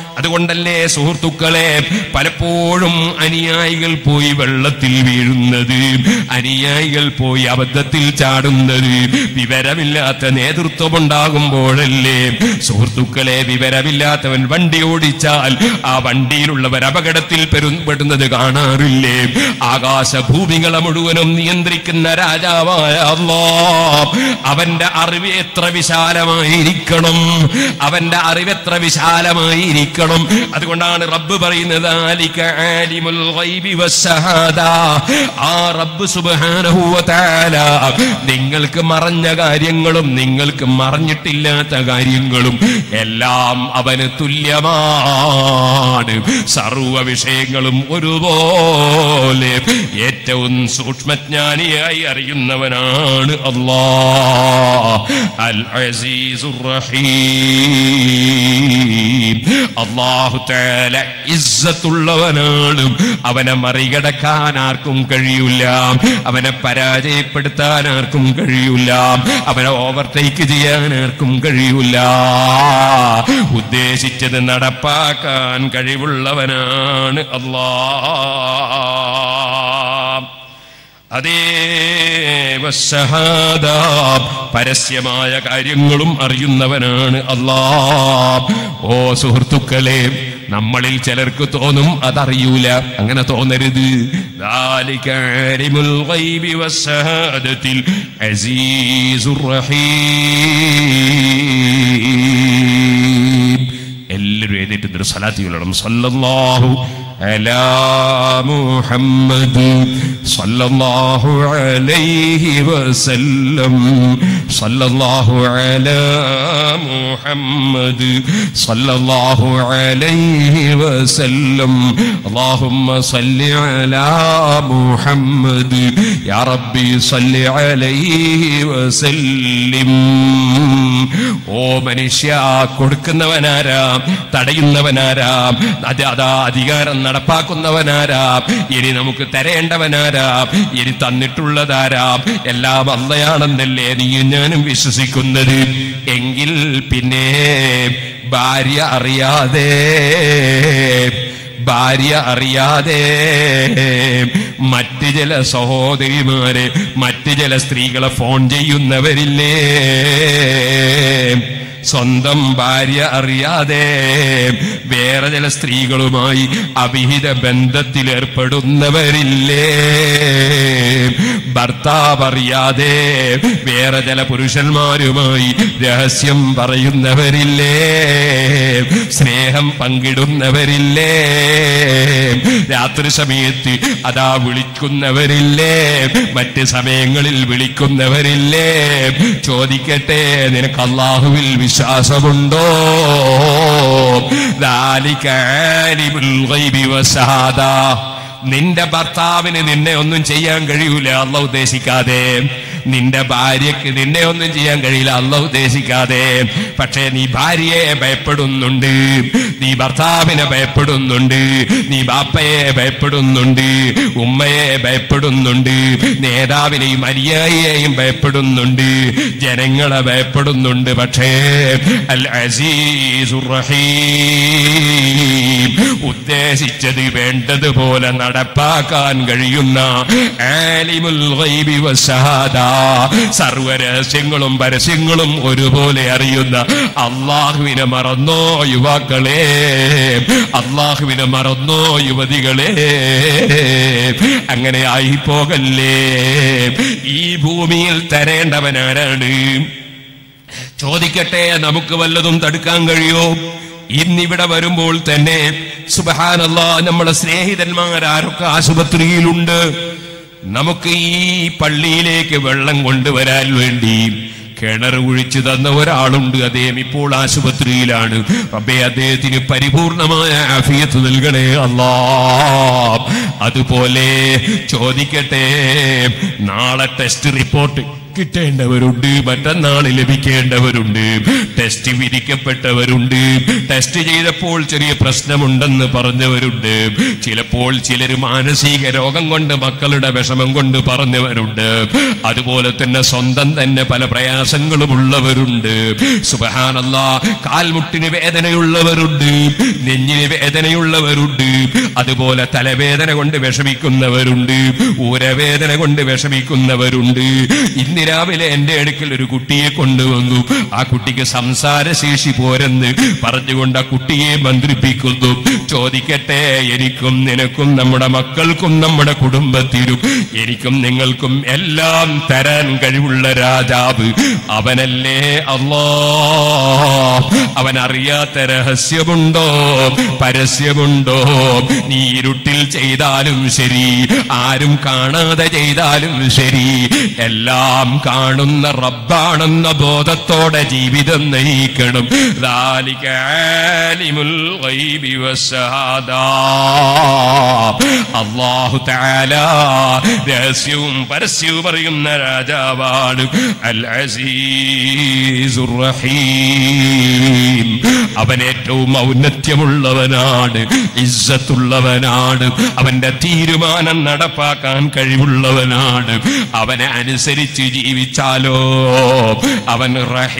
Speaker 2: അതുകൊണ്ടല്ലേ സുഹൃത്തുക്കളെ പലപ്പോഴും അനുയായികൾ പോയി വെള്ളത്തിൽ വീഴുന്നത് അനുയായികൾ പോയി അബദ്ധത്തിൽ ചാടുന്നത് വിവരമില്ലാത്ത നേതൃത്വം ഉണ്ടാകുമ്പോഴല്ലേ സുഹൃത്തുക്കളെ വിവരമില്ലാത്തവൻ വണ്ടി ഓടിച്ചാൽ ആ വണ്ടിയിലുള്ളവർ അപകടത്തിൽ പെരു- പെടുന്നത് കാണാറില്ലേ ആകാശഭൂമികളെ മുഴുവനും നിയന്ത്രിക്കുന്ന രാജാവായ അല്ലാ അവന്റെ അറിവ് എത്ര വിശാലമായിരിക്കണം അവന്റെ അറിവ് എത്ര വിശാലമായിരിക്കണം അതുകൊണ്ടാണ് റബ്ബ് പറയുന്നത് "ആലിക ആലിമുൽ ഗൈബി വസ്സഹാദ." ആ റബ്ബ് സുബ്ഹാനഹു വ തആല നിങ്ങൾക്ക് മറഞ്ഞ കാര്യങ്ങളും നിങ്ങൾക്ക് മറഞ്ഞിട്ടില്ലാത്ത കാര്യങ്ങളും എല്ലാം അവന് തുല്യമാണ് സർവ വിഷയങ്ങളും ഒരുപോലെ ഏറ്റവും സൂക്ഷ്മജ്ഞാനിയായി അറിയുന്നവനാണ് അല്ലാ അൽ അസീസുർ റഹീം അല്ലാഹു തആല ഇസ്സത്തുള്ളവനാണ് അവനെ മറികടക്കാൻ ആർക്കും കഴിയില്ല അവനെ പരാജയപ്പെടുത്താൻ ആർക്കും കഴിയില്ല അവനെ ഓവർടേക്ക് ചെയ്യാൻ ആർക്കും കഴിയില്ല ഉദ്ദേശിച്ചത് നടപ്പാക്കാൻ കഴിവുള്ളവനാണ് അല്ലാ അതേ വസ്സഹാദ പരസ്യമായ കാര്യങ്ങളും അറിയുന്നവനാണ് അല്ലാ ഓ സുഹൃത്തുക്കളെ നമ്മളിൽ ചിലർക്ക് തോന്നും അതറിയൂല അങ്ങനെ തോന്നരുത് ذلك عالم الغيب والشهادة العزيز الرحيم എല്ലാവരും എഴുന്നേറ്റ് നിന്നൊരു സലാത്തി കൊള്ളണം സല്ലല്ലാഹു അലാ മുഹമ്മദ് സല്ലല്ലാഹു അലൈഹി വസല്ലം സല്ലല്ലാഹു അലാ മുഹമ്മദ് സല്ലല്ലാഹു അലൈഹി വസല്ലം اللهم صل على محمد يا ربي صل عليه وسلم ഓ മനുഷ്യ കൊടുക്കുന്നവനാരാം തടയുന്നവനാരാം അത് അതാ അധികാരം നടപ്പാക്കുന്നവനാരാം ഇനി നമുക്ക് തരേണ്ടവനാരാം ഇനി തന്നിട്ടുള്ളതാരാം എല്ലാം അന്നയാണെന്നല്ലേ നീയും ഞാനും വിശ്വസിക്കുന്നത് എങ്കിൽ പിന്നെ ഭാര്യ അറിയാതെ ഭാര്യ അറിയാതെ മറ്റ് ചില സഹോദരിമാരെ മറ്റ് ചില സ്ത്രീകളെ ഫോൺ ചെയ്യുന്നവരില്ലേ സ്വന്തം ഭാര്യ അറിയാതെ വേറെ ചില സ്ത്രീകളുമായി അവിഹിത ബന്ധത്തിൽ ഏർപ്പെടുന്നവരില്ലേ ഭർത്താവ് അറിയാതെ വേറെ ചില പുരുഷന്മാരുമായി രഹസ്യം പറയുന്നവരില്ലേ സ്നേഹം പങ്കിടുന്നവരില്ലേ രാത്രി സമയത്ത് അതാ വിളിക്കുന്നവരില്ലേ മറ്റ് സമയങ്ങളിൽ വിളിക്കുന്നവരില്ലേ ചോദിക്കട്ടെ നിനക്ക് അള്ളാഹുവിൽ വിശ്വാസമുണ്ടോ ذلك عالم الغيب والشهادة നിന്റെ ഭർത്താവിന് നിന്നെ ഒന്നും ചെയ്യാൻ കഴിയൂല അല്ല ഉദ്ദേശിക്കാതെ നിന്റെ ഭാര്യക്ക് നിന്നെ ഒന്നും ചെയ്യാൻ കഴിയില്ല അല്ല ഉദ്ദേശിക്കാതെ പക്ഷേ നീ ഭാര്യയെ ഭയപ്പെടുന്നുണ്ട് നീ ഭർത്താവിനെ ഭയപ്പെടുന്നുണ്ട് നീ ബാപ്പയെ ഭയപ്പെടുന്നുണ്ട് ഉമ്മയെ ഭയപ്പെടുന്നുണ്ട് നേതാവിനെയും അനുയായിയെയും ഭയപ്പെടുന്നുണ്ട് ജനങ്ങളെ ഭയപ്പെടുന്നുണ്ട് പക്ഷേ അൽ അസീസുർ റഹീം ഉദ്ദേശിച്ചത് വേണ്ടതുപോലെ നടപ്പാക്കാൻ കഴിയുന്ന ആലിമുൽ ഗൈബി വശഹാദ സർവരഹസ്യങ്ങളും പരസ്യങ്ങളും ഒരുപോലെ അറിയുന്ന അള്ളാഹുവിനെ മറന്നോ യുവാക്കളെ അള്ളാഹുവിനെ മറന്നോ യുവതികളെ അങ്ങനെ ആയി പോകല്ലേ ഈ ഭൂമിയിൽ തരേണ്ടവനാരാണ് ചോദിക്കട്ടെ നമുക്ക് വല്ലതും തടുക്കാൻ കഴിയോ ഇന്നിവിടെ വരുമ്പോൾ തന്നെ സുബഹാനല്ല നമ്മളെ സ്നേഹിതന്മാരാരൊക്കെ ആശുപത്രിയിലുണ്ട് നമുക്ക് ഈ പള്ളിയിലേക്ക് വെള്ളം കൊണ്ടുവരാൻ വേണ്ടി കിണർ കുഴിച്ചു തന്ന ഒരാളുണ്ട് അദ്ദേഹം ഇപ്പോൾ ആശുപത്രിയിലാണ് അപ്പേ അദ്ദേഹത്തിന് പരിപൂർണമായ ആഫിയത്ത് നൽകണേ അല്ലാ അതുപോലെ ചോദിക്കട്ടെ നാളെ ടെസ്റ്റ് റിപ്പോർട്ട് കിട്ടേണ്ടവരുണ്ട് മറ്റന്നാൾ ലഭിക്കേണ്ടവരുണ്ട് ടെസ്റ്റ് വിധിക്കപ്പെട്ടവരുണ്ട് ടെസ്റ്റ് ചെയ്തപ്പോൾ ചെറിയ പ്രശ്നമുണ്ടെന്ന് പറഞ്ഞവരുണ്ട് ചിലപ്പോൾ ചിലർ മാനസിക രോഗം കൊണ്ട് മക്കളുടെ വിഷമം കൊണ്ട് പറഞ്ഞവരുണ്ട് അതുപോലെ തന്നെ സ്വന്തം തന്നെ പല പ്രയാസങ്ങളും ഉള്ളവരുണ്ട് സുബഹാനല്ല കാൽമുട്ടിന് വേദനയുള്ളവരുണ്ട് നെഞ്ഞിന് വേദനയുള്ളവരുണ്ട് അതുപോലെ തലവേദന കൊണ്ട് വിഷമിക്കുന്നവരുണ്ട് ഊരവേദന കൊണ്ട് വിഷമിക്കുന്നവരുണ്ട് ഇന്ന് രാവിലെ എന്റെ അടുക്കൽ ഒരു കുട്ടിയെ കൊണ്ടുവന്നു ആ കുട്ടിക്ക് സംസാരശേഷി പോരെന്ന് പറഞ്ഞുകൊണ്ട് ആ കുട്ടിയെ മന്ത്രിപ്പിക്കുന്നു ചോദിക്കട്ടെ എനിക്കും നിനക്കും നമ്മുടെ മക്കൾക്കും നമ്മുടെ കുടുംബത്തിനും എനിക്കും നിങ്ങൾക്കും എല്ലാം തരാൻ കഴിവുള്ള രാജാവ് അവനല്ലേ അള്ളാ അവൻ അറിയാത്ത രഹസ്യമുണ്ടോ പരസ്യമുണ്ടോ നീ ഇരുട്ടിൽ ചെയ്താലും ശരി ആരും കാണാതെ ചെയ്താലും ശരി എല്ലാം കാണുന്ന റബ്ബാണെന്ന ബോധത്തോടെ ജീവിതം നയിക്കണം ذلك عالم الغيب والشهادة അള്ളാഹു തആല രഹസ്യവും പരസ്യവും അറിയുന്ന രാജാവാണ് അൽ അസീസുർ റഹീം അവൻ ഏറ്റവും ഔന്നത്യമുള്ളവനാണ് ഇസ്സത്തുള്ളവനാണ് അവന്റെ തീരുമാനം നടപ്പാക്കാൻ കഴിവുള്ളവനാണ് അവനെ അനുസരിച്ച് ജീവിച്ചാലോ അവൻ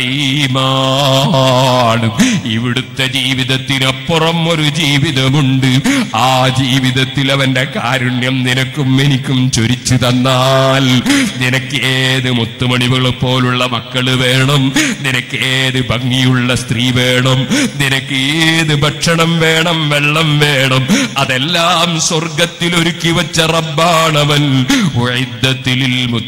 Speaker 2: റഹീമാണ് ഇവിടുത്തെ ജീവിതത്തിനപ്പുറം ഒരു ജീവിതമുണ്ട് ആ ജീവിതത്തിൽ അവന്റെ കാരുണ്യം നിനക്കും എനിക്കും ചൊരിച്ചു തന്നാൽ നിനക്ക് ഏത് മുത്തുമണികളെ പോലുള്ള മക്കള് വേണം നിനക്ക് ഏത് ഭംഗിയുള്ള സ്ത്രീ വേണം നിനക്ക് ഏത് ഭക്ഷണം വേണം വെള്ളം വേണം അതെല്ലാം സ്വർഗത്തിൽ ഒരുക്കി വച്ച റബ്ബാണവൻ ഉഇദ്ദത്തിൽ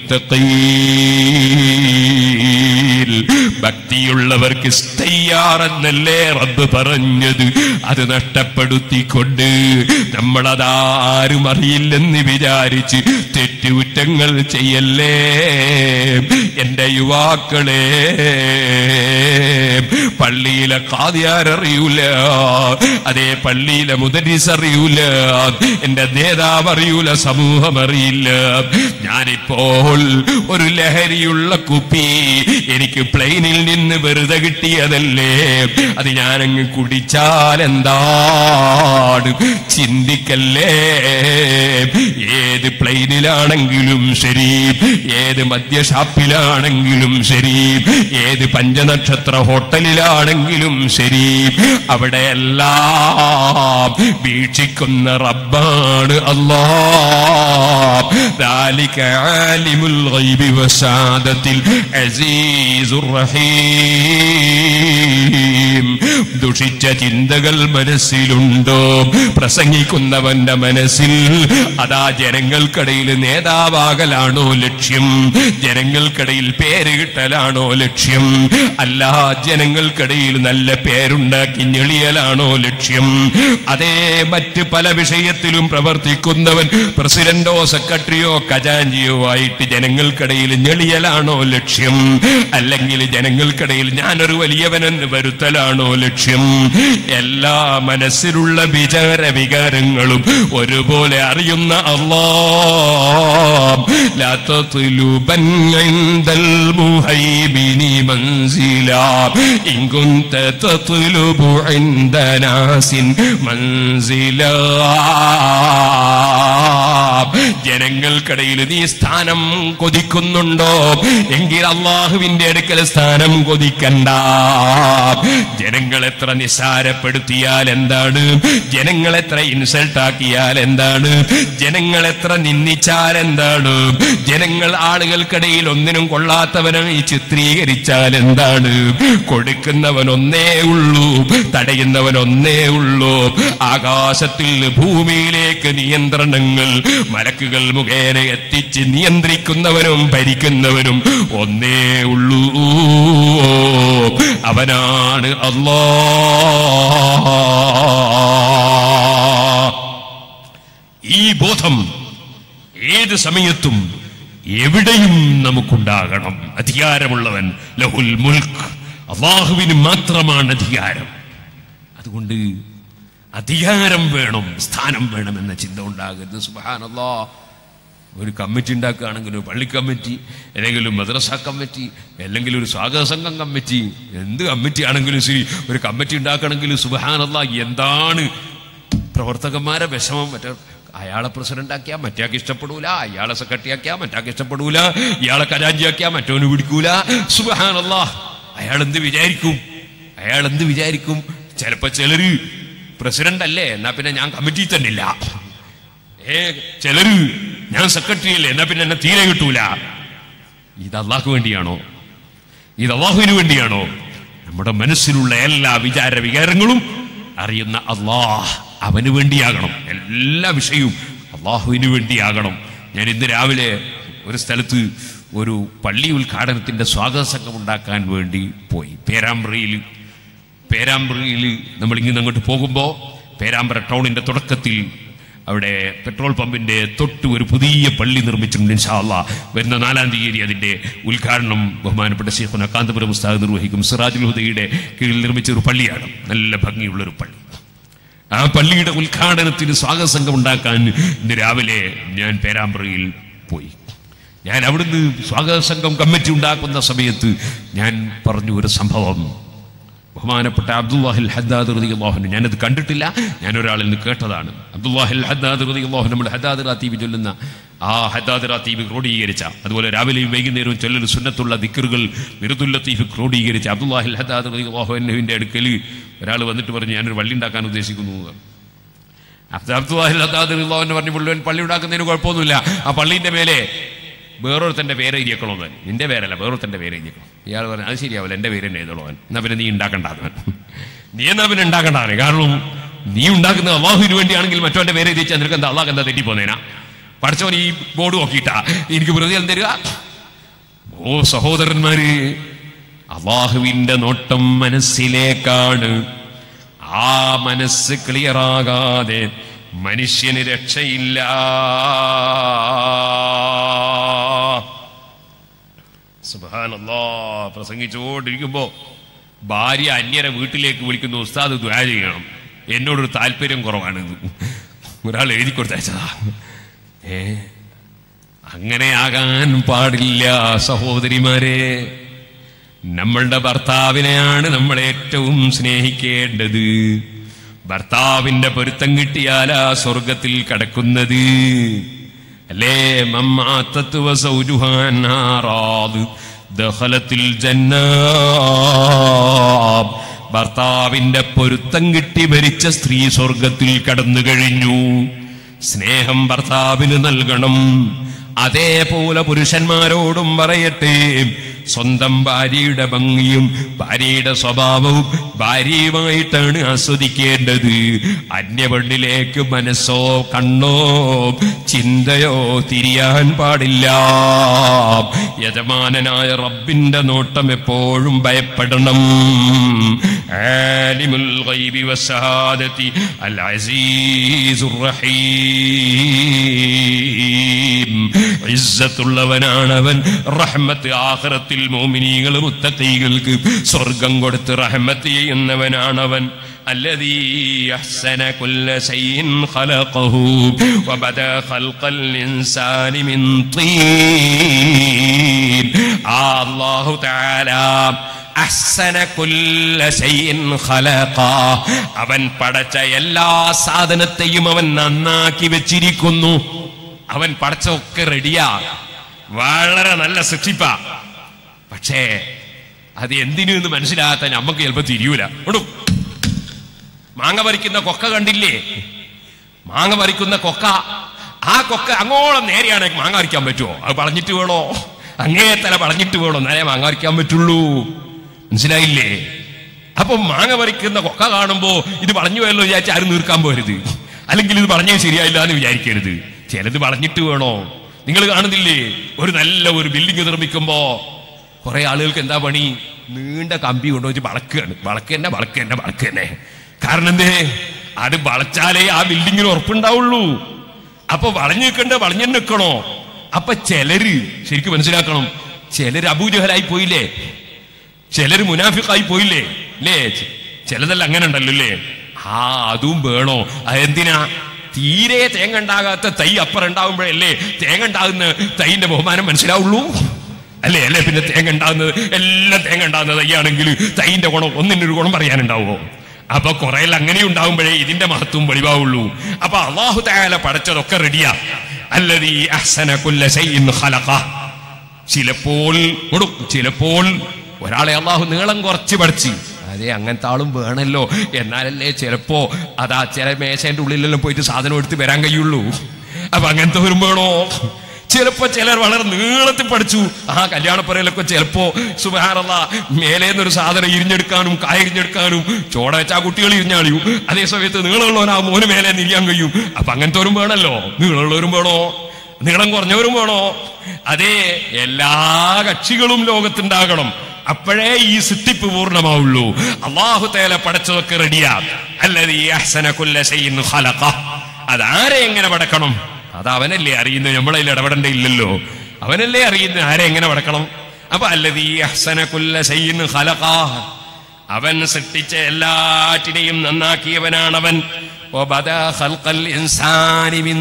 Speaker 2: മുത്തഖീൻ ഭക്തിയുള്ളവർക്ക് തയ്യാറെന്നല്ലേ റബ്ബ് പറഞ്ഞത് അത് നഷ്ടപ്പെടുത്തിക്കൊണ്ട് നമ്മളതാരും അറിയില്ലെന്ന് വിചാരിച്ച് തെറ്റുകുറ്റങ്ങൾ ചെയ്യല്ലേ എന്റെ യുവാക്കളെ പള്ളിയിലെ കാതിയാരറിയൂല അതേ പള്ളിയിലെ മുദരിസ് അറിയൂല എന്റെ നേതാവ് അറിയൂല സമൂഹം അറിയില്ല ഞാനിപ്പോൾ ഒരു ലഹരിയുള്ള കുപ്പി എനിക്ക് പ്ലെയിനിൽ നിന്ന് വെറുതെ കിട്ടിയതല്ലേ അത് ഞാനങ്ങ് കുടിച്ചാൽ എന്താണ് ചിന്തിക്കല്ലേ ഏത് പ്ലെയിനിലാണെങ്കിലും ശരി ഏത് മദ്യഷാപ്പിലാണെങ്കിലും ശരി ഏത് പഞ്ചനക്ഷത്ര ഹോട്ടലിലാണെങ്കിലും ശരി അവിടെ എല്ലാം വീക്ഷിക്കുന്ന റബ്ബാണ് അല്ലാ ذلك عالم الغيب والشهادة العزيز الرحيم ദുഷിച്ച ചിന്തകൾ മനസ്സിലുണ്ടോ പ്രസംഗിക്കുന്നവന്റെ മനസ്സിൽ അതാ ജനങ്ങൾക്കിടയിൽ നേതാവാകലാണോ ലക്ഷ്യം ജനങ്ങൾക്കിടയിൽ പേര് കിട്ടലാണോ ലക്ഷ്യം അല്ല ജനങ്ങൾക്കിടയിൽ നല്ല പേരുണ്ടാക്കി ഞെളിയലാണോ ലക്ഷ്യം അതേ മറ്റ് പല വിഷയത്തിലും പ്രവർത്തിക്കുന്നവൻ പ്രസിഡന്റോ സെക്രട്ടറിയോ ഖജാഞ്ചിയോ ആയിട്ട് ജനങ്ങൾക്കിടയിൽ ഞെളിയലാണോ ലക്ഷ്യം അല്ലെങ്കിൽ ജനങ്ങൾക്കിടയിൽ ഞാനൊരു വലിയവനെന്ന് വരുത്തലാണോ ലക്ഷ്യം എല്ലാ മനസ്സിലുള്ള വിചാര വികാരങ്ങളും ഒരുപോലെ അറിയുന്ന അള്ളാ لا تطلبن عند المهيمن منزلا إن كنت تطلب عند ناس منزلا ജനങ്ങൾക്കിടയിൽ നീ സ്ഥാനം കൊതിക്കുന്നുണ്ടോ എങ്കിൽ അള്ളാഹുവിന്റെ അടുക്കൽ സ്ഥാനം കൊതിക്കണ്ട ജനങ്ങൾ എത്ര നിസ്സാരപ്പെടുത്തിയാൽ എന്താണ് ജനങ്ങൾ എത്ര ഇൻസൾട്ട് ആക്കിയാൽ എന്താണ് ജനങ്ങൾ എത്ര നിന്ദിച്ചാൽ എന്താണ് ജനങ്ങൾ ആളുകൾക്കിടയിൽ ഒന്നിനും കൊള്ളാത്തവനായി ചിത്രീകരിച്ചാൽ എന്താണ് കൊടുക്കുന്നവൻ ഒന്നേ ഉള്ളൂ തടയുന്നവൻ ഒന്നേ ഉള്ളൂ ആകാശത്തിൽ ഭൂമിയിലേക്ക് നിയന്ത്രണങ്ങൾ മലക്കുകൾ മുഖേന എത്തിച്ച് നിയന്ത്രിക്കുന്നവനും ഭരിക്കുന്നവനും ഒന്നേ ഉള്ളൂ അവനാണ് അല്ലാ ഈ ബോധം ഏത് സമയത്തും എവിടെയും നമുക്കുണ്ടാകണം അധികാരമുള്ളവൻ ലഹുൽ മുൽക്ക് അള്ളാഹുവിന് മാത്രമാണ് അധികാരം അതുകൊണ്ട് അധികാരം വേണം സ്ഥാനം വേണം എന്ന ചിന്ത ഉണ്ടാകരുത് സുബാനല്ലാ ഒരു കമ്മിറ്റി ഉണ്ടാക്കുകയാണെങ്കിൽ ഒരു പള്ളി കമ്മിറ്റി അല്ലെങ്കിൽ ഒരു മദ്രസ കമ്മിറ്റി അല്ലെങ്കിൽ ഒരു സ്വാഗത സംഘം കമ്മിറ്റി എന്ത് കമ്മിറ്റി ആണെങ്കിലും ശരി ഒരു കമ്മിറ്റി ഉണ്ടാക്കണമെങ്കിൽ സുബഹാനല്ല എന്താണ് പ്രവർത്തകന്മാരെ വിഷമം മറ്റേ അയാളെ പ്രസിഡന്റ് ആക്കിയാൽ മറ്റേക്ക് ഇഷ്ടപ്പെടൂല അയാളെ സെക്രട്ടറി ആക്കിയാൽ മറ്റാക്ക് ഇഷ്ടപ്പെടൂല ഇയാളെ കരാഞ്ചിയാക്കിയാൽ മറ്റവന് പിടിക്കൂല സുബഹാനല്ല അയാൾ എന്ത് വിചാരിക്കും അയാൾ എന്ത് വിചാരിക്കും ചിലപ്പോ ചിലര് പ്രസിഡന്റ് അല്ലേ എന്നാ പിന്നെ ഞാൻ കമ്മിറ്റി തന്നെ ഇല്ല ഏ ചിലര് ഞാൻ സെക്രട്ടറി അല്ലേ എന്നാ പിന്നെ എന്നെ തീരെ കിട്ടൂല ഇത് അള്ളാഹ്ക്ക് വേണ്ടിയാണോ ഇത് അള്ളാഹുവിന് വേണ്ടിയാണോ നമ്മുടെ മനസ്സിലുള്ള എല്ലാ വിചാര വികാരങ്ങളും അറിയുന്ന അള്ളാഹ് അവന് വേണ്ടിയാകണം എല്ലാ വിഷയവും അള്ളാഹുവിന് വേണ്ടിയാകണം ഞാൻ ഇന്ന് രാവിലെ ഒരു സ്ഥലത്ത് ഒരു പള്ളി ഉദ്ഘാടനത്തിന്റെ സ്വാഗത സംഘം ഉണ്ടാക്കാൻ വേണ്ടി പോയി പേരാമ്പ്രയിൽ പേരാമ്പ്രയിൽ നമ്മൾ ഇങ്ങനെ അങ്ങോട്ട് പോകുമ്പോൾ പേരാമ്പ്ര ടൗണിന്റെ തുടക്കത്തിൽ അവിടെ പെട്രോൾ പമ്പിന്റെ തൊട്ട് ഒരു പുതിയ പള്ളി നിർമ്മിച്ചിട്ടുണ്ട് ഇൻഷാല്ല വരുന്ന നാലാം തീയതി അതിന്റെ ഉദ്ഘാടനം ബഹുമാനപ്പെട്ട ശേഖുന കാന്തപുരം ഉസ്താദ് നിർവഹിക്കും സിറാജുൽ ഹുദയുടെ കീഴിൽ നിർമ്മിച്ച ഒരു പള്ളിയാണ് നല്ല ഭംഗിയുള്ള ഒരു പള്ളി ആ പള്ളിയുടെ ഉദ്ഘാടനത്തിന് സ്വാഗത സംഘം ഉണ്ടാക്കാൻ ഇന്ന് രാവിലെ ഞാൻ പേരാമ്പ്രയിൽ പോയി ഞാൻ അവിടുന്ന് സ്വാഗത സംഘം കമ്മിറ്റി ഉണ്ടാക്കുന്ന സമയത്ത് ഞാൻ പറഞ്ഞു ഒരു സംഭവം ബഹുമാനപ്പെട്ട അബ്ദുല്ലാഹിൽ ഹദ്ദാദ് റതി അള്ളാഹുന് ഞാനത് കണ്ടിട്ടില്ല ഞാൻ ഒരാളിൽ നിന്ന് കേട്ടതാണ് അബ്ദുല്ലാഹിൽ ഹദ്ദാദ് റതി അള്ളാഹു നമ്മൾ ഹദ്ദാദ് റാത്തീബ് ചൊല്ലുന്ന ആ ഹദ്ദാദ് റാത്തീബ് ക്രോഡീകരിച്ച അതുപോലെ രാവിലെയും വൈകുന്നേരവും ചൊല്ലൽ സുന്നത്തുള്ള ദിക്കറുകൾ മിറുദുല്ലത്തീഫ് ക്രോഡീകരിച്ച അബ്ദുല്ലാഹിൽ ഹദ്ദാദ് റതി അള്ളാഹുവിൻ്റെ അടുക്കൽ ഒരാൾ വന്നിട്ട് പറഞ്ഞു ഞാനൊരു വള്ളി ഉണ്ടാക്കാൻ ഉദ്ദേശിക്കുന്നു എന്ന് പറഞ്ഞു. അബ്ദുല്ലാഹിൽ ഹദ്ദാദ് റതി അള്ളാഹുവിനെ പറഞ്ഞു മുഴുവൻ പള്ളി ഉണ്ടാക്കുന്നതിന് കുഴപ്പമൊന്നുമില്ല ആ പള്ളീൻ്റെ മേലെ വേറൊരുത്തൻ്റെ പേര് എഴുതിയേക്കണോ താൻ നിന്റെ പേരല്ല വേറൊരുത്തൻ്റെ പേര് എഴുതിയേക്കണം ഇയാൾ പറഞ്ഞു അത് ശരിയാവില്ല എൻ്റെ പേര് തന്നെ എഴുതണോ അവൻ എന്നാ പിന്നെ നീ ഉണ്ടാക്കണ്ടാന്ന് നീ എന്നാ പിന്നെ ഉണ്ടാക്കണ്ടാണ് കാരണം നീ ഉണ്ടാക്കുന്നത് അള്ളാഹുവിന് വേണ്ടിയാണെങ്കിൽ മറ്റവന്റെ പേര് എഴുതിച്ചാൽ നിനക്ക് എന്താ അള്ളാഹ് എന്താ തെറ്റിപ്പോന്നേനാ പഠിച്ചവൻ ഈ ബോർഡ് നോക്കിയിട്ടാ എനിക്ക് പ്രതിഫലം തരിക ഓ സഹോദരന്മാര് അള്ളാഹുവിന്റെ നോട്ടം മനസ്സിലേക്കാണ് ആ മനസ്സ് ക്ലിയറാകാതെ മനുഷ്യന് രക്ഷയില്ല സുബാനല്ലാ പ്രസംഗിച്ചുകൊണ്ടിരിക്കുമ്പോ ഭാര്യ അന്യരെ വീട്ടിലേക്ക് വിളിക്കുന്ന ഉസ്താദ് ദ്വാ ചെയ്യണം എന്നോടൊരു താല്പര്യം കുറവാണ് ഇത്. ഒരാൾ എഴുതി കൊടുത്തയച്ചതാ ഏ അങ്ങനെ ആകാൻ പാടില്ല സഹോദരിമാരെ നമ്മളുടെ ഭർത്താവിനെയാണ് നമ്മൾ ഏറ്റവും സ്നേഹിക്കേണ്ടത് ഭർത്താവിന്റെ പൊരുത്തം കിട്ടിയാലാ സ്വർഗത്തിൽ കടക്കുന്നത് അല്ലേ മമ്മാത്തത്ത് വസൗജുഹാനാറാദ് ദഖലത്തിൽ ജന്ന ഭർത്താവിന്റെ പൊരുത്തം കിട്ടി ഭരിച്ച സ്ത്രീ സ്വർഗത്തിൽ കടന്നു കഴിഞ്ഞു സ്നേഹം ഭർത്താവിന് നൽകണം അതേപോലെ പുരുഷന്മാരോടും പറയട്ടെ സ്വന്തം ഭാര്യയുടെ ഭംഗിയും ഭാര്യയുടെ സ്വഭാവവും ഭാര്യയുമായിട്ടാണ് ആസ്വദിക്കേണ്ടത് അന്യപെണ്ണിലേക്ക് മനസ്സോ കണ്ണോ ചിന്തയോ തിരിയാൻ പാടില്ല യജമാനനായ റബ്ബിന്റെ നോട്ടം എപ്പോഴും ഭയപ്പെടണം ആലിമുൽ ഗൈബി വസ്സഹാദത്തി അൽ അസീസുർ റഹീം ഇസ്സത്തുള്ളവനാണവൻ റഹ്മത്ത് ആഖിറത്തിൽ മോമിനീകൾ മുത്തഖീകൾക്ക് സ്വർഗം കൊടുത്ത് റഹ്മത്ത് ചെയ്യുന്നവനാണവൻ الذي أحسن كل شيء خلقه وبدا خلق الإنسان من طين الله تعالى അഹ്സന കുല്ല ശൈഇൻ ഖലഖ. അവൻ പടച്ച എല്ലാ സാധനത്തെയും അവൻ നന്നാക്കി വെച്ചിരിക്കുന്നു അവൻ പടച്ചൊക്കെ റെഡിയാ വളരെ നല്ല സൃഷ്ടിപ്പ പക്ഷേ അത് എന്തിനു എന്ന് മനസ്സിലാകാത്ത നമുക്ക് ചിലപ്പോ തിരിയൂല കൊടു മാങ്ങ പറിക്കുന്ന കൊക്ക കണ്ടില്ലേ മാങ്ങ പറിക്കുന്ന കൊക്ക ആ കൊക്ക അങ്ങോളം നേരെയാണ് മാങ്ങ പറിക്കാൻ പറ്റുമോ അത് വളഞ്ഞിട്ട് വേണോ അങ്ങേ തല വളഞ്ഞിട്ട് വേണോ നേരെ മാങ്ങ പറിക്കാൻ പറ്റുള്ളൂ മനസ്സിലായില്ലേ അപ്പൊ മാങ്ങ പറിക്കുന്ന കൊക്ക കാണുമ്പോ ഇത് വളഞ്ഞു പോയല്ലോ വിചാരിച്ച് ആരും നീർക്കാൻ പോരുത് അല്ലെങ്കിൽ ഇത് പറഞ്ഞത് ശരിയായില്ല എന്ന് വിചാരിക്കരുത് ചിലത് വളഞ്ഞിട്ട് വേണോ നിങ്ങൾ കാണുന്നില്ലേ ഒരു നല്ല ഒരു ബിൽഡിംഗ് നിർമ്മിക്കുമ്പോ കുറെ ആളുകൾക്ക് എന്താ പണി നീണ്ട കമ്പി കൊണ്ടുവച്ച് വളക്കുകയാണ് വളക്ക് തന്നെ വളക്ക് തന്നെ വളക്ക് തന്നെ കാരണം എന്തേ അത് വളച്ചാലേ ആ ബിൽഡിങ്ങിന് ഉറപ്പുണ്ടാവുള്ളൂ അപ്പൊ വളഞ്ഞു നിൽക്കണ്ട വളഞ്ഞു നിൽക്കണോ അപ്പൊ ചിലര് ശരിക്കും മനസ്സിലാക്കണം ചിലര് അബൂജഹലായി പോയില്ലേ ചിലര് മുനാഫിക്കായി പോയില്ലേ അല്ലേ ചിലതെല്ലാം അങ്ങനെ ഉണ്ടല്ലോ അല്ലേ ആ അതും വേണോ അതെന്തിനാ തീരെ തേങ്ങ ഉണ്ടാകാത്ത തൈ അപ്പുറം ഉണ്ടാകുമ്പോഴല്ലേ തേങ്ങ ഉണ്ടാകുന്ന തൈന്റെ ബഹുമാനം മനസ്സിലാവുള്ളൂ അല്ലേ അല്ലേ പിന്നെ തേങ്ങ ഉണ്ടാകുന്നത് എല്ലാം തേങ്ങ ഉണ്ടാകുന്ന തൈയാണെങ്കിൽ തൈന്റെ ഗുണം ഒന്നിനൊരു ഗുണം പറയാനുണ്ടാവുമോ അപ്പൊ കുറെ അങ്ങനെ ഉണ്ടാകുമ്പോഴേ ഇതിന്റെ മഹത്വം വെളിവാവുള്ളൂ അപ്പൊ അള്ളാഹു തായാല പടച്ചതൊക്കെ റെഡിയാ അല്ലതീ അഹ്സന കുല്ല ശൈഇൻ ഖലഖ ചിലപ്പോൾ കൊടു ചിലപ്പോൾ ഒരാളെ അള്ളാഹു നീളം കുറച്ച് പഠിച്ച് അതെ അങ്ങനത്തെ ആളും വേണമല്ലോ എന്നാലല്ലേ ചിലപ്പോ അതാ ചില മേശേന്റെ ഉള്ളിലെല്ലാം പോയിട്ട് സാധനം എടുത്ത് വരാൻ കഴിയുള്ളൂ അപ്പൊ അങ്ങനത്തെ വരും വേണോ ചിലപ്പോ ചിലർ വളരെ നീളത്തിൽ പഠിച്ചു ആ കല്യാണപ്പുരയിലൊക്കെ ചിലപ്പോ സുബാറല്ല മേലേന്നൊരു സാധനം ഇരിഞ്ഞെടുക്കാനും കായരിഞ്ഞെടുക്കാനും ചോട വെച്ചാ കുട്ടികൾ ഇരിഞ്ഞാളിയും അതേ സമയത്ത് നീളമുള്ളവനാ മോന് മേലെ നിരിയാൻ കഴിയും അപ്പൊ അങ്ങനത്തെ വേണമല്ലോ നീളമുള്ളവരും വേണോ നീളം കുറഞ്ഞവരും വേണോ അതേ എല്ലാ കക്ഷികളും ലോകത്തുണ്ടാകണം അപ്പോഴേ ഈ സിട്ടിപ്പ് പൂർണ്ണമാവുള്ളൂ അള്ളാഹു തേല പടച്ചതൊക്കെ റെഡിയാ അല്ലത് ഈ അഹ്സന കുല്ല ചെയ്യുന്നു ഖലഖ അതാരെ എങ്ങനെ പടക്കണം അത് അവനല്ലേ അറിയുന്നത് നമ്മളതിൽ ഇടപെടേണ്ട ഇല്ലല്ലോ അവനല്ലേ അറിയുന്നത് ആരെ എങ്ങനെ പടക്കണം അപ്പൊ അല്ലത് ഈ അഹ്സന കുല്ല ചെയ്യുന്നു ഖലഖ അവൻ സൃഷ്ടിച്ച എല്ലാറ്റിനെയും നന്നാക്കിയവനാണവൻ وبدا خلق الإنسان من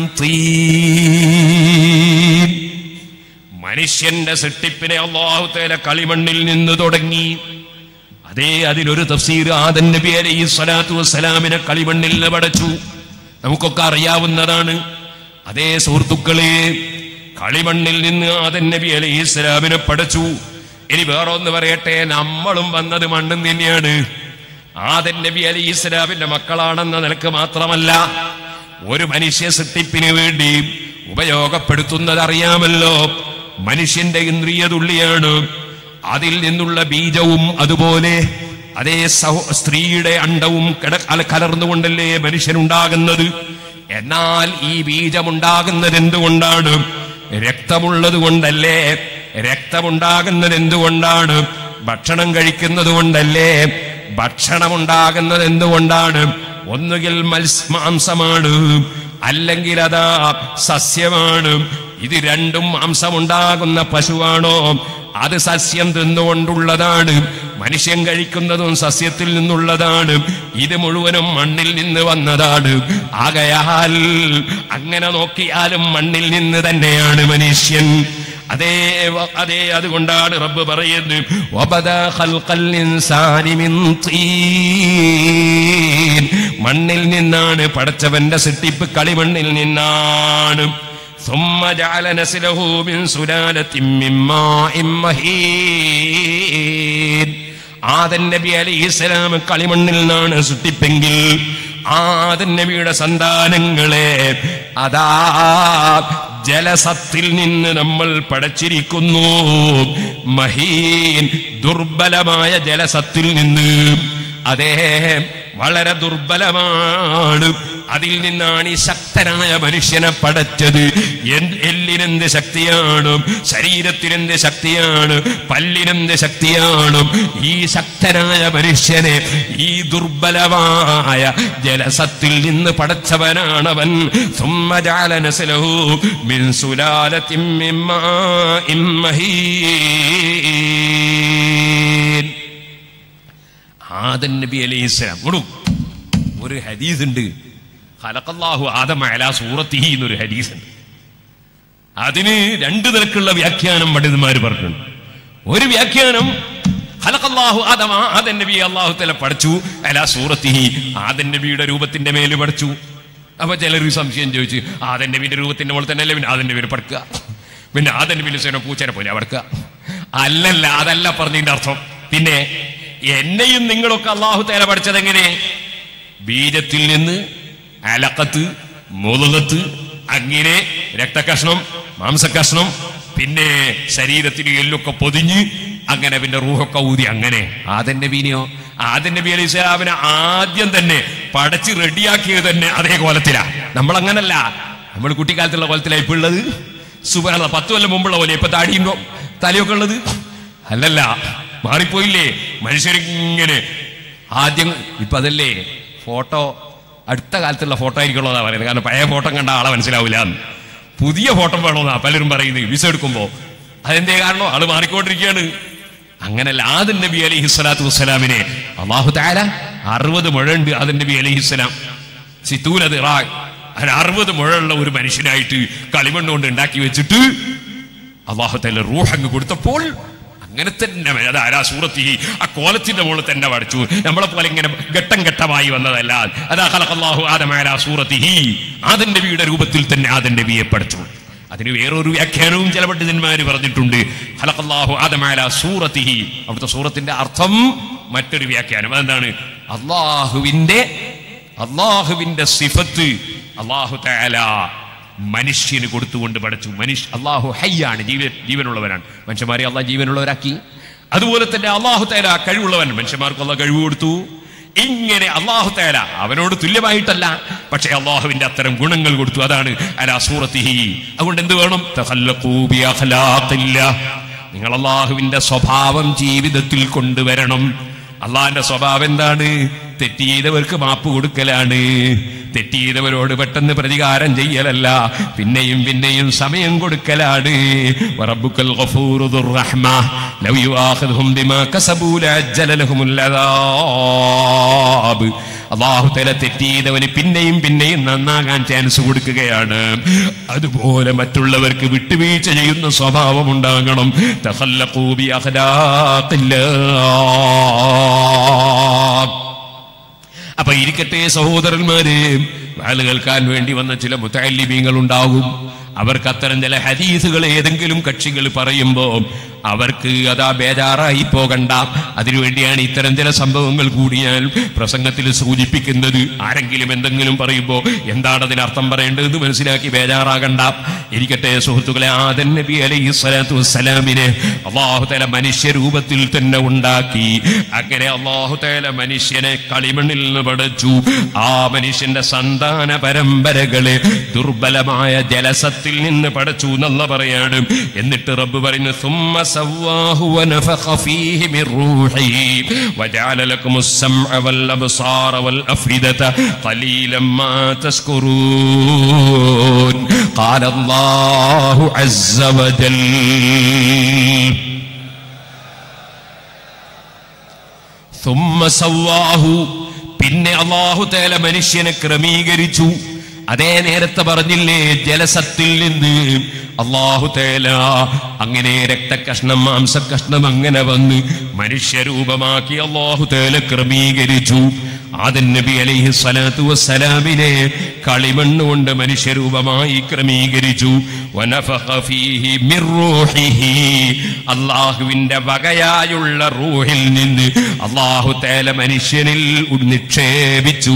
Speaker 2: طين മനുഷ്യന്റെ സൃഷ്ടിപ്പിനെ അള്ളാഹു തേല കളിമണ്ണിൽ നിന്ന് തുടങ്ങി അതേ അതിലൊരു തഫ്സീർ ആദൻ നബി അലൈഹി സ്വലാത്തു വസ്സലാമിനെ കളിമണ്ണിൽ നിന്ന് പടച്ചു നമുക്കൊക്കെ അറിയാവുന്നതാണ് അതേ സുഹൃത്തുക്കളെ കളിമണ്ണിൽ നിന്ന് ആദൻ നബി അലൈഹി സ്വലാമിനെ പടച്ചു ഇനി വേറെ ഒന്ന് പറയട്ടെ നമ്മളും വന്നത് മണ്ണും തന്നെയാണ് ആദൻ നബി അലി ഇസ്ലാമിന്റെ മക്കളാണെന്ന നിലക്ക് മാത്രമല്ല ഒരു മനുഷ്യ സൃഷ്ടിപ്പിന് വേണ്ടി ഉപയോഗപ്പെടുത്തുന്നത് അറിയാമല്ലോ മനുഷ്യന്റെ ഇന്ദ്രിയ തുള്ളിയാണ് അതിൽ നിന്നുള്ള ബീജവും അതുപോലെ അതേ സഹോ സ്ത്രീയുടെ അണ്ടവും കിട കല- കലർന്നുകൊണ്ടല്ലേ മനുഷ്യനുണ്ടാകുന്നത് എന്നാൽ ഈ ബീജമുണ്ടാകുന്നത് എന്തുകൊണ്ടാണ് രക്തമുള്ളത് കൊണ്ടല്ലേ രക്തമുണ്ടാകുന്നത് എന്തുകൊണ്ടാണ് ഭക്ഷണം കഴിക്കുന്നത് കൊണ്ടല്ലേ ഭക്ഷണമുണ്ടാകുന്നത് എന്തുകൊണ്ടാണ് ഒന്നുകിൽ മത്സ് മാംസമാണ് അല്ലെങ്കിൽ അതാ സസ്യമാണ് ഇത് രണ്ടും മാംസമുണ്ടാകുന്ന പശുവാണോ അത് സസ്യം തിന്നുകൊണ്ടുള്ളതാണ് മനുഷ്യൻ കഴിക്കുന്നതും സസ്യത്തിൽ നിന്നുള്ളതാണ് ഇത് മുഴുവനും മണ്ണിൽ നിന്ന് വന്നതാണ് ആകയാൽ അങ്ങനെ നോക്കിയാലും മണ്ണിൽ നിന്ന് തന്നെയാണ് മനുഷ്യൻ അതേ വ- അതേ അതുകൊണ്ടാണ് റബ്ബ് പറയുന്നത് വബദാ ഖൽഖൽ ഇൻസാനി മിൻ തീൻ. മണ്ണിൽ നിന്നാണ് പടച്ചവന്റെ സൃഷ്ടിപ്പ് കളിമണ്ണിൽ നിന്നാണ് ثم جعل نسله من سلالة من ماء مهين ആദൻ നബി അലൈഹി സ്വലാം കളിമണ്ണിൽ നിന്നാണ് സൃഷ്ടിപ്പെങ്കിൽ ആദൻ നബിയുടെ സന്താനങ്ങളെ അതാ ജലസത്തിൽ നിന്ന് നമ്മൾ പടച്ചിരിക്കുന്നു മഹീൻ ദുർബലമായ ജലസത്തിൽ നിന്ന് അതേ വളരെ ദുർബലമാണ് അതിൽ നിന്നാണ് ഈ ശക്തനായ മനുഷ്യനെ പടച്ചത് എൻ- എല്ലിനെന്ത് ശക്തിയാണ് ശരീരത്തിനെന്ത് ശക്തിയാണ് പല്ലിനെന്ത് ശക്തിയാണ് ഈ ശക്തനായ മനുഷ്യനെ ഈ ദുർബലമായ ജലസത്തിൽ നിന്ന് പടച്ചവനാണവൻ ثم جعل نسله من سلالة من ماء مهين ആദൻ നബി അലൈഹി സ്വലാം കൊടു ഒരു ഹദീസ് ഉണ്ട് ഖലഖല്ലാഹു ആദമ അലാ സൂറത്തിഹി എന്നൊരു ഹദീസ് ഉണ്ട് അതിന് രണ്ട് നിലക്കുള്ള വ്യാഖ്യാനം പണ്ഡിതന്മാർ പറഞ്ഞിട്ടുണ്ട് ഒരു വ്യാഖ്യാനം ഖലഖല്ലാഹു ആദമ ആദൻ നബി അള്ളാഹു തല പഠിച്ചു അലാ സൂറത്തിഹി ആദൻ നബിയുടെ രൂപത്തിന്റെ മേല് പഠിച്ചു അപ്പൊ ചിലർ സംശയം ചോദിച്ചു ആദൻ നബിയുടെ രൂപത്തിന്റെ പോലെ തന്നെ അല്ലേ പിന്നെ ആദൻ നബിനെ പഠിക്കുക പിന്നെ ആദൻ നബിന്റെ സേന പൂച്ചനെ പോലെ പഠിക്കുക അല്ലല്ല അതല്ല പറഞ്ഞതിന്റെ അർത്ഥം പിന്നെ എന്നെയും നിങ്ങളൊക്കെ അള്ളാഹു തേല പഠിച്ചത് എങ്ങനെ ബീജത്തിൽ നിന്ന് അലക്കത്ത് മുതലത്ത് അങ്ങനെ രക്തകഷ്ണം മാംസകഷ്ണം പിന്നെ ശരീരത്തിൽ എല്ലൊക്കെ പൊതിഞ്ഞ് അങ്ങനെ പിന്നെ റൂഹൊക്കെ ഊതി അങ്ങനെ ആദൻ നബീനെയോ ആദൻ നബി അലൈഹി സ്വലാമിനെ ആദ്യം തന്നെ പടച്ച് റെഡിയാക്കിയത് തന്നെ അതേ കോലത്തിലാ നമ്മൾ അങ്ങനല്ല നമ്മൾ കുട്ടിക്കാലത്തുള്ള കോലത്തിലാണ് ഇപ്പൊ ഉള്ളത് സുബാന പത്ത് കൊല്ലം മുമ്പുള്ള പോലെ ഇപ്പൊ താടിയും തലയൊക്കെ ഉള്ളത് അല്ലല്ല മാറിപ്പോയില്ലേ മനുഷ്യരിങ്ങനെ ആദ്യം ഇപ്പൊ അതല്ലേ ഫോട്ടോ അടുത്ത കാലത്തുള്ള ഫോട്ടോ ആയിരിക്കുള്ളതാ പറയുന്നത് കാരണം പഴയ ഫോട്ടോ കണ്ട ആളെ മനസ്സിലാവില്ല എന്ന്. പുതിയ ഫോട്ടോ വേണമെന്നാ പലരും പറയുന്നത് വിസ എടുക്കുമ്പോ അതെന്തേ കാരണം ആള് മാറിക്കൊണ്ടിരിക്കുകയാണ് അങ്ങനല്ല ആദൻ നബി അലൈഹി സ്വലാത്തു വസ്സലാമിനെ അള്ളാഹു താല അറുപത് മുഴ ഉണ്ട് ആദൻ നബി അലൈഹി സ്വലാം സിത്തൂന ദിറാ ഒരു അറുപത് മുഴയുള്ള ഒരു മനുഷ്യനായിട്ട് കളിമണ്ണ് കൊണ്ട് ഉണ്ടാക്കി വെച്ചിട്ട് അള്ളാഹുത്തല്ല റൂഹങ്ങ് കൊടുത്തപ്പോൾ അങ്ങനെ തന്നെ അതാരാ സൂറത്തി ആ കോലത്തിന്റെ മുകളിൽ തന്നെ പഠിച്ചു നമ്മളെ പോലെ ഇങ്ങനെ ഘട്ടം ഘട്ടമായി വന്നതല്ല അതാ ഖലഖല്ലാഹു ആദമാല സൂറത്തിഹി ആദൻ നബിയുടെ രൂപത്തിൽ തന്നെ ആദൻ നബിയെ പഠിച്ചു അതിന് വേറൊരു വ്യാഖ്യാനവും ചില പണ്ഡിതന്മാര് പറഞ്ഞിട്ടുണ്ട് ഖലഖല്ലാഹു ആദമാല സൂറത്തിഹി അവിടുത്തെ സൂറത്തിന്റെ അർത്ഥം മറ്റൊരു വ്യാഖ്യാനം അതെന്താണ് അള്ളാഹുവിന്റെ അള്ളാഹുവിന്റെ സിഫത്ത് അള്ളാഹു തആല മനുഷ്യന് കൊടുത്തുകൊണ്ട് പഠിച്ചു മനുഷ്യ അള്ളാഹു ഹയ്യാണ് ജീവ ജീവനുള്ളവനാണ് മനുഷ്യന്മാരെ അള്ളാഹ് ജീവനുള്ളവരാക്കി അതുപോലെ തന്നെ അള്ളാഹു തേല കഴിവുള്ളവൻ മനുഷ്യന്മാർക്ക് അള്ളാഹ് കഴിവ് കൊടുത്തു ഇങ്ങനെ അള്ളാഹു തേല അവനോട് തുല്യമായിട്ടല്ല പക്ഷെ അള്ളാഹുവിന്റെ അത്തരം ഗുണങ്ങൾ കൊടുത്തു അതാണ് അലാ സൂറത്തിഹി അതുകൊണ്ട് എന്ത് വേണം തഖല്ലഖൂ ബി അഖ്ലാഖില്ലാ. നിങ്ങൾ അള്ളാഹുവിന്റെ സ്വഭാവം ജീവിതത്തിൽ കൊണ്ടുവരണം അള്ളാഹിന്റെ സ്വഭാവം എന്താണ് തെറ്റ് ചെയ്തവർക്ക് മാപ്പ് കൊടുക്കലാണ് തെറ്റ് ചെയ്തവരോട് പെട്ടെന്ന് പ്രതികാരം ചെയ്യലല്ല പിന്നെയും പിന്നെയും സമയം കൊടുക്കലാണ് വറബ്ബുക്കൽ ഗഫൂറു ദുർ റഹ്മ ലൗ യുആഖിദുഹും ബിമാ കസബൂ ലഅജ്ജല ലഹുമുൽ അദാബ് അള്ളാഹു തല തെറ്റ് ചെയ്തവന് പിന്നെയും പിന്നെയും നന്നാകാൻ ചാൻസ് കൊടുക്കുകയാണ് അതുപോലെ മറ്റുള്ളവർക്ക് വിട്ടുവീഴ്ച ചെയ്യുന്ന സ്വഭാവം ഉണ്ടാകണം തഖല്ലഖൂ ബി അഖ്ലാഖില്ലാ അപ്പൊ ഇരിക്കട്ടെ സഹോദരന്മാരെ വാല് കേൾക്കാൻ വേണ്ടി വന്ന ചില മുത്തല്ലിമീങ്ങൾ ഉണ്ടാകും അവർക്ക് അത്തരം ചില ഹദീസുകൾ ഏതെങ്കിലും കക്ഷികൾ പറയുമ്പോ അവർക്ക് അതാ ബേജാറായി പോകണ്ട അതിനുവേണ്ടിയാണ് ഇത്തരം ചില സംഭവങ്ങൾ കൂടി ഞാൻ പ്രസംഗത്തിൽ സൂചിപ്പിക്കുന്നത് ആരെങ്കിലും എന്തെങ്കിലും പറയുമ്പോ എന്താണ് അതിന് അർത്ഥം പറയേണ്ടത് മനസ്സിലാക്കി ബേജാറാകണ്ട ഇരിക്കട്ടെ സുഹൃത്തുക്കളെ ആദൻ നബി അലൈഹി സ്വലാത്തു വസ്സലാമിനെ അള്ളാഹു തല മനുഷ്യരൂപത്തിൽ തന്നെ ഉണ്ടാക്കി അങ്ങനെ അള്ളാഹു തല മനുഷ്യനെ കളിമണ്ണിൽ നിന്ന് പഠിച്ചു ആ മനുഷ്യന്റെ സന്താന പരമ്പരകളെ ദുർബലമായ ജലസത്തിൽ നിന്ന് പഠിച്ചു എന്നുള്ള പറയാണ് എന്നിട്ട് റബ്ബ് പറയുന്നു ثم سواه ونفخ فيه من روحه وجعل لكم السمع والأبصار والأفئدة قليلا ما تشكرون قال الله عز وجل ثم سواه പിന്നെ അള്ളാഹു തേല മനുഷ്യനെ ക്രമീകരിച്ചു അതേ നേരത്തെ പറഞ്ഞില്ലേ ജലസത്തിൽ നിന്ന് അള്ളാഹു തേല അങ്ങനെ രക്തകഷ്ണം മാംസകഷ്ണം അങ്ങനെ വന്ന് മനുഷ്യരൂപമാക്കി അള്ളാഹു തേല ക്രമീകരിച്ചു ആദൻ നബി അലൈഹി സ്വലാത്തു വസ്സലാമിനെ കളിമണ്ണ് കൊണ്ട് മനുഷ്യരൂപമായി ക്രമീകരിച്ചു വനഫഖ ഫീഹി മിർ റൂഹിഹി അള്ളാഹുവിന്റെ വകയായുള്ള റൂഹിൽ നിന്ന് അള്ളാഹു തേല മനുഷ്യനിൽ നിക്ഷേപിച്ചു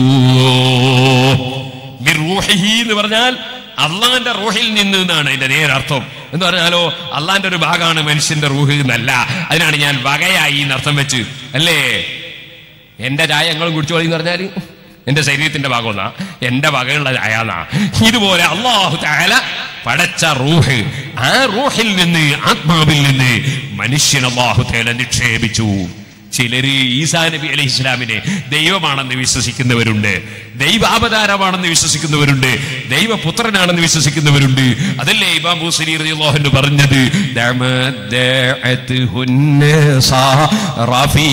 Speaker 2: മിർ റൂഹിഹി എന്ന് പറഞ്ഞാൽ അള്ളാന്റെ റൂഹിൽ നിന്ന് എന്നാണ് അതിന്റെ നേരർത്ഥം എന്ന് പറഞ്ഞാലോ അള്ളാന്റെ ഒരു ഭാഗമാണ് മനുഷ്യന്റെ റൂഹ് എന്നല്ല അതിനാണ് ഞാൻ വകയായി എന്നർത്ഥം വെച്ച് അല്ലേ എന്റെ ചായ ഞങ്ങളും കുടിച്ചോളി എന്ന് പറഞ്ഞാല് എന്റെ ശരീരത്തിന്റെ ഭാഗമെന്നാ എന്റെ വകയുള്ള ചായ എന്നാ ഇതുപോലെ അള്ളാഹു താല പടച്ച റൂഹ് ആ റൂഹിൽ നിന്ന് ആത്മാവിൽ നിന്ന് മനുഷ്യൻ അള്ളാഹു തേല നിക്ഷേപിച്ചു ചിലര് ഈസാ നബി അലൈഹി ഇസ്ലാമിനെ ദൈവമാണെന്ന് വിശ്വസിക്കുന്നവരുണ്ട് ദൈവാവതാരമാണെന്ന് വിശ്വസിക്കുന്നവരുണ്ട് ദൈവപുത്രനാണെന്ന് വിശ്വസിക്കുന്നവരുണ്ട് അതല്ലേ ഇമാം ബൂസരി റളിയല്ലാഹു പറഞ്ഞത് دمدعته النصارى في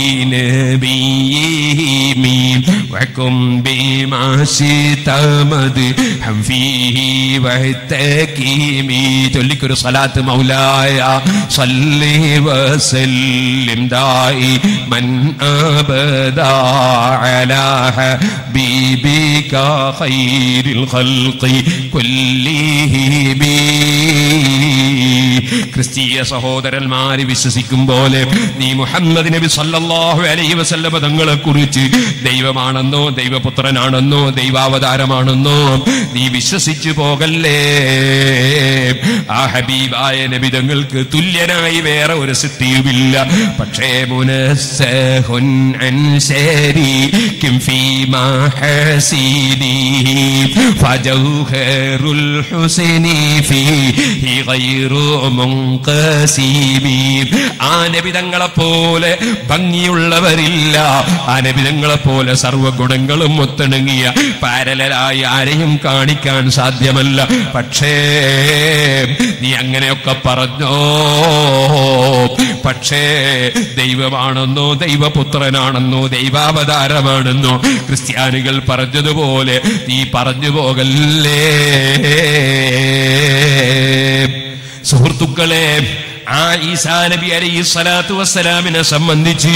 Speaker 2: نبيهم وكن بما شئت مدحا فيه واحتكيم ചൊല്ലിക്കൊരു സ്വലാത്ത് മൗലായ صلي وسلم دائما أبدا على حبيبك خير الخلق كلهم ക്രിസ്തീയ സഹോദരന്മാര് വിശ്വസിക്കും പോലെ നീ മുഹമ്മദ് നബി സല്ലല്ലാഹു അലൈഹി വസല്ലമ തങ്ങളെ കുറിച്ച് ദൈവമാണെന്നോ ദൈവപുത്രനാണെന്നോ ദൈവാവതാരമാണെന്നോ നീ വിശ്വസിച്ചു പോകല്ലേ ആ ഹബീബായ നബി തങ്ങൾക്ക് തുല്യനായി വേറെ ഒരു സൃഷ്ടിയുമില്ല പക്ഷേ മുനസ്സഹുൻ അൻ ശരീകിം ഫീമാ ഹസീനി ഫജൗഹറുൽ ഹുസൈനി ഫീഹി ഗൈറു മുൻഖസീമി ആ നബി തങ്ങളെ പോലെ ഭംഗിയുള്ളവരില്ല ആ നബി തങ്ങളെ പോലെ സർവ്വ സർവഗുണങ്ങളും ഒത്തിണങ്ങിയ പാരലായി ആരെയും കാണിക്കാൻ സാധ്യമല്ല പക്ഷേ നീ അങ്ങനെയൊക്കെ പറഞ്ഞോ പക്ഷേ ദൈവമാണെന്നോ ദൈവപുത്രനാണെന്നോ ദൈവാവതാരമാണെന്നോ ക്രിസ്ത്യാനികൾ പറഞ്ഞതുപോലെ നീ പറഞ്ഞു പോകല്ലേ സുഹൃത്തുക്കളെ ആ ഈസാ നബി അലൈഹി സ്വലാത്തു വസ്സലാമിനെ സംബന്ധിച്ച്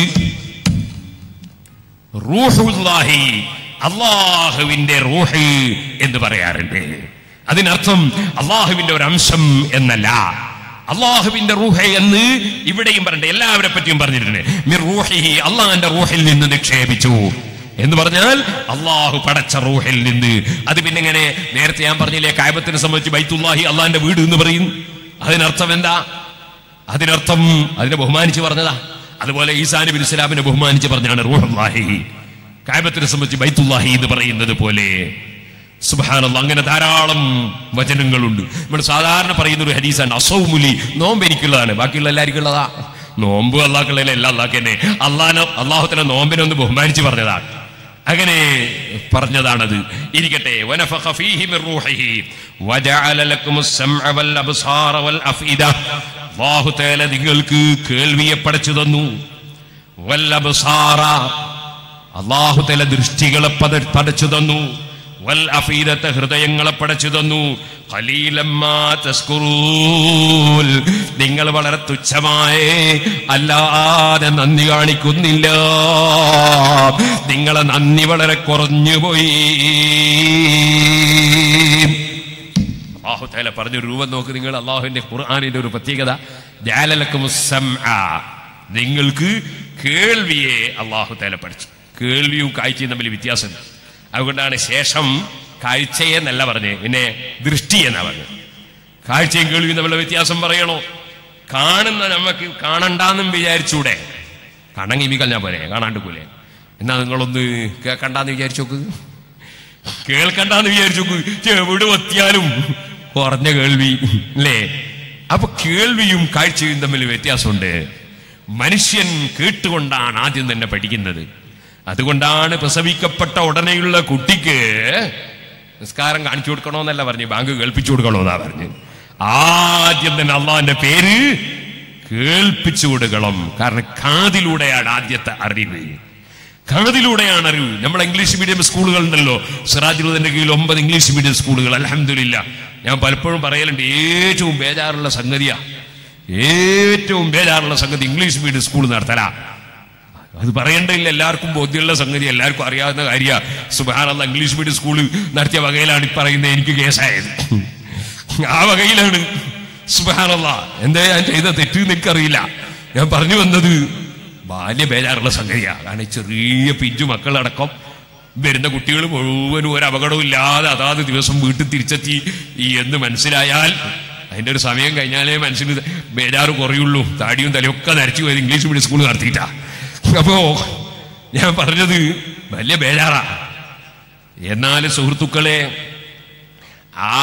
Speaker 2: റൂഹുല്ലാഹി അള്ളാഹുവിന്റെ റൂഹ് എന്ന് പറയാറുണ്ട് അതിനർത്ഥം അള്ളാഹുവിന്റെ ഒരു അംശം എന്നല്ല അള്ളാഹുവിന്റെ റൂഹ എന്ന് ഇവിടെയും പറഞ്ഞിട്ട് എല്ലാവരെ പറ്റിയും പറഞ്ഞിട്ടുണ്ട് മിർ റൂഹിഹി അള്ളാഹിന്റെ റൂഹിൽ നിന്ന് നിക്ഷേപിച്ചു എന്ന് പറഞ്ഞാൽ അള്ളാഹു പടച്ച റൂഹിൽ നിന്ന് അത് പിന്നെ ഇങ്ങനെ നേരത്തെ ഞാൻ പറഞ്ഞില്ലേ കായബത്തിനെ സംബന്ധിച്ച് ബൈത്തുല്ലാഹി അള്ളാഹിന്റെ വീട് എന്ന് പറയും അതിനർത്ഥം എന്താ അതിനർത്ഥം അതിനെ ബഹുമാനിച്ച് പറഞ്ഞതാ അതുപോലെ ഈസാ നബി ഇസ്ലാമിനെ ബഹുമാനിച്ച് പറഞ്ഞാണ് റൂഹുല്ലാഹി കായബത്തിനെ സംബന്ധിച്ച് ബൈത്തുല്ലാഹി എന്ന് പറയുന്നത് പോലെ സുബാനുള്ള അങ്ങനെ ധാരാളം വചനങ്ങളുണ്ട് നമ്മൾ സാധാരണ പറയുന്ന ഒരു ഹദീസാണ് അസൗമുലി നോമ്പ് എനിക്കുള്ളതാണ് ബാക്കിയുള്ള എല്ലാവർക്കും ഉള്ളതാ നോമ്പ് അള്ളാഹ്ക്കുള്ള എല്ലാം അള്ളാഹ് തന്നെ അള്ളാഹ് അള്ളാഹുത്തിന്റെ നോമ്പിനെ ഒന്ന് ബഹുമാനിച്ച് പറഞ്ഞതാണ് അങ്ങനെ പറഞ്ഞതാണത് ഇരിക്കട്ടെ വനഫഖ ഫീഹി മിർ റൂഹിഹി വജഅല ലക്കുമുസ് സമഅ വൽ അബ്സാറ വൽ അഫ്ഇദ അല്ലാഹു തആല നിങ്ങൾക്ക് കേൾവിയെ പടച്ചു തന്നു വൽ അബ്സാറ അല്ലാഹു തആല ദൃഷ്ടികളെ പത- പടച്ചു തന്നു വൽ അഫീദത്തെ ഹൃദയങ്ങളെ പടച്ചു തന്നു ഖലീലമ്മാ തസ്കുറൂൻ നിങ്ങൾ വളരെ തുച്ഛമായേ അല്ലാതെ നന്ദി കാണിക്കുന്നില്ല നിങ്ങളെ നന്ദി വളരെ കുറഞ്ഞുപോയി അള്ളാഹു തആല പറഞ്ഞൊരു രൂപം നോക്ക് നിങ്ങൾ അള്ളാഹുവിന്റെ ഖുർആാനിന്റെ ഒരു പ്രത്യേകത ജഅലലക്കും സംആ. നിങ്ങൾക്ക് കേൾവിയെ അള്ളാഹു തആല പഠിച്ചു കേൾവിയും കാഴ്ചയും തമ്മിൽ വ്യത്യാസമുണ്ട് അതുകൊണ്ടാണ് ശേഷം കാഴ്ചയെ എന്നല്ല പറഞ്ഞേ പിന്നെ ദൃഷ്ടി എന്നാ പറഞ്ഞത് കാഴ്ചയും കേൾവിയും തമ്മിലുള്ള വ്യത്യാസം പറയണോ കാണുന്ന നമുക്ക് കാണണ്ടാന്നും വിചാരിച്ചൂടെ കണങ്ങി കളഞ്ഞാ പോരെ കാണാണ്ടിക്കൂലേ എന്നാ നിങ്ങളൊന്ന് കേൾക്കണ്ടെന്ന് വിചാരിച്ചു നോക്ക് കേൾക്കണ്ടെന്ന് വിചാരിച്ചു നോക്ക് ചെവിട് വത്തിയാലും കുറഞ്ഞ കേൾവി അല്ലേ അപ്പൊ കേൾവിയും കാഴ്ചയും തമ്മിൽ വ്യത്യാസമുണ്ട് മനുഷ്യൻ കേട്ടുകൊണ്ടാണ് ആദ്യം തന്നെ പഠിക്കുന്നത് അതുകൊണ്ടാണ് പ്രസവിക്കപ്പെട്ട ഉടനെയുള്ള കുട്ടിക്ക് നിസ്കാരം കാണിച്ചു കൊടുക്കണമെന്നല്ല പറഞ്ഞു ബാങ്ക് കേൾപ്പിച്ചു കൊടുക്കണമെന്നാ പറഞ്ഞു ആദ്യം തന്നെ അള്ളാന്റെ പേര് കേൾപ്പിച്ചു കൊടുക്കണം കാരണം കാതിലൂടെയാണ് ആദ്യത്തെ അറിവ് കാതിലൂടെയാണ് അറിവ് നമ്മുടെ ഇംഗ്ലീഷ് മീഡിയം സ്കൂളുകൾ ഉണ്ടല്ലോ സിറാജുലുദ്ദീന്റെ കീഴിൽ ഒമ്പത് ഇംഗ്ലീഷ് മീഡിയം സ്കൂളുകൾ അലഹമില്ല ഞാൻ പലപ്പോഴും പറയലുണ്ട് ഏറ്റവും ബേജാറുള്ള സംഗതിയാ ഏറ്റവും ബേജാറുള്ള സംഗതി ഇംഗ്ലീഷ് മീഡിയം സ്കൂൾ നടത്തലാ അത് പറയേണ്ടതില്ല എല്ലാവർക്കും ബോധ്യമുള്ള സംഗതി എല്ലാവർക്കും അറിയാവുന്ന കാര്യ സുബാനുള്ള ഇംഗ്ലീഷ് മീഡിയം സ്കൂൾ നടത്തിയ വകയിലാണ് ഈ പറയുന്നത് എനിക്ക് കേസായത് ആ വകയിലാണ് സുബാനല്ല എന്താ ഞാൻ ചെയ്ത തെറ്റ് എന്ന് എനിക്കറിയില്ല ഞാൻ പറഞ്ഞു വന്നത് ബാല്യ ബേജാറുള്ള സംഗതിയാ കാരണം ഈ ചെറിയ പിഞ്ചു മക്കളടക്കം വരുന്ന കുട്ടികൾ മുഴുവനും ഒരു അപകടവും ഇല്ലാതെ അതാത് ദിവസം വീട്ടിൽ തിരിച്ചെത്തി ഈ എന്ന് മനസ്സിലായാൽ അതിന്റെ ഒരു സമയം കഴിഞ്ഞാലേ മനുഷ്യന് ബേജാറ് കുറയുള്ളൂ താടിയും തലയൊക്കെ നരച്ചു പോയത് ഇംഗ്ലീഷ് മീഡിയം സ്കൂൾ നടത്തിയിട്ടാ അപ്പോ ഞാൻ പറഞ്ഞത് വലിയ ബേജാറാ എന്നാൽ സുഹൃത്തുക്കളെ ആ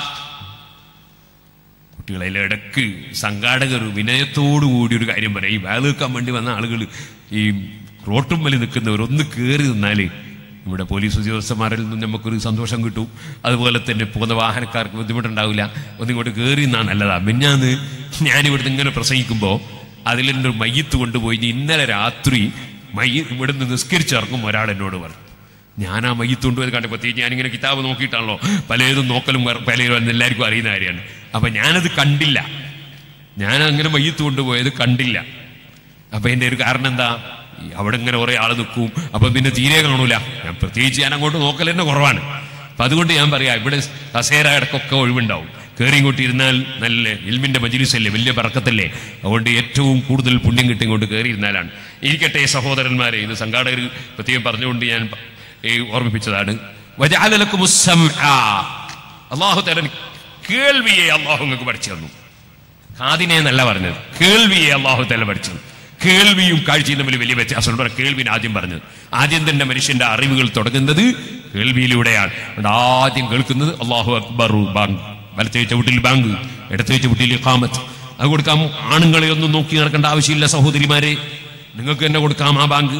Speaker 2: കുട്ടികളെ ഇടക്ക് സംഘാടകർ വിനയത്തോടു കൂടി ഒരു കാര്യം പറയാം ഈ വേല വെക്കാൻ വേണ്ടി വന്ന ആളുകൾ ഈ റോട്ടും വലി നിൽക്കുന്നവർ ഒന്ന് കയറി നിന്നാല് ഇവിടെ പോലീസ് ഉദ്യോഗസ്ഥന്മാരിൽ നിന്ന് നമുക്കൊരു സന്തോഷം കിട്ടും അതുപോലെ തന്നെ പോകുന്ന വാഹനക്കാർക്ക് ബുദ്ധിമുട്ടുണ്ടാവില്ല ഒന്നിങ്ങോട്ട് കയറി നിന്നാ നല്ലതാ മിന്നാന്ന് ഞാനിവിടുന്ന് ഇങ്ങനെ പ്രസംഗിക്കുമ്പോൾ അതിലെൻ്റെ ഒരു മയ്യത്ത് കൊണ്ടുപോയി ഇനി ഇന്നലെ രാത്രി മയ്യ ഇവിടുന്ന് നിസ്കരിച്ചിറങ്ങും ഒരാൾ എന്നോട് പറഞ്ഞു ഞാൻ ആ മയ്യത്ത് കൊണ്ടുപോയത് കണ്ടപ്പോൾ തീ ഞാനിങ്ങനെ കിതാബ് നോക്കിയിട്ടാണല്ലോ പലതും നോക്കലും വേറെ പലരും എല്ലാവർക്കും അറിയുന്ന കാര്യമാണ് അപ്പൊ ഞാനത് കണ്ടില്ല ഞാൻ അങ്ങനെ മയ്യത്ത് കൊണ്ടുപോയത് കണ്ടില്ല അപ്പൊ എന്റെ ഒരു കാരണം എന്താ ഈ അവിടെ ഇങ്ങനെ കുറെ ആള് നിൽക്കും അപ്പൊ പിന്നെ തീരെ കാണൂല ഞാൻ പ്രത്യേകിച്ച് ഞാൻ അങ്ങോട്ട് നോക്കൽ തന്നെ കുറവാണ് അപ്പൊ അതുകൊണ്ട് ഞാൻ പറയാം ഇവിടെ കസേര ഇടക്കൊക്കെ ഒഴിവുണ്ടാവും കയറി ഇങ്ങോട്ട് ഇരുന്നാൽ നല്ല ഇൽമിന്റെ മജിലിസല്ലേ വലിയ പറക്കത്തല്ലേ അതുകൊണ്ട് ഏറ്റവും കൂടുതൽ പുണ്യം കിട്ടി ഇങ്ങോട്ട് കയറി ഇരുന്നാലാണ് ഇരിക്കട്ടെ സഹോദരന്മാരെ ഇത് സംഘാടകർ പ്രത്യേകം പറഞ്ഞുകൊണ്ട് ഞാൻ ഈ ഓർമ്മിപ്പിച്ചതാണ് വജഅലലക്കും അള്ളാഹു തരൻ കേൾവിയെ അള്ളാഹു നിങ്ങൾക്ക് പഠിച്ചു തന്നു കാതിനെ എന്നല്ല പറഞ്ഞത് കേൾവിയെ അള്ളാഹു തല പഠിച്ചു കേൾവിയും കാഴ്ചയും തമ്മിൽ വലിയ വ്യത്യാസമുണ്ട് പറഞ്ഞ കേൾവിന് ആദ്യം പറഞ്ഞത് ആദ്യം തന്നെ മനുഷ്യന്റെ അറിവുകൾ തുടങ്ങുന്നത് കേൾവിയിലൂടെയാണ് അതുകൊണ്ട് ആദ്യം കേൾക്കുന്നത് അള്ളാഹു അക്ബർ ബാങ്ക് വലത്തെ ചവിട്ടിൽ ബാങ്ക് ഇടത്തെ ചവിട്ടിൽ കാമത്ത് അത് കൊടുക്കാം ആണുങ്ങളെ ഒന്നും നോക്കി നടക്കേണ്ട ആവശ്യമില്ല സഹോദരിമാരെ നിങ്ങൾക്ക് തന്നെ കൊടുക്കാം ആ ബാങ്ക്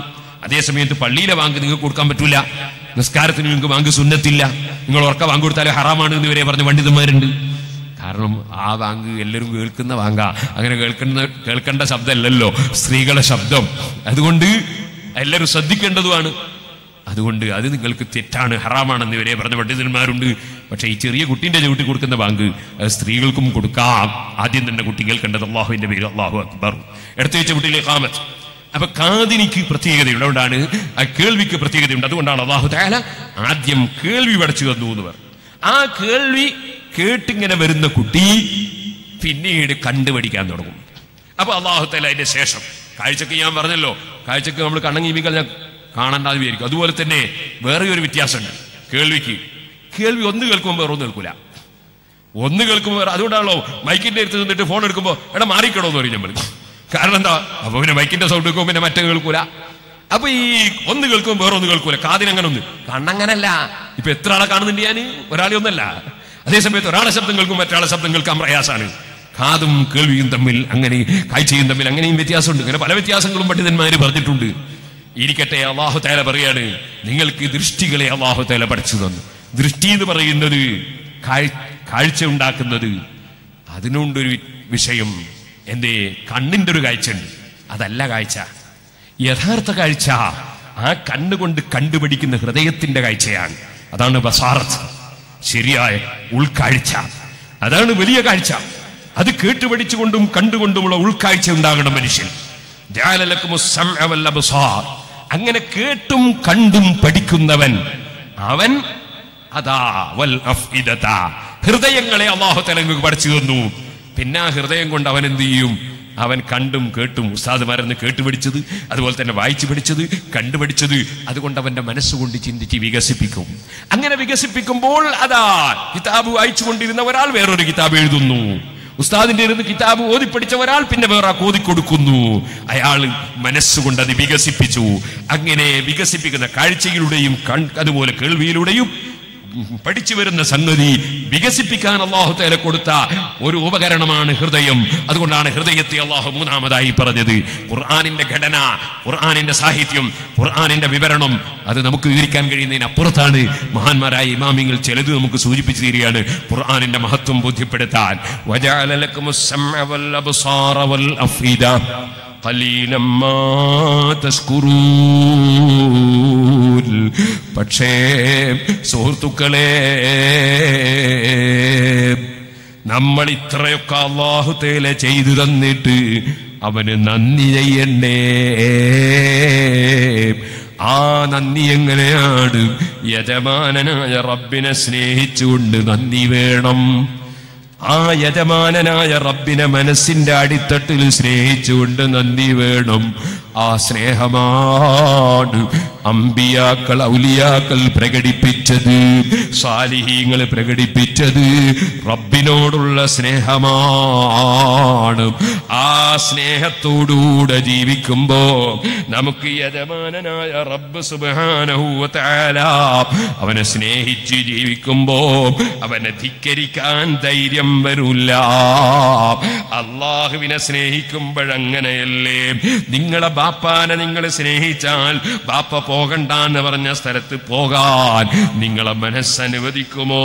Speaker 2: അതേസമയത്ത് പള്ളിയിലെ ബാങ്ക് നിങ്ങൾക്ക് കൊടുക്കാൻ പറ്റൂല നിസ്കാരത്തിന് നിങ്ങൾക്ക് ബാങ്ക് സുന്നത്തില്ല നിങ്ങൾ ഉറക്ക ബാങ്ക് കൊടുത്താൽ ഹറാമാണ് എന്ന് വരെ പറഞ്ഞ പണ്ഡിതന്മാരുണ്ട് കാരണം ആ ബാങ്ക് എല്ലാവരും കേൾക്കുന്ന ബാങ്ക അങ്ങനെ കേൾക്കുന്ന കേൾക്കേണ്ട ശബ്ദമല്ലല്ലോ സ്ത്രീകളുടെ ശബ്ദം അതുകൊണ്ട് എല്ലാവരും ശ്രദ്ധിക്കേണ്ടതുമാണ് അതുകൊണ്ട് അത് നിങ്ങൾക്ക് തെറ്റാണ് ഹറാമാണെന്ന് ഇവരെ പറഞ്ഞ പണ്ഡിതന്മാരുണ്ട് പക്ഷേ ഈ ചെറിയ കുട്ടീന്റെ ചവിട്ടി കൊടുക്കുന്ന ബാങ്ക് അത് സ്ത്രീകൾക്കും കൊടുക്കാം ആദ്യം തന്നെ കുട്ടി കേൾക്കേണ്ടത് അള്ളാഹുവിന്റെ പേര് അള്ളാഹു അക്ബർ എടുത്തു വെച്ച കുട്ടിയിലെ കാമത്ത് അപ്പൊ കാതിനിക്ക് പ്രത്യേകതയുണ്ട് അതുകൊണ്ടാണ് ആ കേൾവിക്ക് പ്രത്യേകതയുണ്ട് അതുകൊണ്ടാണ് അള്ളാഹു താല ആദ്യം കേൾവി പഠിച്ചു തന്നു എന്ന് പറഞ്ഞു ആ കേൾവി കേട്ടിങ്ങനെ വരുന്ന കുട്ടി പിന്നീട് കണ്ടുപഠിക്കാൻ തുടങ്ങും അപ്പൊ അള്ളാഹു താല അതിന്റെ ശേഷം കാഴ്ചക്ക് ഞാൻ പറഞ്ഞല്ലോ കാഴ്ചക്ക് നമ്മൾ കണ്ണങ്ങി കളഞ്ഞാൽ കാണണ്ടാന്ന് വിചാരിക്കും അതുപോലെ തന്നെ വേറെ ഒരു വ്യത്യാസമുണ്ട് കേൾവിക്ക് കേൾവി ഒന്ന് കേൾക്കുമ്പോൾ വേറെ ഒന്ന് കേൾക്കൂല ഒന്ന് കേൾക്കുമ്പോൾ വേറെ അതുകൊണ്ടാണല്ലോ മൈക്കിന്റെ അടുത്ത് നിന്നിട്ട് ഫോൺ എടുക്കുമ്പോൾ എടാ മാറിക്കണോ എന്ന് പറയും നമ്മൾ കാരണം എന്താ അപ്പൊ പിന്നെ മൈക്കിന്റെ സൗണ്ട് കേൾക്കുമ്പോൾ പിന്നെ മറ്റേ കേൾക്കൂല അപ്പൊ ഈ ഒന്ന് കേൾക്കുമ്പോൾ വേറെ ഒന്ന് കേൾക്കൂല കാതിനങ്ങനെ ഒന്ന് കണ്ണങ്ങനല്ല ഇപ്പൊ എത്ര ആളെ കാണുന്നുണ്ട് ഞാൻ ഒരാളെ ഒന്നല്ല അതേസമയത്ത് ഒരാളെ ശബ്ദം കേൾക്കും മറ്റൊരാളെ ശബ്ദം കേൾക്കാൻ പ്രയാസാണ് കാതും കേൾവിയും തമ്മിൽ അങ്ങനെ കാഴ്ചയും തമ്മിൽ അങ്ങനെയും വ്യത്യാസമുണ്ട് ഇങ്ങനെ പല വ്യത്യാസങ്ങളും പണ്ഡിതന്മാര് പറഞ്ഞിട്ടുണ്ട് ഇരിക്കട്ടെ അള്ളാഹു തേല പറയാണ് നിങ്ങൾക്ക് ദൃഷ്ടികളെ അള്ളാഹു തേല പഠിച്ചു തന്നു ദൃഷ്ടി എന്ന് പറയുന്നത് കാഴ്- കാഴ്ച ഉണ്ടാക്കുന്നത് അതിനുണ്ടൊരു വിഷയം എന്റെ കണ്ണിന്റെ ഒരു കാഴ്ച ഉണ്ട് അതല്ല കാഴ്ച യഥാർത്ഥ കാഴ്ച ആ കണ്ണുകൊണ്ട് കണ്ടുപിടിക്കുന്ന ഹൃദയത്തിന്റെ കാഴ്ചയാണ് അതാണ് ബസാറത്ത് ശരിയായ ഉൾക്കാഴ്ച അതാണ് വലിയ കാഴ്ച അത് കേട്ടുപഠിച്ചുകൊണ്ടും കണ്ടുകൊണ്ടുമുള്ള ഉൾക്കാഴ്ച ഉണ്ടാകണം മനുഷ്യൻ ജഅലലക്കുമുസ് സമഅ വൽ അബ്സാർ. അങ്ങനെ കേട്ടും കണ്ടും പഠിക്കുന്നവൻ അവൻ അതാ വൽ അഫ്ഇദത. ഹൃദയങ്ങളെ അള്ളാഹു തലങ്ങൾക്ക് പഠിച്ചു തന്നു പിന്നെ ആ ഹൃദയം കൊണ്ട് അവൻ എന്ത് ചെയ്യും അവൻ കണ്ടും കേട്ടും ഉസ്താദുമാരെന്ന് കേട്ടുപഠിച്ചത് അതുപോലെ തന്നെ വായിച്ചു പഠിച്ചത് കണ്ടുപഠിച്ചത് അതുകൊണ്ട് അവന്റെ മനസ്സുകൊണ്ട് ചിന്തിച്ച് വികസിപ്പിക്കും അങ്ങനെ വികസിപ്പിക്കുമ്പോൾ അതാ കിതാബ് വായിച്ചു കൊണ്ടിരുന്ന ഒരാൾ വേറൊരു കിതാബ് എഴുതുന്നു ഉസ്താദിന്റെ ഇരുന്ന് കിതാബ് ഓതി പഠിച്ച ഒരാൾ പിന്നെ വേറെ ഓതി കൊടുക്കുന്നു അയാൾ മനസ്സുകൊണ്ട് അത് വികസിപ്പിച്ചു അങ്ങനെ വികസിപ്പിക്കുന്ന കാഴ്ചയിലൂടെയും കൺ- അതുപോലെ കേൾവിയിലൂടെയും പഠിച്ചു വരുന്ന സംഗതി വികസിപ്പിക്കാൻ അള്ളാഹു തേല കൊടുത്ത ഒരു ഉപകരണമാണ് ഹൃദയം അതുകൊണ്ടാണ് ഹൃദയത്തെ അള്ളാഹു മൂന്നാമതായി പറഞ്ഞത് ഖുർആാനിന്റെ ഘടന ഖുർആാനിന്റെ സാഹിത്യം ഖുർആാനിന്റെ വിവരണം അത് നമുക്ക് വിവരിക്കാൻ കഴിയുന്നതിന് അപ്പുറത്താണ് മഹാന്മാരായ ഇമാമിങ്ങൾ ചിലത് നമുക്ക് സൂചിപ്പിച്ചു തരികയാണ് ഖുർആാനിന്റെ മഹത്വം ബോധ്യപ്പെടുത്താൻ വജഅല ലക്കുമുസ് സമഅ വൽ അബ്സാറ വൽ അഫ്ഇദ ഖലീലം മാ തസ്കുറൂൻ പക്ഷേ സുഹൃത്തുക്കളെ നമ്മൾ ഇത്രയൊക്കെ അള്ളാഹു തേല ചെയ്തു തന്നിട്ട് അവന് നന്ദി ചെയ്യണ്ടേ ആ നന്ദി എങ്ങനെയാണ് യജമാനനായ റബ്ബിനെ സ്നേഹിച്ചുകൊണ്ട് നന്ദി വേണം ആ യജമാനനായ റബ്ബിനെ മനസ്സിന്റെ അടിത്തട്ടിൽ സ്നേഹിച്ചുകൊണ്ട് നന്ദി വേണം ആ സ്നേഹമാണ് അമ്പിയാക്കൾ ഔലിയാക്കൾ പ്രകടിപ്പിച്ചത് സാലിഹീങ്ങൾ പ്രകടിപ്പിച്ചത് റബ്ബിനോടുള്ള സ്നേഹമാണ് ആ സ്നേഹത്തോടുകൂടെ ജീവിക്കുമ്പോ നമുക്ക് യജമാനനായ റബ്ബ് സുബ്ഹാനഹു വ തആല അവനെ സ്നേഹിച്ച് ജീവിക്കുമ്പോ അവനെ ധിക്കരിക്കാൻ ധൈര്യം വരൂല അള്ളാഹുവിനെ സ്നേഹിക്കുമ്പോഴങ്ങനെയല്ലേ നിങ്ങളെ ബാപ്പാനെ നിങ്ങൾ സ്നേഹിച്ചാൽ ബാപ്പ പോകണ്ട എന്ന് പറഞ്ഞ സ്ഥലത്ത് പോകാൻ നിങ്ങളെ മനസ്സനുവദിക്കുമോ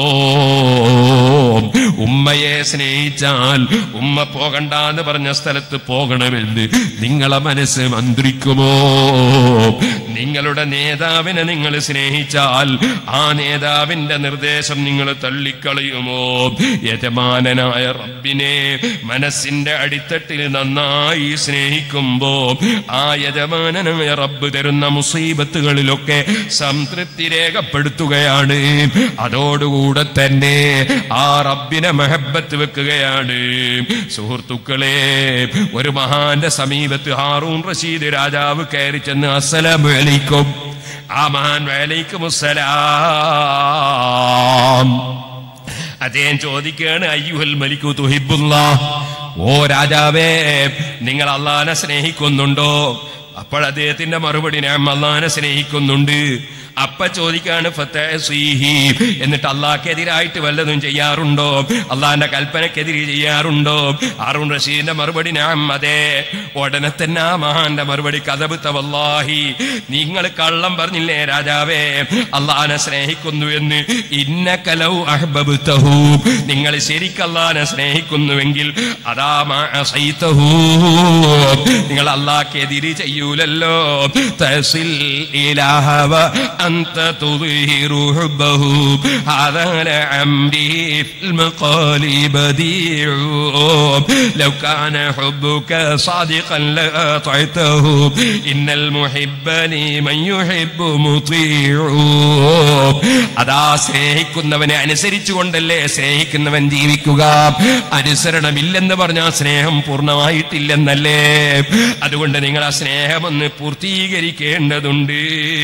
Speaker 2: ഉമ്മയെ സ്നേഹിച്ചാൽ ഉമ്മ പോകണ്ട എന്ന് പറഞ്ഞ സ്ഥലത്ത് പോകണമെന്ന് നിങ്ങളെ മനസ്സ് മന്ത്രിക്കുമോ നിങ്ങളുടെ നേതാവിനെ നിങ്ങൾ സ്നേഹിച്ചാൽ ആ നേതാവിന്റെ നിർദ്ദേശം നിങ്ങൾ തള്ളിക്കളയുമോ യജമാനനായ റബ്ബിനെ മനസ്സിന്റെ അടിത്തട്ടിൽ നന്നായി സ്നേഹിക്കുമ്പോ ആ യജമാനനായ റബ്ബ് തരുന്ന മുസീബത്തുകളിലൊക്കെ സംതൃപ്തി രേഖപ്പെടുത്തുകയാണ് അതോടുകൂടെ തന്നെ ആ റബ്ബിനെ മെഹബത്ത് വെക്കുകയാണ് സുഹൃത്തുക്കളെ ഒരു മഹാന്റെ സമീപത്ത് ഹാറൂൺ റഷീദ് രാജാവ് കയറി ചെന്ന് അസ്സലാമു അലൈക്കും ആ മഹാൻ വലൈക്കും അസ്സലാം അദ്ദേഹം ചോദിക്കുകയാണ് അയ്യുഹൽ മലിക്കു തുഹിബുല്ല ഓ രാജാവേ നിങ്ങൾ അള്ളാനെ സ്നേഹിക്കുന്നുണ്ടോ അപ്പോൾ അദ്ദേഹത്തിന്റെ മറുപടി ഞാൻ അള്ളാഹിനെ സ്നേഹിക്കുന്നുണ്ട് അപ്പ ചോദിക്കാണ് ഫത്തഹ്സീഹി. എന്നിട്ട് അള്ളാഹ്ക്കെതിരായിട്ട് വല്ലതും ചെയ്യാറുണ്ടോ അള്ളാഹിന്റെ കൽപ്പനക്കെതിരെ ചെയ്യാറുണ്ടോ ആറൂൺ റഷീദിന്റെ മറുപടി ഞാൻ അതെ ഉടനെ തന്നെ ആ മഹാന്റെ മറുപടി കഥബ് തവല്ലാഹി നിങ്ങൾ കള്ളം പറഞ്ഞില്ലേ രാജാവേ അള്ളാഹിനെ സ്നേഹിക്കുന്നു എന്ന് ഇന്ന കലൗ അഹ്ബബ്തഹു നിങ്ങൾ ശരിക്കും അള്ളാഹിനെ സ്നേഹിക്കുന്നുവെങ്കിൽ അതാ മാ അസൈതഹു നിങ്ങൾ അള്ളാഹ്ക്കെതിരെ ചെയ്യൂലല്ലോ തസിൽ ഇലാഹ وأنت تظهر حبه هذا لعمري في المقال بديع لو كان حبك صادقا لأطعته إن المحب لمن يحب مطيع അതാ സ്നേഹിക്കുന്നവനെ അനുസരിച്ചുകൊണ്ടല്ലേ സ്നേഹിക്കുന്നവൻ ജീവിക്കുക അനുസരണമില്ലെന്ന് പറഞ്ഞാൽ സ്നേഹം പൂർണ്ണമായിട്ടില്ലെന്നല്ലേ അതുകൊണ്ട് നിങ്ങൾ ആ സ്നേഹം ഒന്ന് പൂർത്തീകരിക്കേണ്ടതുണ്ട്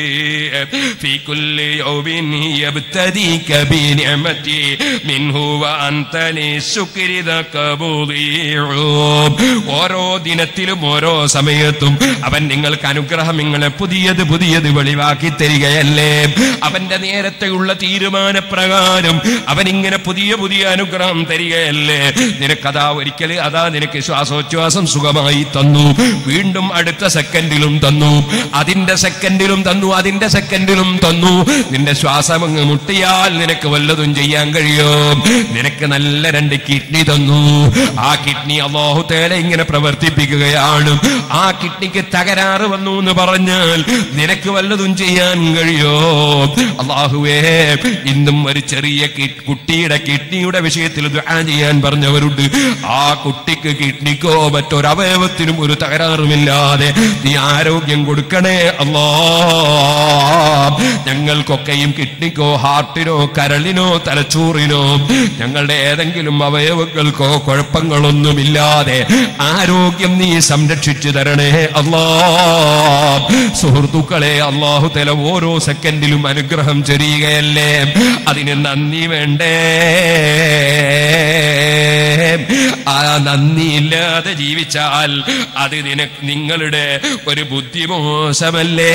Speaker 2: في كل يوم يبتديك بنعمتي منه وأنت للشكر ذاك مضيع ഓരോ ദിനത്തിലും ഓരോ സമയത്തും അവൻ നിങ്ങൾക്ക് അനുഗ്രഹം നിങ്ങളെ പുതിയത് പുതിയത് വെളിവാക്കി തരികയല്ലേ അവന്റെ നേരത്തെയുള്ള തീരുമാനപ്രകാരം അവൻ ഇങ്ങനെ പുതിയ പുതിയ അനുഗ്രഹം തരികയല്ലേ നിനക്കതാ ഒരിക്കൽ അതാ നിനക്ക് ശ്വാസോച്ഛ്വാസം സുഖമായി തന്നു വീണ്ടും അടുത്ത സെക്കൻഡിലും തന്നു അതിന്റെ സെക്കൻഡിലും തന്നു അതിന്റെ സെക്കൻഡിലും തന്നു നിന്റെ ശ്വാസം അങ്ങ് മുട്ടിയാൽ നിനക്ക് വല്ലതും ചെയ്യാൻ കഴിയോ നിനക്ക് നല്ല രണ്ട് കിഡ്നി തന്നു ആ കിഡ്നി അള്ളാഹു തേല ഇങ്ങനെ പ്രവർത്തിപ്പിക്കുകയാണ് ആ കിഡ്നിക്ക് തകരാറ് വന്നു എന്ന് പറഞ്ഞാൽ നിനക്ക് വല്ലതും ചെയ്യാൻ കഴിയോ അള്ളാഹുവേ ഇന്നും ഒരു ചെറിയ കി- കുട്ടിയുടെ കിഡ്നിയുടെ വിഷയത്തിൽ ദുആ ചെയ്യാൻ പറഞ്ഞവരുണ്ട് ആ കുട്ടിക്ക് കിഡ്നിക്കോ മറ്റൊരവയവത്തിനും ഒരു തകരാറുമില്ലാതെ നീ ആരോഗ്യം കൊടുക്കണേ അല്ലാ ഞങ്ങൾക്കൊക്കെയും കിഡ്നിക്കോ ഹാർട്ടിനോ കരളിനോ തലച്ചോറിനോ ഞങ്ങളുടെ ഏതെങ്കിലും അവയവങ്ങൾക്കോ കുഴപ്പങ്ങളൊന്നുമില്ലാതെ ആരോഗ്യം നീ സംരക്ഷിച്ചു തരണേ അല്ലാ സുഹൃത്തുക്കളെ അള്ളാഹു തല ഓരോ സെക്കൻഡിലും അനുഗ്രഹം ചെറിയുകയല്ലേ അതിന് നന്ദി വേണ്ടേ ആ നന്ദിയില്ലാതെ ജീവിച്ചാൽ അത് നിനക്ക് നിങ്ങളുടെ ഒരു ബുദ്ധിമോശമല്ലേ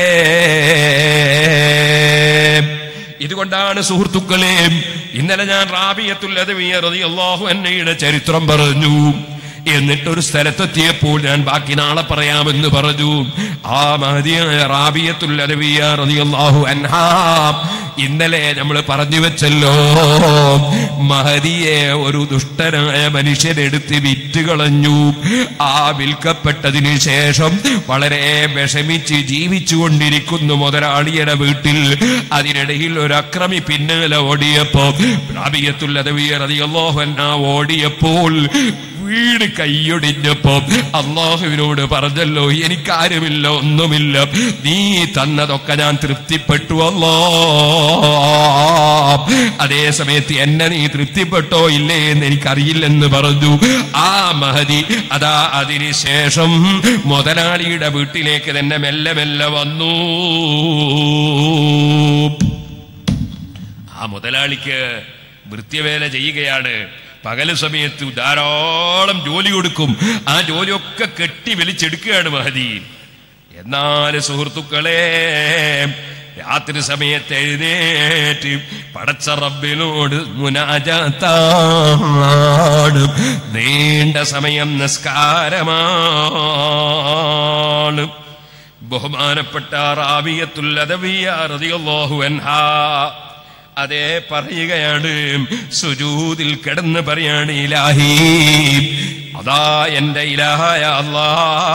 Speaker 2: ഇതുകൊണ്ടാണ് സുഹൃത്തുക്കളെ ഇന്നലെ ഞാൻ റാബിയത്തുൽ അള്ളാഹു എന്നയുടെ ചരിത്രം പറഞ്ഞു എന്നിട്ടൊരു സ്ഥലത്തെത്തിയപ്പോൾ ഞാൻ ബാക്കി നാളെ പറയാമെന്ന് പറഞ്ഞു ആ മഹതിയായ റാബിയത്തുൽ റളിയല്ലാഹു അൻഹാ ഇന്നലെ നമ്മൾ പറഞ്ഞു വെച്ചല്ലോ മഹതിയെ ഒരു ദുഷ്ടനായ മനുഷ്യനെടുത്ത് വിറ്റ് കളഞ്ഞു ആ വിൽക്കപ്പെട്ടതിന് ശേഷം വളരെ വിഷമിച്ച് ജീവിച്ചു കൊണ്ടിരിക്കുന്നു മുതലാളിയുടെ വീട്ടിൽ അതിനിടയിൽ ഒരു അക്രമി പിന്നാലെ ഓടിയപ്പോ റളിയല്ലാഹു ഓടിയപ്പോൾ വീട് കൈയൊടിഞ്ഞപ്പോ അള്ളാഹുവിനോട് പറഞ്ഞല്ലോ എനിക്കാരുമില്ല ഒന്നുമില്ല നീ തന്നതൊക്കെ ഞാൻ തൃപ്തിപ്പെട്ടു അല്ലോ അതേ സമയത്ത് എന്നെ നീ തൃപ്തിപ്പെട്ടോ ഇല്ലേ എന്ന് എനിക്കറിയില്ലെന്ന് പറഞ്ഞു ആ മഹതി അതാ അതിനുശേഷം മുതലാളിയുടെ വീട്ടിലേക്ക് തന്നെ മെല്ലെ മെല്ലെ വന്നു ആ മുതലാളിക്ക് വൃത്യവേല ചെയ്യുകയാണ് പകല് സമയത്ത് ധാരാളം ജോലി കൊടുക്കും ആ ജോലിയൊക്കെ കെട്ടി വലിച്ചെടുക്കുകയാണ് മഹദി എന്നാൽ സുഹൃത്തുക്കളെ രാത്രി സമയത്ത് എഴുന്നേറ്റ് പടച്ച റബ്ബിനോട് മുനാജാത്താണ് നീണ്ട സമയം നിസ്കാരമാണ് ബഹുമാനപ്പെട്ട റാബിയത്തുൽ അദവിയ റളിയല്ലാഹു അൻഹാ അതേ പറയുകയാണ് സുജൂതിൽ കിടന്ന് പറയാണ് ഇലാഹി അതാ എന്റെ ഇലാഹായ അല്ലാ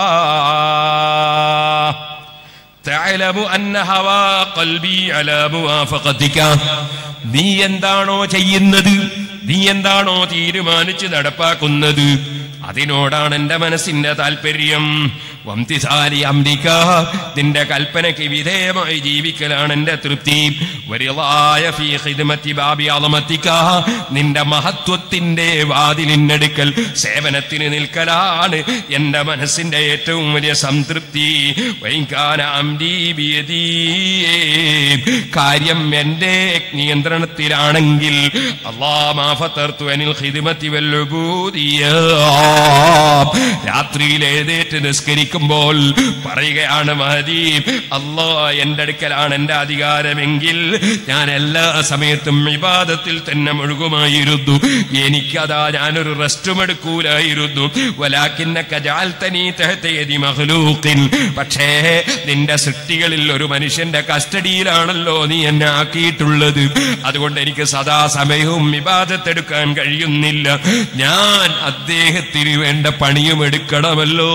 Speaker 2: تعلم أن هوى قلبي على موافقتك നീ എന്താണോ ചെയ്യുന്നത് നീ എന്താണോ തീരുമാനിച്ച് നടപ്പാക്കുന്നത് അതിനോടാണ് എന്റെ മനസ്സിന്റെ താല്പര്യം വംതിസാരി അംരിക നിന്റെ കൽപ്പനയ്ക്ക് വിധേയമായി ജീവിക്കലാണ് എന്റെ തൃപ്തി വരിളായ ഫീ ഖിദ്മത്തി ബാബി അളമത്തിക നിന്റെ മഹത്വത്തിന്റെ വാതിലിനടുക്കൽ സേവനത്തിന് നിൽക്കലാണ് എന്റെ മനസ്സിന്റെ ഏറ്റവും വലിയ സംതൃപ്തി വൈകാന അംരീ ബിയദീ. കാര്യം എന്റെ നിയന്ത്രണത്തിലാണെങ്കിൽ അല്ലാ മാ ഫതർതു അനിൽ ഖിദ്മത്തി വൽ ഉബൂദിയ്യ. രാത്രിയിൽ എഴുന്നേറ്റ് നിസ്കരിക്കുമ്പോൾ പറയുകയാണ് മഹദി അല്ലാ എന്റെ അടുക്കലാണ് എന്റെ അധികാരമെങ്കിൽ ഞാൻ എല്ലാ സമയത്തും വിവാദത്തിൽ തന്നെ മുഴുകുമായിരുന്നു എനിക്കതാ ഞാനൊരു റെസ്റ്റും എടുക്കൂലായിരുന്നു വലാക്കിന്നക ജഅൽതനീ തഹത യദി മഖ്ലൂഖിൻ പക്ഷേ നിന്റെ സൃഷ്ടികളിൽ ഒരു മനുഷ്യന്റെ കസ്റ്റഡിയിലാണല്ലോ നീ എന്നെ ആക്കിയിട്ടുള്ളത് അതുകൊണ്ട് എനിക്ക് സദാസമയവും വിവാദത്തെടുക്കാൻ കഴിയുന്നില്ല ഞാൻ അദ്ദേഹത്തിന് വേണ്ട പണിയും എടുക്കണമല്ലോ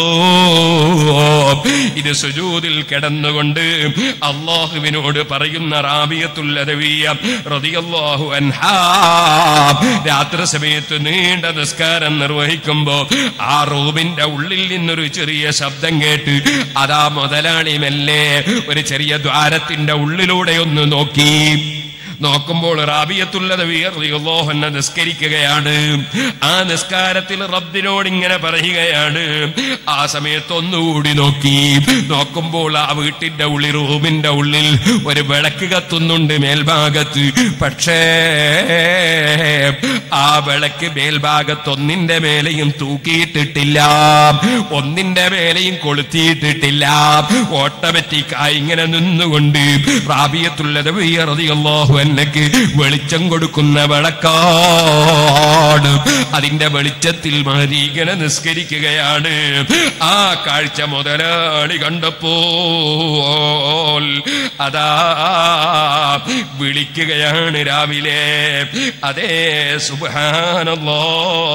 Speaker 2: ഇത് സുജൂദിൽ കിടന്നുകൊണ്ട് അള്ളാഹുവിനോട് പറയുന്ന റാബിയത്തുല്ലതവിയ റളിയല്ലാഹു അൻഹാ രാത്രി സമയത്ത് നീണ്ട നിസ്കാരം നിർവഹിക്കുമ്പോ ആ റൂമിന്റെ ഉള്ളിൽ നിന്നൊരു ചെറിയ ശബ്ദം കേട്ട് അതാ മുതലാളി മെല്ലെ ഒരു ചെറിയ ദ്വാരത്തിന്റെ ഉള്ളിലൂടെ ഒന്ന് നോക്കി നോക്കുമ്പോൾ റാബിയത്തുള്ളത് എന്നെ നിസ്കരിക്കുകയാണ് ആ നിസ്കാരത്തിൽ റബ്ബിനോട് ഇങ്ങനെ പറയുകയാണ് ആ സമയത്ത് ഒന്നുകൂടി നോക്കി നോക്കുമ്പോൾ ആ വീട്ടിന്റെ ഉള്ളിൽ റൂമിന്റെ ഉള്ളിൽ ഒരു വിളക്ക് കത്തുന്നുണ്ട് മേൽഭാഗത്ത് പക്ഷേ ആ വിളക്ക് മേൽഭാഗത്ത് ഒന്നിന്റെ മേലെയും തൂക്കിയിട്ടിട്ടില്ല ഒന്നിന്റെ മേലെയും കൊളുത്തിയിട്ടിട്ടില്ല ഓട്ടോമാറ്റിക് ആയി ഇങ്ങനെ നിന്നുകൊണ്ട് റാബിയത്തുള്ളത് അള്ളാഹു എന്നക്ക് വെളിച്ചം കൊടുക്കുന്ന വിളക്കാണ് അതിന്റെ വെളിച്ചത്തിൽ മരീകനെ നിസ്കരിക്കുകയാണ് ആ കാഴ്ച മുതലാളി കണ്ടപ്പോൾ അതാ വിളിക്കുകയാണ് രാവിലെ അതേ സുബാനല്ലോ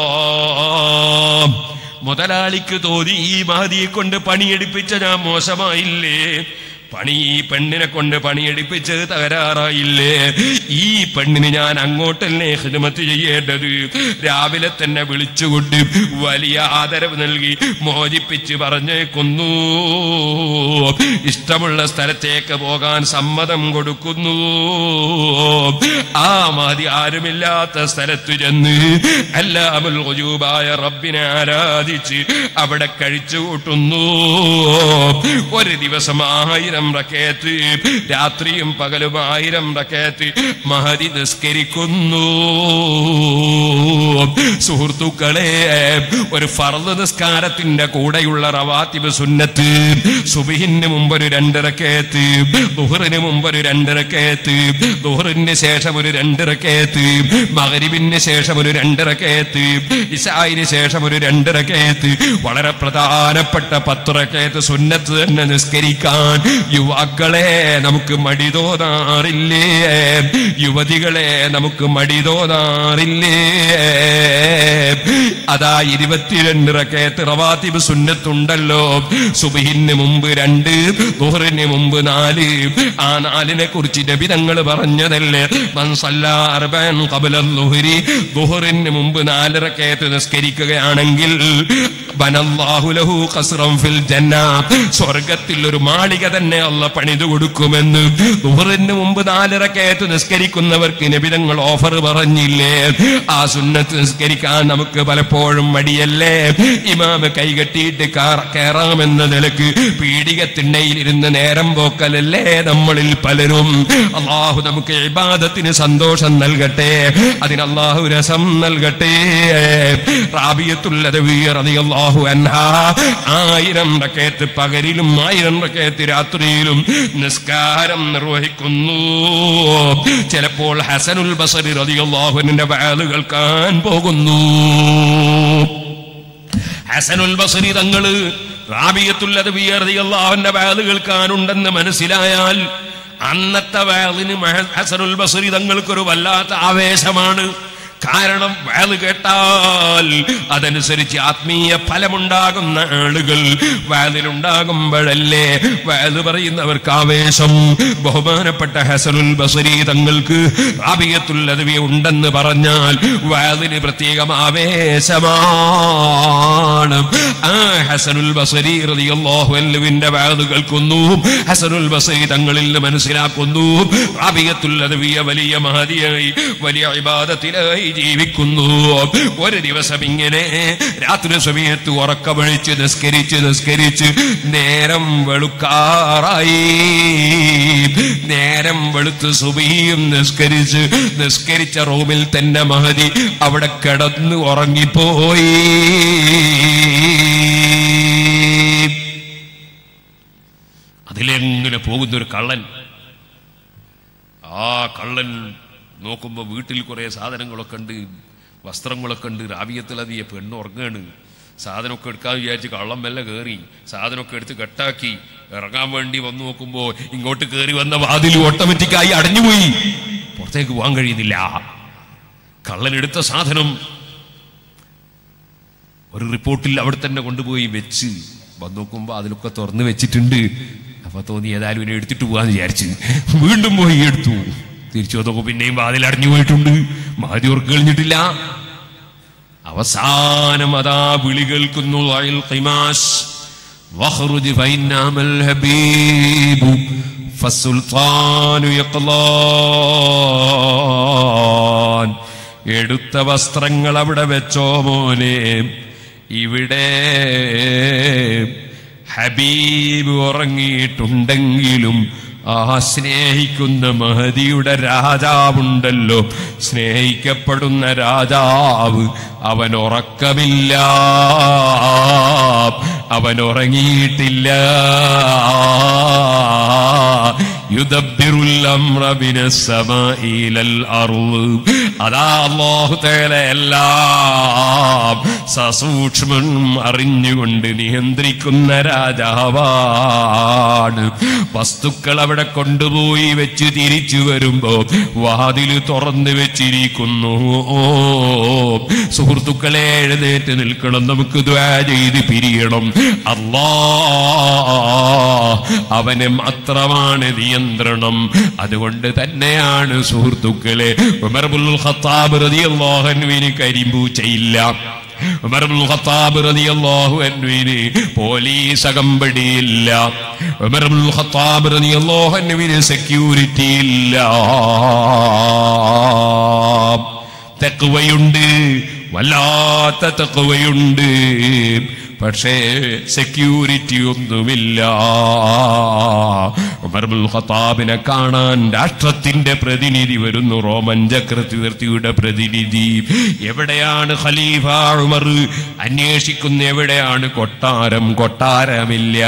Speaker 2: മുതലാളിക്ക് തോന്നി ഈ മഹതിയെ കൊണ്ട് പണിയെടുപ്പിച്ച ഞാൻ മോശമായില്ലേ പണി ഈ പെണ്ണിനെ കൊണ്ട് പണിയെടുപ്പിച്ച് തകരാറായില്ലേ ഈ പെണ്ണിന് ഞാൻ അങ്ങോട്ടല്ലേ ഹിദ്മത്ത് ചെയ്യേണ്ടത് രാവിലെ തന്നെ വിളിച്ചുകൊണ്ട് വലിയ ആദരവ് നൽകി മോചിപ്പിച്ച് പറഞ്ഞേക്കുന്നു ഇഷ്ടമുള്ള സ്ഥലത്തേക്ക് പോകാൻ സമ്മതം കൊടുക്കുന്നു ആ മതി ആരുമില്ലാത്ത സ്ഥലത്ത് ചെന്ന് എല്ലാമുൽ ഖുജൂബായ റബ്ബിനെ ആരാധിച്ച് അവിടെ കഴിച്ചു കൂട്ടുന്നു ഒരു ദിവസം ആയിരം റക്കേത്ത് രാത്രിയും പകലും ആയിരം റക്കേത്ത് മഹതി നിസ്കരിക്കുന്നു സുഹൃത്തുക്കളെ ഒരു ഫർദ് നിസ്കാരത്തിന്റെ കൂടെയുള്ള റവാത്തിബ് സുന്നത്ത് സുബിഹിന് മുമ്പ് ഒരു രണ്ടിറക്കേത്ത് ദുഹറിന് മുമ്പ് ഒരു രണ്ടിറക്കേത്ത് ദുഹറിന് ശേഷം ഒരു രണ്ടിറക്കേത്ത് മകരിബിന് ശേഷം ഒരു രണ്ടിറക്കേത്ത് ഇസായിന് ശേഷം ഒരു രണ്ടിറക്കേത്ത് വളരെ പ്രധാനപ്പെട്ട പത്തുറക്കേത്ത് സുന്നത്ത് തന്നെ നിസ്കരിക്കാൻ യുവാക്കളെ നമുക്ക് മടി തോന്നാറില്ലേ യുവതികളെ നമുക്ക് മടി തോന്നാറില്ലേ അതാ ഇരുപത്തിരണ്ട് റക്കയത്ത് റവാത്തിബ് സുന്നത്തുണ്ടല്ലോ സുബിഹിന് മുമ്പ് രണ്ട് ദുഹറിന് മുമ്പ് നാല് ആ നാലിനെ കുറിച്ച് നബി തങ്ങൾ പറഞ്ഞതല്ലേ മൻസല്ലാർബൻ കബല ദുഹരി ദുഹറിന് മുമ്പ് നാല് റക്കയത്ത് നിസ്കരിക്കുകയാണെങ്കിൽ ബനല്ലാഹു ലഹു ഖസ്റൻ ഫിൽ ജന്ന സ്വർഗത്തിൽ ഒരു മാളിക തന്നെ അല്ല പണിതു കൊടുക്കുമെന്ന് ദുഹറിന് മുമ്പ് നാലിറക്കയത്ത് നിസ്കരിക്കുന്നവർക്ക് നബിതങ്ങൾ ഓഫർ പറഞ്ഞില്ലേ ആ സുന്നത്ത് നിസ്കരിക്കാൻ നമുക്ക് പലപ്പോഴും മടിയല്ലേ ഇമാമ് കൈകെട്ടിയിട്ട് കയറാമെന്ന നിലക്ക് പീഡികത്തിണ്ണയിൽ ഇരുന്ന് നേരം പോക്കലല്ലേ നമ്മളിൽ പലരും അള്ളാഹു നമുക്ക് ഇബാദത്തിന് സന്തോഷം നൽകട്ടെ അതിന് അള്ളാഹു രസം നൽകട്ടെ റാബിയത്തുള്ളത് അള്ളാഹു അൻഹാ ആയിരം റക്കയത്ത് പകരിലും ആയിരം റക്കയത്ത് രാത്രിയിലും നിസ്കാരം നിർവഹിക്കുന്നു ചിലപ്പോൾ ഹസനുൽ ബസരി റതിയല്ലാഹുവിന്റെ വാല് കേൾക്കാൻ പോകുന്നു ഹസനുൽ ബസരി തങ്ങള് റാബിയത്തുള്ളത് വിയർതിയല്ലാഹുവിന്റെ വാല് കേൾക്കാനുണ്ടെന്ന് മനസ്സിലായാൽ അന്നത്തെ വാലിന് ഹസനുൽ ബസരി തങ്ങൾക്കൊരു വല്ലാത്ത ആവേശമാണ് കാരണം വേല് കേട്ടാൽ അതനുസരിച്ച് ആത്മീയ ഫലമുണ്ടാകുന്ന ആളുകൾ വേലിലുണ്ടാകുമ്പോഴല്ലേ വേല് പറയുന്നവർക്ക് ആവേശം ബഹുമാനപ്പെട്ട ഹസനുൽ ബസരി തങ്ങൾക്ക് റാബിയത്തുല്ലതവി ഉണ്ടെന്ന് പറഞ്ഞാൽ വേലിന് പ്രത്യേകം ആവേശമാണ് ആ ഹസനുൽ ബസരി റളിയല്ലാഹുവിന്റെ വേല് കേൾക്കുന്നു ഹസനുൽ ബസരി തങ്ങളിൽ നിന്ന് മനസ്സിലാക്കുന്നു റാബിയത്തുല്ലതവിയ വലിയ മഹതിയായി വലിയ ഇബാദത്തിലായി ജീവിക്കുന്നു ഒരു ദിവസം ഇങ്ങനെ രാത്രി സമയത്ത് ഉറക്കമഴിച്ച് നിസ്കരിച്ച് നിസ്കരിച്ച് നേരം വെളുക്കാറായി നേരം വെളുത്ത് സുബിയും നിസ്കരിച്ച് നിസ്കരിച്ച റൂമിൽ തന്നെ മഹതി അവിടെ കിടന്ന് ഉറങ്ങിപ്പോയി അതിലെങ്ങനെ പോകുന്ന ഒരു കള്ളൻ ആ കള്ളൻ നോക്കുമ്പോ വീട്ടിൽ കുറെ സാധനങ്ങളൊക്കെ ഉണ്ട് വസ്ത്രങ്ങളൊക്കെ ഉണ്ട് രാവിയത്തിലതിയെ പെണ്ണ് ഉറങ്ങാണ് സാധനമൊക്കെ എടുക്കാൻ വിചാരിച്ച് കള്ളം മെല്ലെ കയറി സാധനമൊക്കെ എടുത്ത് കെട്ടാക്കി ഇറങ്ങാൻ വേണ്ടി വന്നു നോക്കുമ്പോ ഇങ്ങോട്ട് കയറി വന്ന വാതിൽ ഓട്ടോമാറ്റിക്കായി അടഞ്ഞുപോയി പുറത്തേക്ക് പോകാൻ കഴിയുന്നില്ല കള്ളൻ എടുത്ത സാധനം ഒരു റിപ്പോർട്ടിൽ അവിടെ തന്നെ കൊണ്ടുപോയി വെച്ച് വന്ന് നോക്കുമ്പോ അതിലൊക്കെ തുറന്ന് വെച്ചിട്ടുണ്ട് അപ്പൊ തോന്നി ഏതായാലും ഇനി എടുത്തിട്ട് പോകാന്ന് വിചാരിച്ച് വീണ്ടും പോയി എടുത്തു തിരിച്ചു വന്നപ്പോ പിന്നെയും വാതിൽ അടഞ്ഞു പോയിട്ടുണ്ട് മാതി ഉറക്ക് കഴിഞ്ഞിട്ടില്ല അവസാനം അതാ വിളി കേൾക്കുന്നു അയൽ ഖിമാസ് വഖ്റുജ് ഫൈനാമൽ ഹബീബു ഫസുൽത്താനു യഖ്ലാൻ എടുത്ത വസ്ത്രങ്ങൾ അവിടെ വെച്ചോ മോനെ ഇവിടെ ഹബീബ് ഉറങ്ങിയിട്ടുണ്ടെങ്കിലും ആ സ്നേഹിക്കുന്ന മഹതിയുടെ രാജാവുണ്ടല്ലോ സ്നേഹിക്കപ്പെടുന്ന രാജാവ് അവൻ ഉറക്കമില്ല അവൻ ഉറങ്ങിയിട്ടില്ല യുദബ്ബിറുൽ അംറ മിനസ് സമാഇ ഇലൽ അർള് അതാ അല്ലാഹു തആല എല്ലാം സസൂക്ഷ്മം അറിഞ്ഞുകൊണ്ട് നിയന്ത്രിക്കുന്ന രാജാവാണ് വസ്തുക്കൾ അവിടെ കൊണ്ടുപോയി വെച്ച് തിരിച്ചു വരുമ്പോ വാതില് തുറന്നു വെച്ചിരിക്കുന്നു സുഹൃത്തുക്കളെ എഴുന്നേറ്റ് നിൽക്കണം നമുക്ക് ദ്വാ ചെയ്ത് പിരിയണം അല്ലാ അവന് മാത്രമാണ് നിയന്ത്രണം അതുകൊണ്ട് തന്നെയാണ് സുഹൃത്തുക്കളെ ഉമർബുൽ ഖത്താബ് റളിയല്ലാഹു അൻഹുവിന് കരിമ്പൂച്ചയില്ല ഉമർബുൽ ഖത്താബ് റളിയല്ലാഹു അൻഹുവിന് പോലീസ് അകമ്പടിയില്ല ഉമർബുൽ ഖത്താബ് റളിയല്ലാഹു അൻഹുവിന് സെക്യൂരിറ്റി ഇല്ല തെക്കുവയുണ്ട് വല്ലാത്ത തെക്കുവയുണ്ട് പക്ഷേ സെക്യൂരിറ്റി ഒന്നുമില്ല ഉമർബുൽ ഖത്താബിനെ കാണാൻ രാഷ്ട്രത്തിന്റെ പ്രതിനിധി വരുന്നു റോമൻ ചക്രവർത്തിയുടെ പ്രതിനിധി എവിടെയാണ് ഖലീഫ ഉമർ അന്വേഷിക്കുന്ന എവിടെയാണ് കൊട്ടാരം കൊട്ടാരമില്ല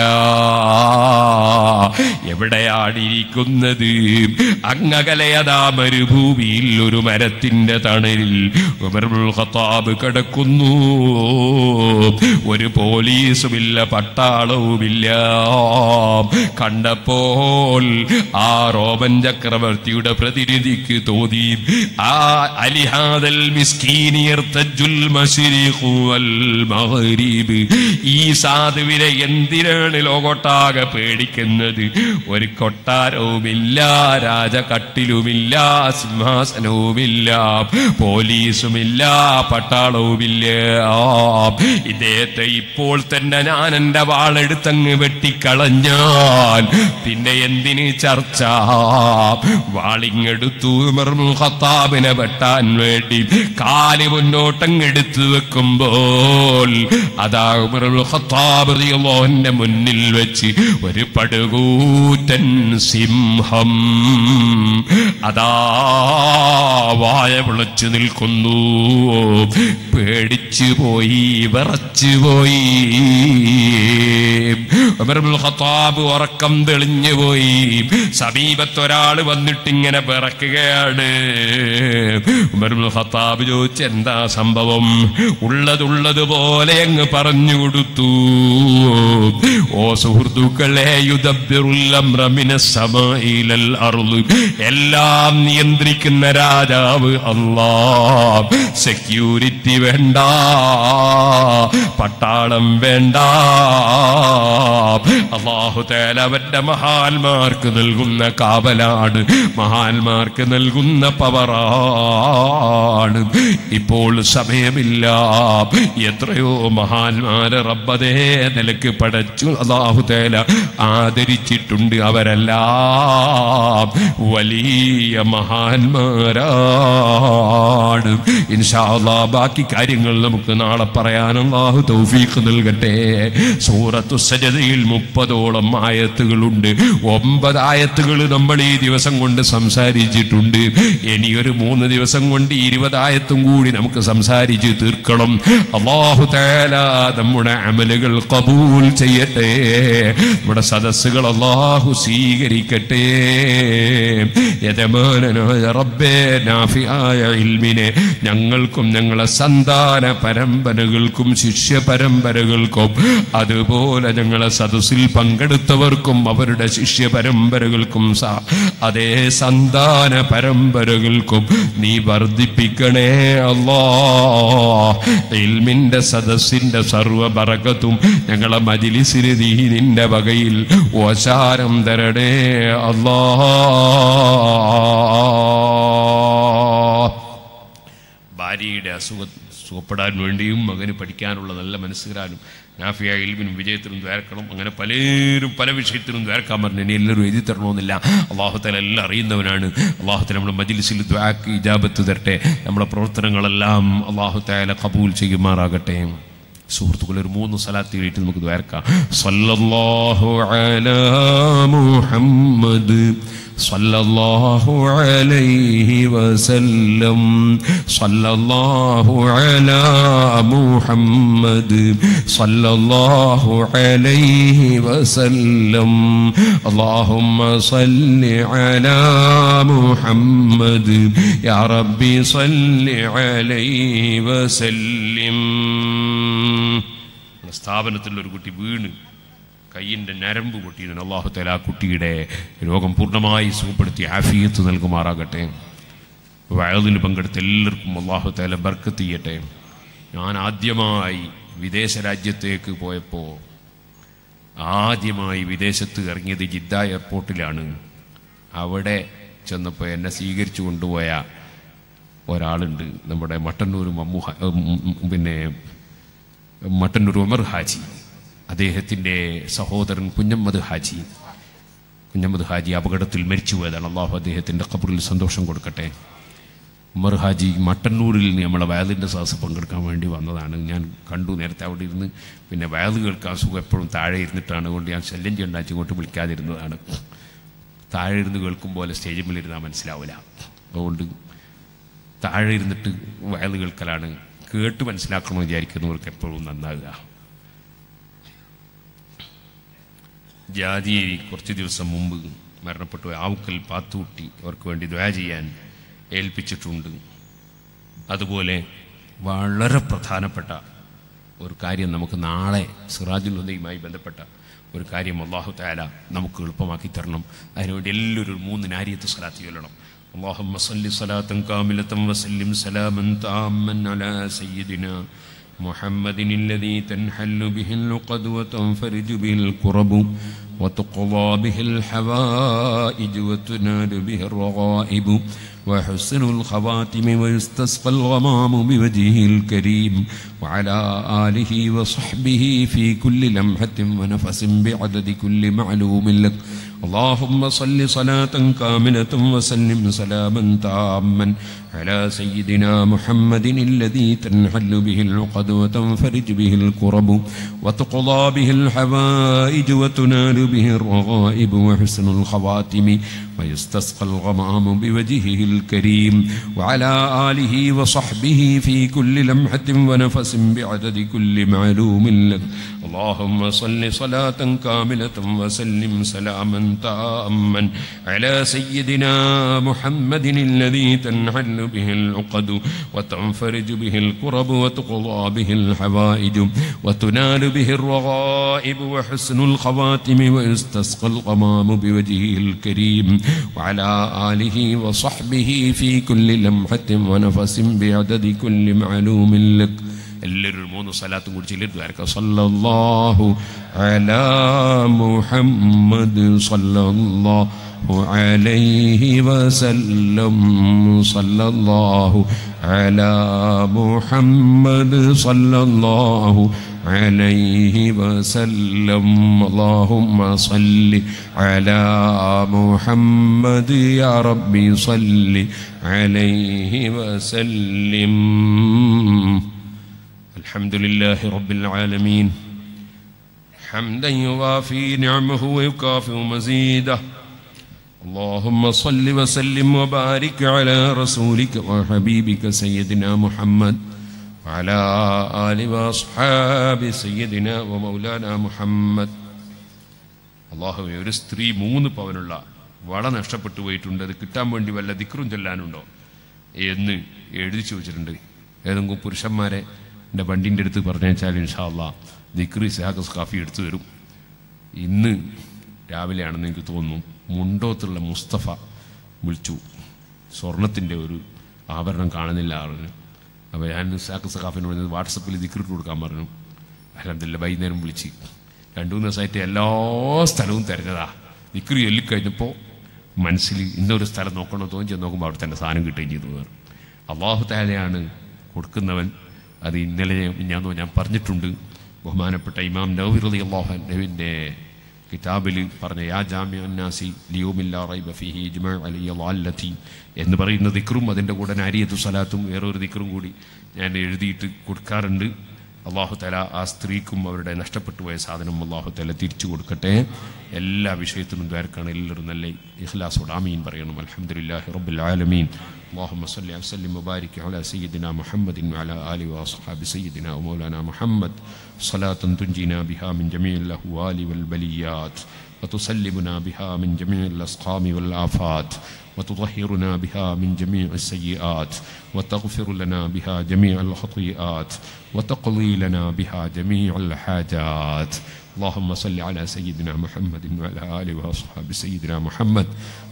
Speaker 2: എവിടെയാണ് ഇരിക്കുന്നത് അങ്ങകലയതാ മരുഭൂമിയിൽ ഒരു മരത്തിന്റെ തണലിൽ ഉമർബുൽ ഖത്താബ് കിടക്കുന്നു ഒരു പോലീസുമില്ല പട്ടാളവുമില്ല കണ്ടപ്പോൾ ആ റോമൻ ചക്രവർത്തിയുടെ പ്രതിനിധിക്ക് തോന്നി ആ അലിഹാദൽ മിസ്കീനിയർത്തജുൽ മശ്രിഖു വൽ മഗ്രിബ് ഈ സാധുവിനെ എന്തിനാണ് ലോകോട്ടാകെ പേടിക്കുന്നത് ഒരു കൊട്ടാരവുമില്ല രാജകട്ടിലുമില്ല സിംഹാസനവുമില്ല പോലീസുമില്ല പട്ടാളവുമില്ല ഇദ്ദേഹത്തെ ഇപ്പോൾ തന്നെ ഞാൻ എന്റെ വാളെടുത്തങ്ങ് വെട്ടിക്കളഞ്ഞാൽ പിന്നെ എന്തിന് ചർച്ച വാളിങ്ങെടുത്തു ഉമറുൽ ഖത്താബിനെ വെട്ടാൻ വേണ്ടി കാല് മുന്നോട്ടങ്ങെടുത്തു വെക്കുമ്പോൾ അതാ ഉമറുൽ ഖത്താബ് റളിയല്ലാഹുവിന്റെ മുന്നിൽ വെച്ച് ഒരു പടുകൂറ്റൻ സിംഹം അതാ വായ വിളച്ചു നിൽക്കുന്നു പേടിച്ചു പോയി വിറച്ചു പോയി ഉമറുൽ ഖത്താബ് ഉറക്കം തെളിഞ്ഞു പോയി സമീപത്തൊരാൾ വന്നിട്ട് ഇങ്ങനെ പിറക്കുകയാണ് ഉമറുൽ ഖത്താബ് ചോദിച്ചു എന്താ സംഭവം ഉള്ളതുള്ളതുപോലെ അങ്ങ് പറഞ്ഞു കൊടുത്തു ഓ സുഹൃത്തുക്കളെ യുദബ്ബിറുൽ അംറ മിനസ് സമാഇലൽ അർള് എല്ലാം നിയന്ത്രിക്കുന്ന രാജാവ് അല്ലാ സെക്യൂരിറ്റി വേണ്ട പട്ടാളം വേണ്ട അള്ളാഹു തേല അവന്റെ മഹാ മഹാന്മാർക്ക് നൽകുന്ന കാവലാണ് മഹാന്മാർക്ക് നൽകുന്ന പവറാണ് ഇപ്പോൾ സമയമില്ല എത്രയോ മഹാന്മാരെ റബ്ബതേ നിലക്ക് പടച്ചു അള്ളാഹു തേല ആദരിച്ചിട്ടുണ്ട് അവരെല്ലാം വലിയ മഹാന്മാരാണ് ഇൻഷാ അല്ലാ ബാക്കി കാര്യങ്ങൾ നമുക്ക് നാളെ പറയാൻ അള്ളാഹു തൗഫീഖ് നൽകട്ടെ സൂറത്തു സജതയിൽ മുപ്പതോളം ആയത്തുകളുണ്ട് ഒമ്പത് ആയത്തുകൾ നമ്മൾ ഈ ദിവസം കൊണ്ട് സംസാരിച്ചിട്ടുണ്ട് ഇനി ഒരു മൂന്ന് ദിവസം കൊണ്ട് ഇരുപതായത്തും കൂടി നമുക്ക് സംസാരിച്ച് തീർക്കണം അള്ളാഹു തആല നമ്മുടെ അമലുകൾ കബൂൽ ചെയ്യട്ടെ നമ്മുടെ സദസ്സുകൾ അള്ളാഹു സ്വീകരിക്കട്ടെ യജമാനനായ റബ്ബേ നാഫിയായ ഇൽമിനെ ഞങ്ങൾക്കും ഞങ്ങളെ സന്താന പരമ്പരകൾക്കും ശിഷ്യ പരമ്പരകൾക്കും അതുപോലെ ഞങ്ങളെ സദസ്സിൽ പങ്കെടുത്തവർക്കും അവരുടെ ശിഷ്യ പരമ്പരകൾക്കും സ- അതേ സന്താന പരമ്പരകൾക്കും നീ വർദ്ധിപ്പിക്കണേ അല്ലാ ഇൽമിന്റെ സദസ്സിന്റെ സർവ ബറക്കത്തും ഞങ്ങളെ മജിലിസിന് നീ നിന്റെ വകയിൽ ഓശാരം തരണേ അല്ലാ ഭാര്യയുടെ അസുഖം സുഖപ്പെടാൻ വേണ്ടിയും മകന് പഠിക്കാനുള്ള നല്ല മനസ്സിലാനും നാഫിയ ഇൽമിനും വിജയത്തിനും ദ്വാരക്കണം അങ്ങനെ പലരും പല വിഷയത്തിനും ദ്വാരക്കാൻ പറഞ്ഞു ഇനി എല്ലാവരും എഴുതി തരണമെന്നില്ല അള്ളാഹുത്തല എല്ലാം അറിയുന്നവനാണ് അള്ളാഹുത്തല നമ്മുടെ മജിലിസിൽ ദ്വാക്ക് ഇജാബത്ത് തരട്ടെ നമ്മുടെ പ്രവർത്തനങ്ങളെല്ലാം അള്ളാഹുത്തായാല കബൂൽ ചെയ്യുമാറാകട്ടെ സുഹൃത്തുക്കളെ ഒരു മൂന്ന് സ്ഥലത്ത് കഴിഞ്ഞിട്ട് നമുക്ക് ദ്വാരക്കാം സല്ലല്ലാഹു അലാ മുഹമ്മദ് صلى الله عليه وسلم صلى الله على محمد صلى الله عليه وسلم اللهم صل على محمد يا ربي صل عليه وسلم സ്ഥാപനത്തിൽ ഒരു കുട്ടി വീണ് കയ്യിൻ്റെ നരമ്പ് പൊട്ടിയതിന് അള്ളാഹുത്തല ആ കുട്ടിയുടെ രോഗം പൂർണ്ണമായി സുഖപ്പെടുത്തി ആഫിയത്ത് നൽകുമാറാകട്ടെ വയതിൽ പങ്കെടുത്ത എല്ലാവർക്കും അള്ളാഹുത്തല ബർക്കത്ത് ചെയ്യട്ടെ ഞാൻ ആദ്യമായി വിദേശ രാജ്യത്തേക്ക് പോയപ്പോൾ ആദ്യമായി വിദേശത്ത് ഇറങ്ങിയത് ജിദ്ദ എയർപോർട്ടിലാണ് അവിടെ ചെന്നപ്പോൾ എന്നെ സ്വീകരിച്ചു കൊണ്ടുപോയ ഒരാളുണ്ട് നമ്മുടെ മട്ടന്നൂർ മമ്മു ഹ- ഉം, ഉം, പിന്നെ മട്ടന്നൂർ ഉമർ ഹാജി അദ്ദേഹത്തിൻ്റെ സഹോദരൻ കുഞ്ഞമ്മദ് ഹാജി കുഞ്ഞമ്മദ് ഹാജി അപകടത്തിൽ മരിച്ചു പോയതാണ് അള്ളാഹു അദ്ദേഹത്തിൻ്റെ ഖബറിൽ സന്തോഷം കൊടുക്കട്ടെ ഉമർ ഹാജി മട്ടന്നൂരിൽ നിന്ന് നമ്മളെ വയലിൻ്റെ സാഹസ് പങ്കെടുക്കാൻ വേണ്ടി വന്നതാണ് ഞാൻ കണ്ടു നേരത്തെ അവിടെ ഇരുന്ന് പിന്നെ വയൽ കേൾക്കാൻ സുഖം എപ്പോഴും താഴെ ഇരുന്നിട്ടാണ് അതുകൊണ്ട് ഞാൻ ശല്യം ചെയ്യണ്ടാച്ച് ഇങ്ങോട്ട് വിളിക്കാതിരുന്നതാണ് താഴെ ഇരുന്ന് കേൾക്കും പോലെ സ്റ്റേജിൽ മേലിരുന്നാൽ മനസ്സിലാവില്ല അതുകൊണ്ട് താഴെ ഇരുന്നിട്ട് വയൽ കേൾക്കലാണ് കേട്ട് മനസ്സിലാക്കണമെന്ന് വിചാരിക്കുന്നവർക്ക് എപ്പോഴും നന്നാകുക ജാതിയേരി കുറച്ച് ദിവസം മുമ്പ് മരണപ്പെട്ടു ആവുക്കൽ പാത്തൂട്ടി അവർക്ക് വേണ്ടി ദ്വാ ചെയ്യാൻ ഏൽപ്പിച്ചിട്ടുണ്ട് അതുപോലെ വളരെ പ്രധാനപ്പെട്ട ഒരു കാര്യം നമുക്ക് നാളെ സിറാജുൽ ഹുദയുമായി ബന്ധപ്പെട്ട ഒരു കാര്യം അള്ളാഹു താല നമുക്ക് എളുപ്പമാക്കി തരണം അതിനുവേണ്ടി എല്ലാവരും ഒരു മൂന്ന് നാരിയത്ത് സ്വലാത്ത് ചൊല്ലണം اللهم صل صلاة كاملة وسلم سلاما تاما على سيدنا محمد الذي تنحل به العقد وتنفرج به الكرب وتقضى به الحوائج وتنال به الرغائب وحسن الخواتم ويستسقى الغمام بوجهه الكريم وعلى آله وصحبه في كل لمحة ونفس بعدد كل معلوم لك اللهم صل صلاة كاملة وسلم سلاما تاما على سيدنا محمد الذي تنحل به العقد وتنفرج به الكرب وتقضى به الحوائج وتنال به الرغائب وحسن الخواتم ويستسقى الغمام بوجهه الكريم وعلى آله وصحبه في كل لمحة ونفس بعدد كل معلوم لك اللهم صل صلاة كاملة وسلم سلاما تاما على سيدنا محمد الذي تنحل به العقد وتنفرج به الكرب وتقضى به الحوائج وتنال به الرغائب وحسن الخواتم ويستسقى الغمام بوجهه الكريم وعلى آله وصحبه في كل لمحة ونفس بعدد كل معلوم لك എല്ലാവരും ഒരു മൂന്ന് സ്ഥലത്തും കൂടി ചെല്ലിട്ട് സല്ലല്ലാഹു അലാ മുഹമ്മദ് സല്ലല്ലാഹു അലൈഹി വസല്ലം സല്ലല്ലാഹു അലാ മുഹമ്മദ് സല്ലല്ലാഹു عليه وسلم اللهم صل على محمد يا ربي صل عليه وسلم الحمد لله رب العالمين حمدا يوافي نعمه ويكافئ مزيده اللهم صل وسلم وبارك على رسولك وحبيبك سيدنا محمد وعلى آل وأصحاب سيدنا ومولانا محمد അള്ളാഹുവെ ഒരു സ്ത്രീ മൂന്ന് പവനുള്ള വള നഷ്ടപ്പെട്ടു പോയിട്ടുണ്ട് അത് കിട്ടാൻ വേണ്ടി വല്ല ദിക്റും ചൊല്ലാനുണ്ടോ എന്ന് എഴുതി ചോദിച്ചിട്ടുണ്ട് ഏതെങ്കിലും പുരുഷന്മാരെ എൻ്റെ വണ്ടിൻ്റെ അടുത്ത് പറഞ്ഞാൽ ഇൻഷാല്ല ദിക്റി സഹാഖസ് കാഫി എടുത്തു തരും ഇന്ന് രാവിലെയാണെന്ന് എനിക്ക് തോന്നുന്നു മുണ്ടോത്തുള്ള മുസ്തഫ വിളിച്ചു സ്വർണത്തിൻ്റെ ഒരു ആഭരണം കാണുന്നില്ല ആളിന് അപ്പോൾ ഞാൻ സാക്ക് സഖാഫിനോട് പറഞ്ഞത് വാട്സപ്പിൽ ദിക്റിട്ട് കൊടുക്കാൻ പറഞ്ഞു അലഹമില്ല വൈകുന്നേരം വിളിച്ച് രണ്ടു മൂന്ന് ദിവസമായിട്ട് എല്ലാ സ്ഥലവും തിരഞ്ഞതാ ദിക്റി ചൊല്ലിക്കഴിഞ്ഞപ്പോൾ മനസ്സിൽ ഇന്നൊരു സ്ഥലം നോക്കണോ തോന്നി ചെന്ന് നോക്കുമ്പോൾ അവിടെ തന്നെ സാധനം കിട്ടുകയും ചെയ്തു പറഞ്ഞു അള്ളാഹു താലയാണ് കൊടുക്കുന്നവൻ അത് ഇന്നലെ ഞാൻ ഞാൻ പറഞ്ഞിട്ടുണ്ട് ബഹുമാനപ്പെട്ട ഇമാം നവീർ അള്ളാഹുവിൻ്റെ കിതാബിൽ പറഞ്ഞ യാ ജാമ്യ അന്നാസി ലിയോമില്ല റൈബ ഫിഹി ഇജ്മാ അലിയ ലാല്ലത്തി എന്ന് പറയുന്ന ദിക്റും അതിൻ്റെ കൂടെ നാരിയത്തു സലാത്തും വേറൊരു ദിക്റും കൂടി ഞാൻ എഴുതിയിട്ട് കൊടുക്കാറുണ്ട് അള്ളാഹു തല ആ സ്ത്രീക്കും അവരുടെ നഷ്ടപ്പെട്ടു പോയ സാധനം അള്ളാഹു തല തിരിച്ചു കൊടുക്കട്ടെ എല്ലാ വിഷയത്തിനും ദ്വാരക്കാണ് എല്ലാവരും നല്ല ഇഖ്ലാസോട് ആമീൻ പറയണം അലഹമുല്ലാഹി റബ്ബുൽ ആലമീൻ اللهم صل وسلم وبارك على سيدنا محمد وعلى آله وأصحاب سيدنا ومولانا محمد صلاة تنجينا بها من جميع الأهوال والبليات وتسلمنا بها من جميع الأسقام والآفات وتطهرنا بها من جميع السيئات وتغفر لنا بها جميع الخطيئات وتقضي لنا بها جميع الحاجات اللهم صل على سيدنا محمد وعلى آله وأصحاب سيدنا محمد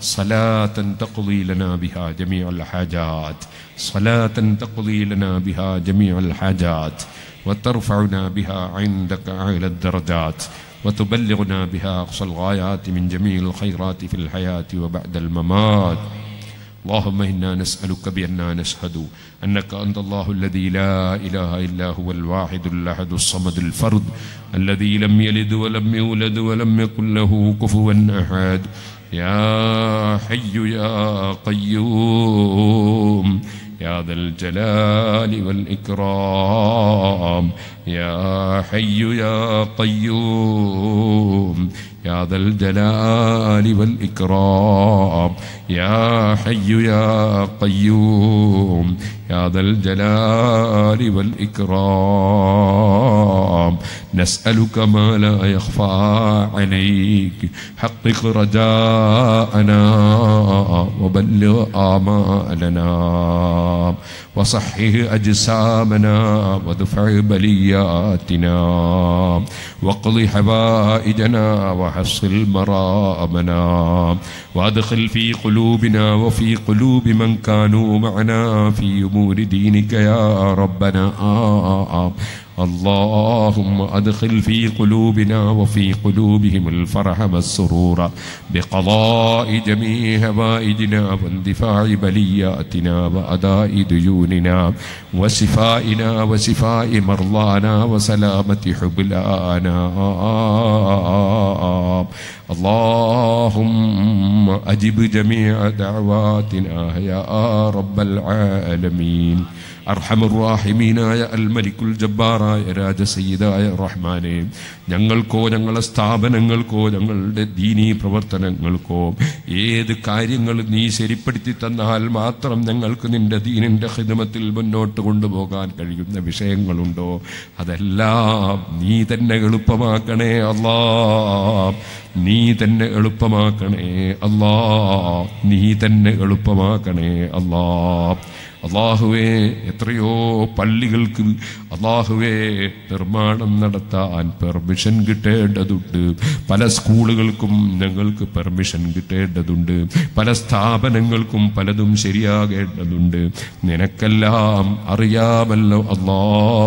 Speaker 2: صلاة تقضي لنا بها جميع الحاجات صلاة تقضي لنا بها جميع الحاجات وترفعنا بها عندك أعلى الدرجات وتبلغنا بها أقصى الغايات من جميع الخيرات في الحياة وبعد الممات اللهم إنا نسألك بأننا نشهد أنك أنت الله الذي لا إله إلا هو الواحد الأحد الصمد الفرد الذي لم يلد ولم يولد ولم يكن له كفوا أحد يا حي يا قيوم يا ذا الجلال والإكرام يا حي يا قيوم يا ذا الجلال والإكرام يا حي يا قيوم يا ذا الجلال والإكرام نسألك ما لا يخفى عليك حقق رجاءنا وبلغ آمالنا وصحح أجسامنا وادفع بلياتنا واقض حوائجنا وحصل مرامنا وادخل في قلوبنا وفي قلوب من كانوا معنا في أمور دينك يا ربنا اللهم أدخل في قلوبنا وفي قلوبهم الفرح والسرور بقضاء جميع هوائجنا واندفاع بلياتنا وأداء ديوننا وشفائنا وشفاء مرضانا وسلامة حبلانا اللهم أجب جميع دعواتنا يا رب العالمين അർഹമുറാഹിമീനായ അൽ മലിക്കുൽ ജബ്ബാറായ രാജസയ്യിദായ റഹ്മാനെ ഞങ്ങൾക്കോ ഞങ്ങളുടെ സ്ഥാപനങ്ങൾക്കോ ഞങ്ങളുടെ ദീനീ പ്രവർത്തനങ്ങൾക്കോ ഏത് കാര്യങ്ങൾ നീ ശരിപ്പെടുത്തി തന്നാൽ മാത്രം ഞങ്ങൾക്ക് നിന്റെ ദീനിന്റെ ഹിതമത്തിൽ മുന്നോട്ട് കൊണ്ടുപോകാൻ കഴിയുന്ന വിഷയങ്ങളുണ്ടോ അതെല്ലാം നീ തന്നെ എളുപ്പമാക്കണേ അല്ലാ നീ തന്നെ എളുപ്പമാക്കണേ അല്ലാ നീ തന്നെ എളുപ്പമാക്കണേ അല്ലാ
Speaker 1: അള്ളാഹുവേ എത്രയോ പള്ളികൾക്ക് അള്ളാഹുവേ നിർമ്മാണം നടത്താൻ പെർമിഷൻ കിട്ടേണ്ടതുണ്ട് പല സ്കൂളുകൾക്കും ഞങ്ങൾക്ക് പെർമിഷൻ കിട്ടേണ്ടതുണ്ട് പല സ്ഥാപനങ്ങൾക്കും പലതും ശരിയാകേണ്ടതുണ്ട് നിനക്കെല്ലാം അറിയാമല്ലോ അല്ലാ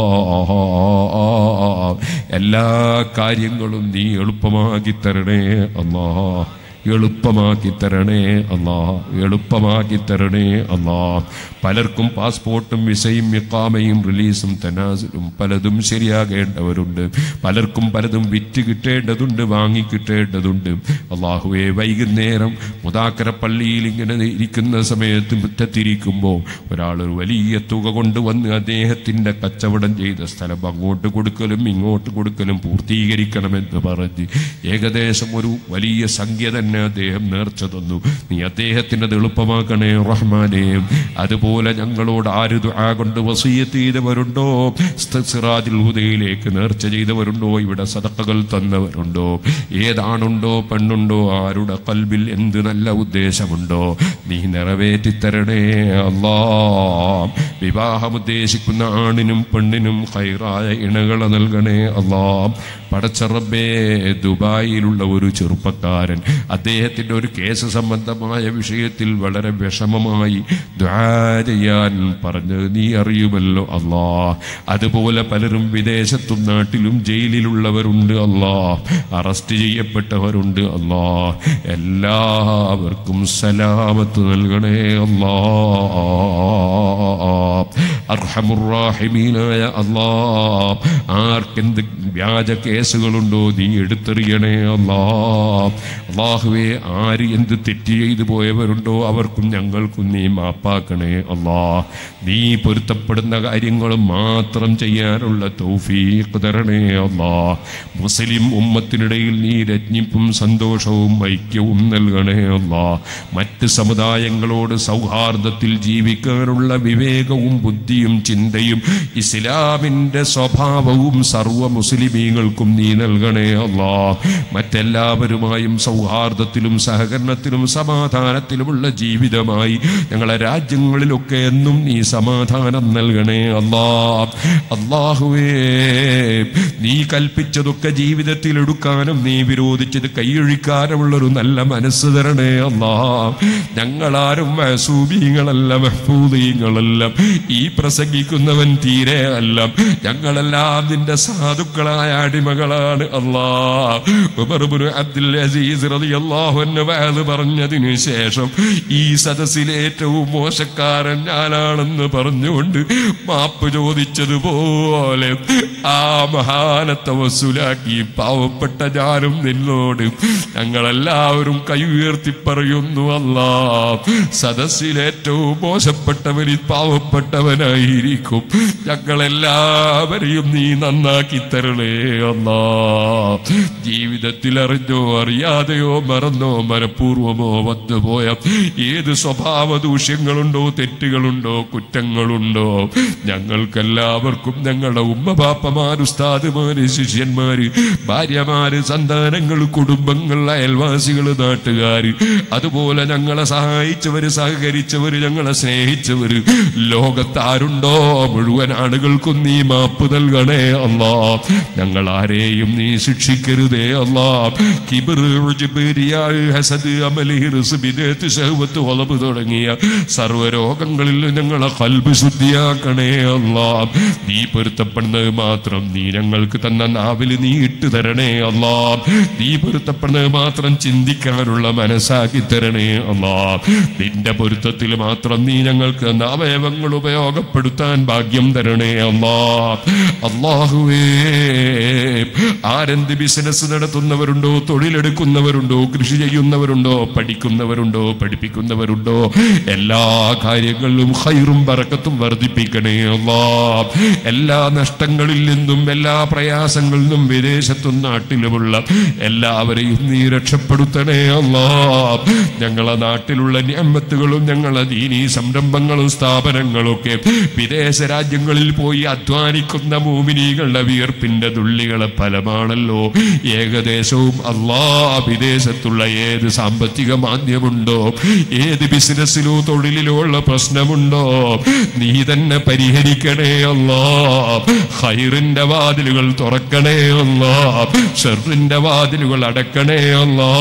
Speaker 1: എല്ലാ കാര്യങ്ങളും നീ എളുപ്പമാക്കി തരണേ അല്ലാ എളുപ്പമാക്കി തരണേ അല്ലാ എളുപ്പമാക്കി തരണേ അല്ലാ പലർക്കും പാസ്പോർട്ടും വിസയും ഇക്കാമയും റിലീസും തനാസിലും പലതും ശരിയാകേണ്ടവരുണ്ട് പലർക്കും പലതും വിറ്റ് കിട്ടേണ്ടതുണ്ട് വാങ്ങി കിട്ടേണ്ടതുണ്ട് അള്ളാഹുവെ വൈകുന്നേരം മുതാക്കര പള്ളിയിൽ ഇങ്ങനെ ഇരിക്കുന്ന സമയത്ത് മുറ്റത്തിരിക്കുമ്പോൾ ഒരാൾ ഒരു വലിയ തുക കൊണ്ടുവന്ന് അദ്ദേഹത്തിൻ്റെ കച്ചവടം ചെയ്ത സ്ഥലം അങ്ങോട്ട് കൊടുക്കലും ഇങ്ങോട്ട് കൊടുക്കലും പൂർത്തീകരിക്കണമെന്ന് പറഞ്ഞ് ഏകദേശം ഒരു വലിയ സംഖ്യ തന്നെ അദ്ദേഹം നേർച്ച തന്നു നീ അദ്ദേഹത്തിന് അത് എളുപ്പമാക്കണേ റഹ്മാനെ അതുപോലെ ഞങ്ങളോട് ആര് ദുആ കൊണ്ട് വസീയത്ത് ചെയ്തവരുണ്ടോ സ്ത- സിറാജുൽ ഹുദയിലേക്ക് നേർച്ച ചെയ്തവരുണ്ടോ ഇവിടെ സദക്കകൾ തന്നവരുണ്ടോ ഏതാണുണ്ടോ പെണ്ണുണ്ടോ ആരുടെ കൽബിൽ എന്ത് നല്ല ഉദ്ദേശമുണ്ടോ നീ നിറവേറ്റി തരണേ അല്ലാ വിവാഹം ഉദ്ദേശിക്കുന്ന ആണിനും പെണ്ണിനും ഹൈറായ ഇണകളെ നൽകണേ അല്ലാ പടച്ചറബേ ദുബായിലുള്ള ഒരു ചെറുപ്പക്കാരൻ അദ്ദേഹത്തിന്റെ ഒരു കേസ് സംബന്ധമായ വിഷയത്തിൽ വളരെ വിഷമമായി ദ്വാ ചെയ്യാൻ പറഞ്ഞത് നീ അറിയുമല്ലോ അല്ലാ അതുപോലെ പലരും വിദേശത്തും നാട്ടിലും ജയിലിലുള്ളവരുണ്ട് അല്ലാ അറസ്റ്റ് ചെയ്യപ്പെട്ടവരുണ്ട് അല്ലാ എല്ലാവർക്കും സലാമത്ത് നൽകണേ അല്ലാ അർഹമുറാഹിമീനായ അല്ലാ ആർക്കെന്ത് വ്യാജ കേസുകളുണ്ടോ നീ എടുത്തെറിയണേ അല്ലാ അള്ളാഹുവെ ആര് എന്ത് തെറ്റ് ചെയ്തു പോയവരുണ്ടോ അവർക്കും ഞങ്ങൾക്കും നീ മാപ്പാക്കണേ അല്ലാ നീ പൊരുത്തപ്പെടുന്ന കാര്യങ്ങൾ മാത്രം ചെയ്യാനുള്ള തൗഫീഖ് തരണേ അല്ലാ മുസ്ലിം ഉമ്മത്തിനിടയിൽ നീ രജ്ഞിപ്പും സന്തോഷവും ഐക്യവും നൽകണേ അല്ലാ മറ്റ് സമുദായങ്ങളോട് സൗഹാർദ്ദത്തിൽ ജീവിക്കാനുള്ള വിവേകവും ബുദ്ധിയും ചിന്തയും ഇസ്ലാമിന്റെ സ്വഭാവവും സർവ മുസ്ലിമീങ്ങൾക്കും നീ നൽകണേ അല്ലാ മറ്റെല്ലാവരുമായും സൗഹാർദ്ദത്തിലും സഹകരണത്തിലും സമാധാനത്തിലുമുള്ള ജീവിതമായി ഞങ്ങളെ രാജ്യങ്ങളിലൊക്കെ എന്നും നീ സമാധാനം നൽകണേ അല്ലാ അള്ളാഹുവേ നീ കൽപ്പിച്ചതൊക്കെ ജീവിതത്തിൽ എടുക്കാനും നീ വിരോധിച്ചത് കൈയൊഴിക്കാനുമുള്ളൊരു നല്ല മനസ്സ് തരണേ അല്ലാ ഞങ്ങളാരും മഹസൂബീങ്ങളല്ല മഹ്ഫൂദീങ്ങളല്ല ഈ പ്രസംഗിക്കുന്നവൻ തീരെ അല്ല ഞങ്ങളെല്ലാം നിന്റെ സാധുക്കളായ അടിമകളാണ് അല്ലാ ഉമർ ഇബ്നു അബ്ദുൽ അസീസ് റളിയല്ലാഹു അൻഹു വഅദ് പറഞ്ഞതിനു ശേഷം ഈ സദസ്സിലെ ഏറ്റവും മോശക്കാരൻ ഞാനാണെന്ന് പറഞ്ഞുകൊണ്ട് മാപ്പ് ചോദിച്ചതുപോലെ ആ മഹാനത്തെ വസൂലാക്കി പാവപ്പെട്ട ഞാനും നിന്നോട് ഞങ്ങളെല്ലാവരും കൈ ഉയർത്തി പറയുന്നു അല്ലാ സദസ്സിൽ ഏറ്റവും മോശപ്പെട്ടവരിൽ പാവപ്പെട്ടവനായിരിക്കും ഞങ്ങളെല്ലാവരെയും നീ നന്നാക്കി തരണേ അല്ലാ ജീവിതത്തിൽ അറിഞ്ഞോ അറിയാതെയോ മറന്നോ മനഃപൂർവമോ വന്നുപോയ ഏത് സ്വഭാവ ദൂഷ്യങ്ങളുണ്ടോ തെറ്റുകളുണ്ടോ കുറ്റങ്ങളുണ്ടോ ഞങ്ങൾക്കെല്ലാവർക്കും ഞങ്ങളുടെ ഉമ്മ പാപ്പമാര് ഉസ്താദുമാര് ശിഷ്യന്മാര് ഭാര്യമാര് സന്താനങ്ങൾ കുടുംബങ്ങൾ അയൽവാസികള് നാട്ടുകാര് അതുപോലെ ഞങ്ങളെ സഹായിച്ചവര് സഹകരിച്ചവര് ഞങ്ങളെ സ്നേഹിച്ചവര് ലോകത്താരുണ്ടോ മുഴുവൻ ആളുകൾക്കും നീ മാപ്പ് നൽകണേ അല്ലാ ഞങ്ങൾ ആരെയും നീ ശിക്ഷിക്കരുതേ അല്ലാ കിബിർ ജിബിരിയാൽ ഹസദ് അമലി ഹിർസ് ബിദഅത്ത് ശഹ്വത്ത് വളബ് തുടങ്ങിയ സർവ്വരോഗങ്ങളിൽ നിന്ന് ഞങ്ങളെ കൽബ് ശുദ്ധിയാക്കണേ അല്ലാ നീ പൊരുത്തപ്പെടുന്നത് മാത്രം നീ ഞങ്ങൾക്ക് തന്ന നാവിൽ നീ ഇട്ടു തരണേ അല്ലാ നീ പൊരുത്തപ്പെടുന്നത് മാത്രം ചിന്തിക്കാനുള്ള മനസ്സാക്കി തരണേ അല്ലാ നിന്റെ പൊരുത്തത്തിൽ മാത്രം നീ ഞങ്ങൾക്ക് തന്ന അവയവങ്ങൾ ഉപയോഗപ്പെടുത്താൻ ഭാഗ്യം തരണേ അല്ലാ അള്ളാഹുവേ ആരെന്ത് ബിസിനസ് നടത്തുന്നവരുണ്ടോ തൊഴിലെടുക്കുന്നവരുണ്ടോ കൃഷി ചെയ്യുന്നവരുണ്ടോ പഠിക്കുന്നവരുണ്ടോ പഠിപ്പിക്കുന്നവരുണ്ടോ എല്ലാ കാര്യങ്ങളിലും ഹൈറും പറക്കത്തും വർദ്ധിപ്പിക്കണേ അല്ലാ എല്ലാ നഷ്ടങ്ങളിൽ നിന്നും എല്ലാ പ്രയാസങ്ങളിൽ നിന്നും വിദേശത്തും നാട്ടിലുമുള്ള എല്ലാവരെയും നീ രക്ഷപ്പെടുത്തണേ അല്ലാ ഞങ്ങളെ നാട്ടിലുള്ള നിയമത്തുകളും ഞങ്ങളെ ദീനീ സംരംഭങ്ങളും സ്ഥാപനങ്ങളൊക്കെ
Speaker 2: വിദേശ രാജ്യങ്ങളിൽ പോയി അധ്വാനിക്കുന്ന മൂമിനീകളുടെ വിയർപ്പിന്റെ തുള്ളികളെ ഫലമാണല്ലോ ഏകദേശവും അല്ലാ വിദേശത്തുള്ള ഏത് സാമ്പത്തിക മാന്ദ്യമുണ്ടോ ഏത് ബിസിനസ്സിലോ തൊഴിലിലോ ഉള്ള പ്രശ്നമുണ്ടോ നീ തന്നെ പരിഹരിക്കണേ അല്ലാ ഹൈറിന്റെ വാതിലുകൾ തുറക്കണേ അല്ലാ ഷെറിന്റെ വാതിലുകൾ അടക്കണേ അല്ലാ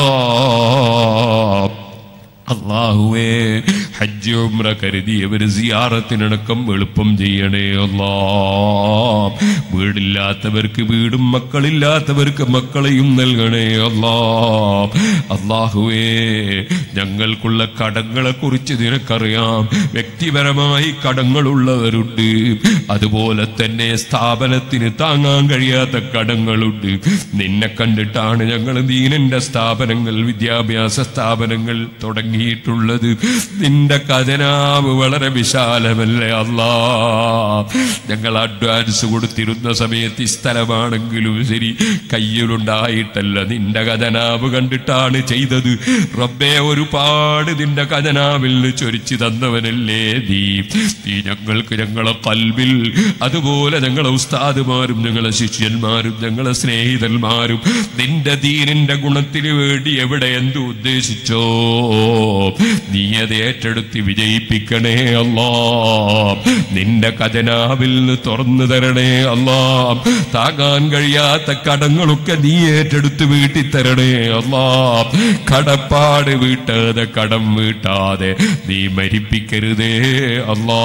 Speaker 2: അള്ളാഹുവേ ഹജ്ജ് ഉംറ കരുതിയവര് സിയാറത്തിനടക്കം എളുപ്പം ചെയ്യണേ അല്ലാ വീടില്ലാത്തവർക്ക് വീടും മക്കളില്ലാത്തവർക്ക് മക്കളെയും നൽകണേ അല്ലാ അള്ളാഹുവേ ഞങ്ങൾക്കുള്ള കടങ്ങളെ കുറിച്ച് നിനക്കറിയാം വ്യക്തിപരമായി കടങ്ങളുള്ളവരുണ്ട് അതുപോലെ തന്നെ സ്ഥാപനത്തിന് താങ്ങാൻ കഴിയാത്ത കടങ്ങളുണ്ട് നിന്നെ കണ്ടിട്ടാണ് ഞങ്ങൾ ദീനന്റെ സ്ഥാപനങ്ങൾ വിദ്യാഭ്യാസ സ്ഥാപനങ്ങൾ തുടങ്ങിയിട്ടുള്ളത് നിന്റെ ഖജനാവ് വളരെ വിശാലമല്ലേ അല്ലാ ഞങ്ങൾ അഡ്വാൻസ് കൊടുത്തിരുന്ന സമയത്ത് ഈ സ്ഥലമാണെങ്കിലും ശരി കയ്യിലുണ്ടായിട്ടല്ല നിന്റെ ഖജനാവ് കണ്ടിട്ടാണ് ചെയ്തത് റബ്ബേ ഒരുപാട് നിന്റെ ഖജനാവിൽ നിന്ന് ചൊരിച്ചു തന്നവനല്ലേ നീ നീ ഞങ്ങൾക്ക് ഞങ്ങളെ കൽവിൽ അതുപോലെ ഞങ്ങളെ ഉസ്താദുമാരും ഞങ്ങളെ ശിഷ്യന്മാരും ഞങ്ങളെ സ്നേഹിതന്മാരും നിന്റെ ദീനിന്റെ ഗുണത്തിന് വേണ്ടി എവിടെ എന്ത് ഉദ്ദേശിച്ചോ നീ അത് ഏറ്റെടുത്ത് വിജയിപ്പിക്കണേ അല്ലാ നിന്റെ ഖജനാവിൽ നിന്ന് തുറന്നു തരണേ അല്ലാ താങ്ങാൻ കഴിയാത്ത കടങ്ങളൊക്കെ നീ ഏറ്റെടുത്ത് വീട്ടി തരണേ അല്ലാ കടപ്പാട് വീട്ടാതെ കടം വീട്ടാതെ നീ മരിപ്പിക്കരുതേ അല്ലാ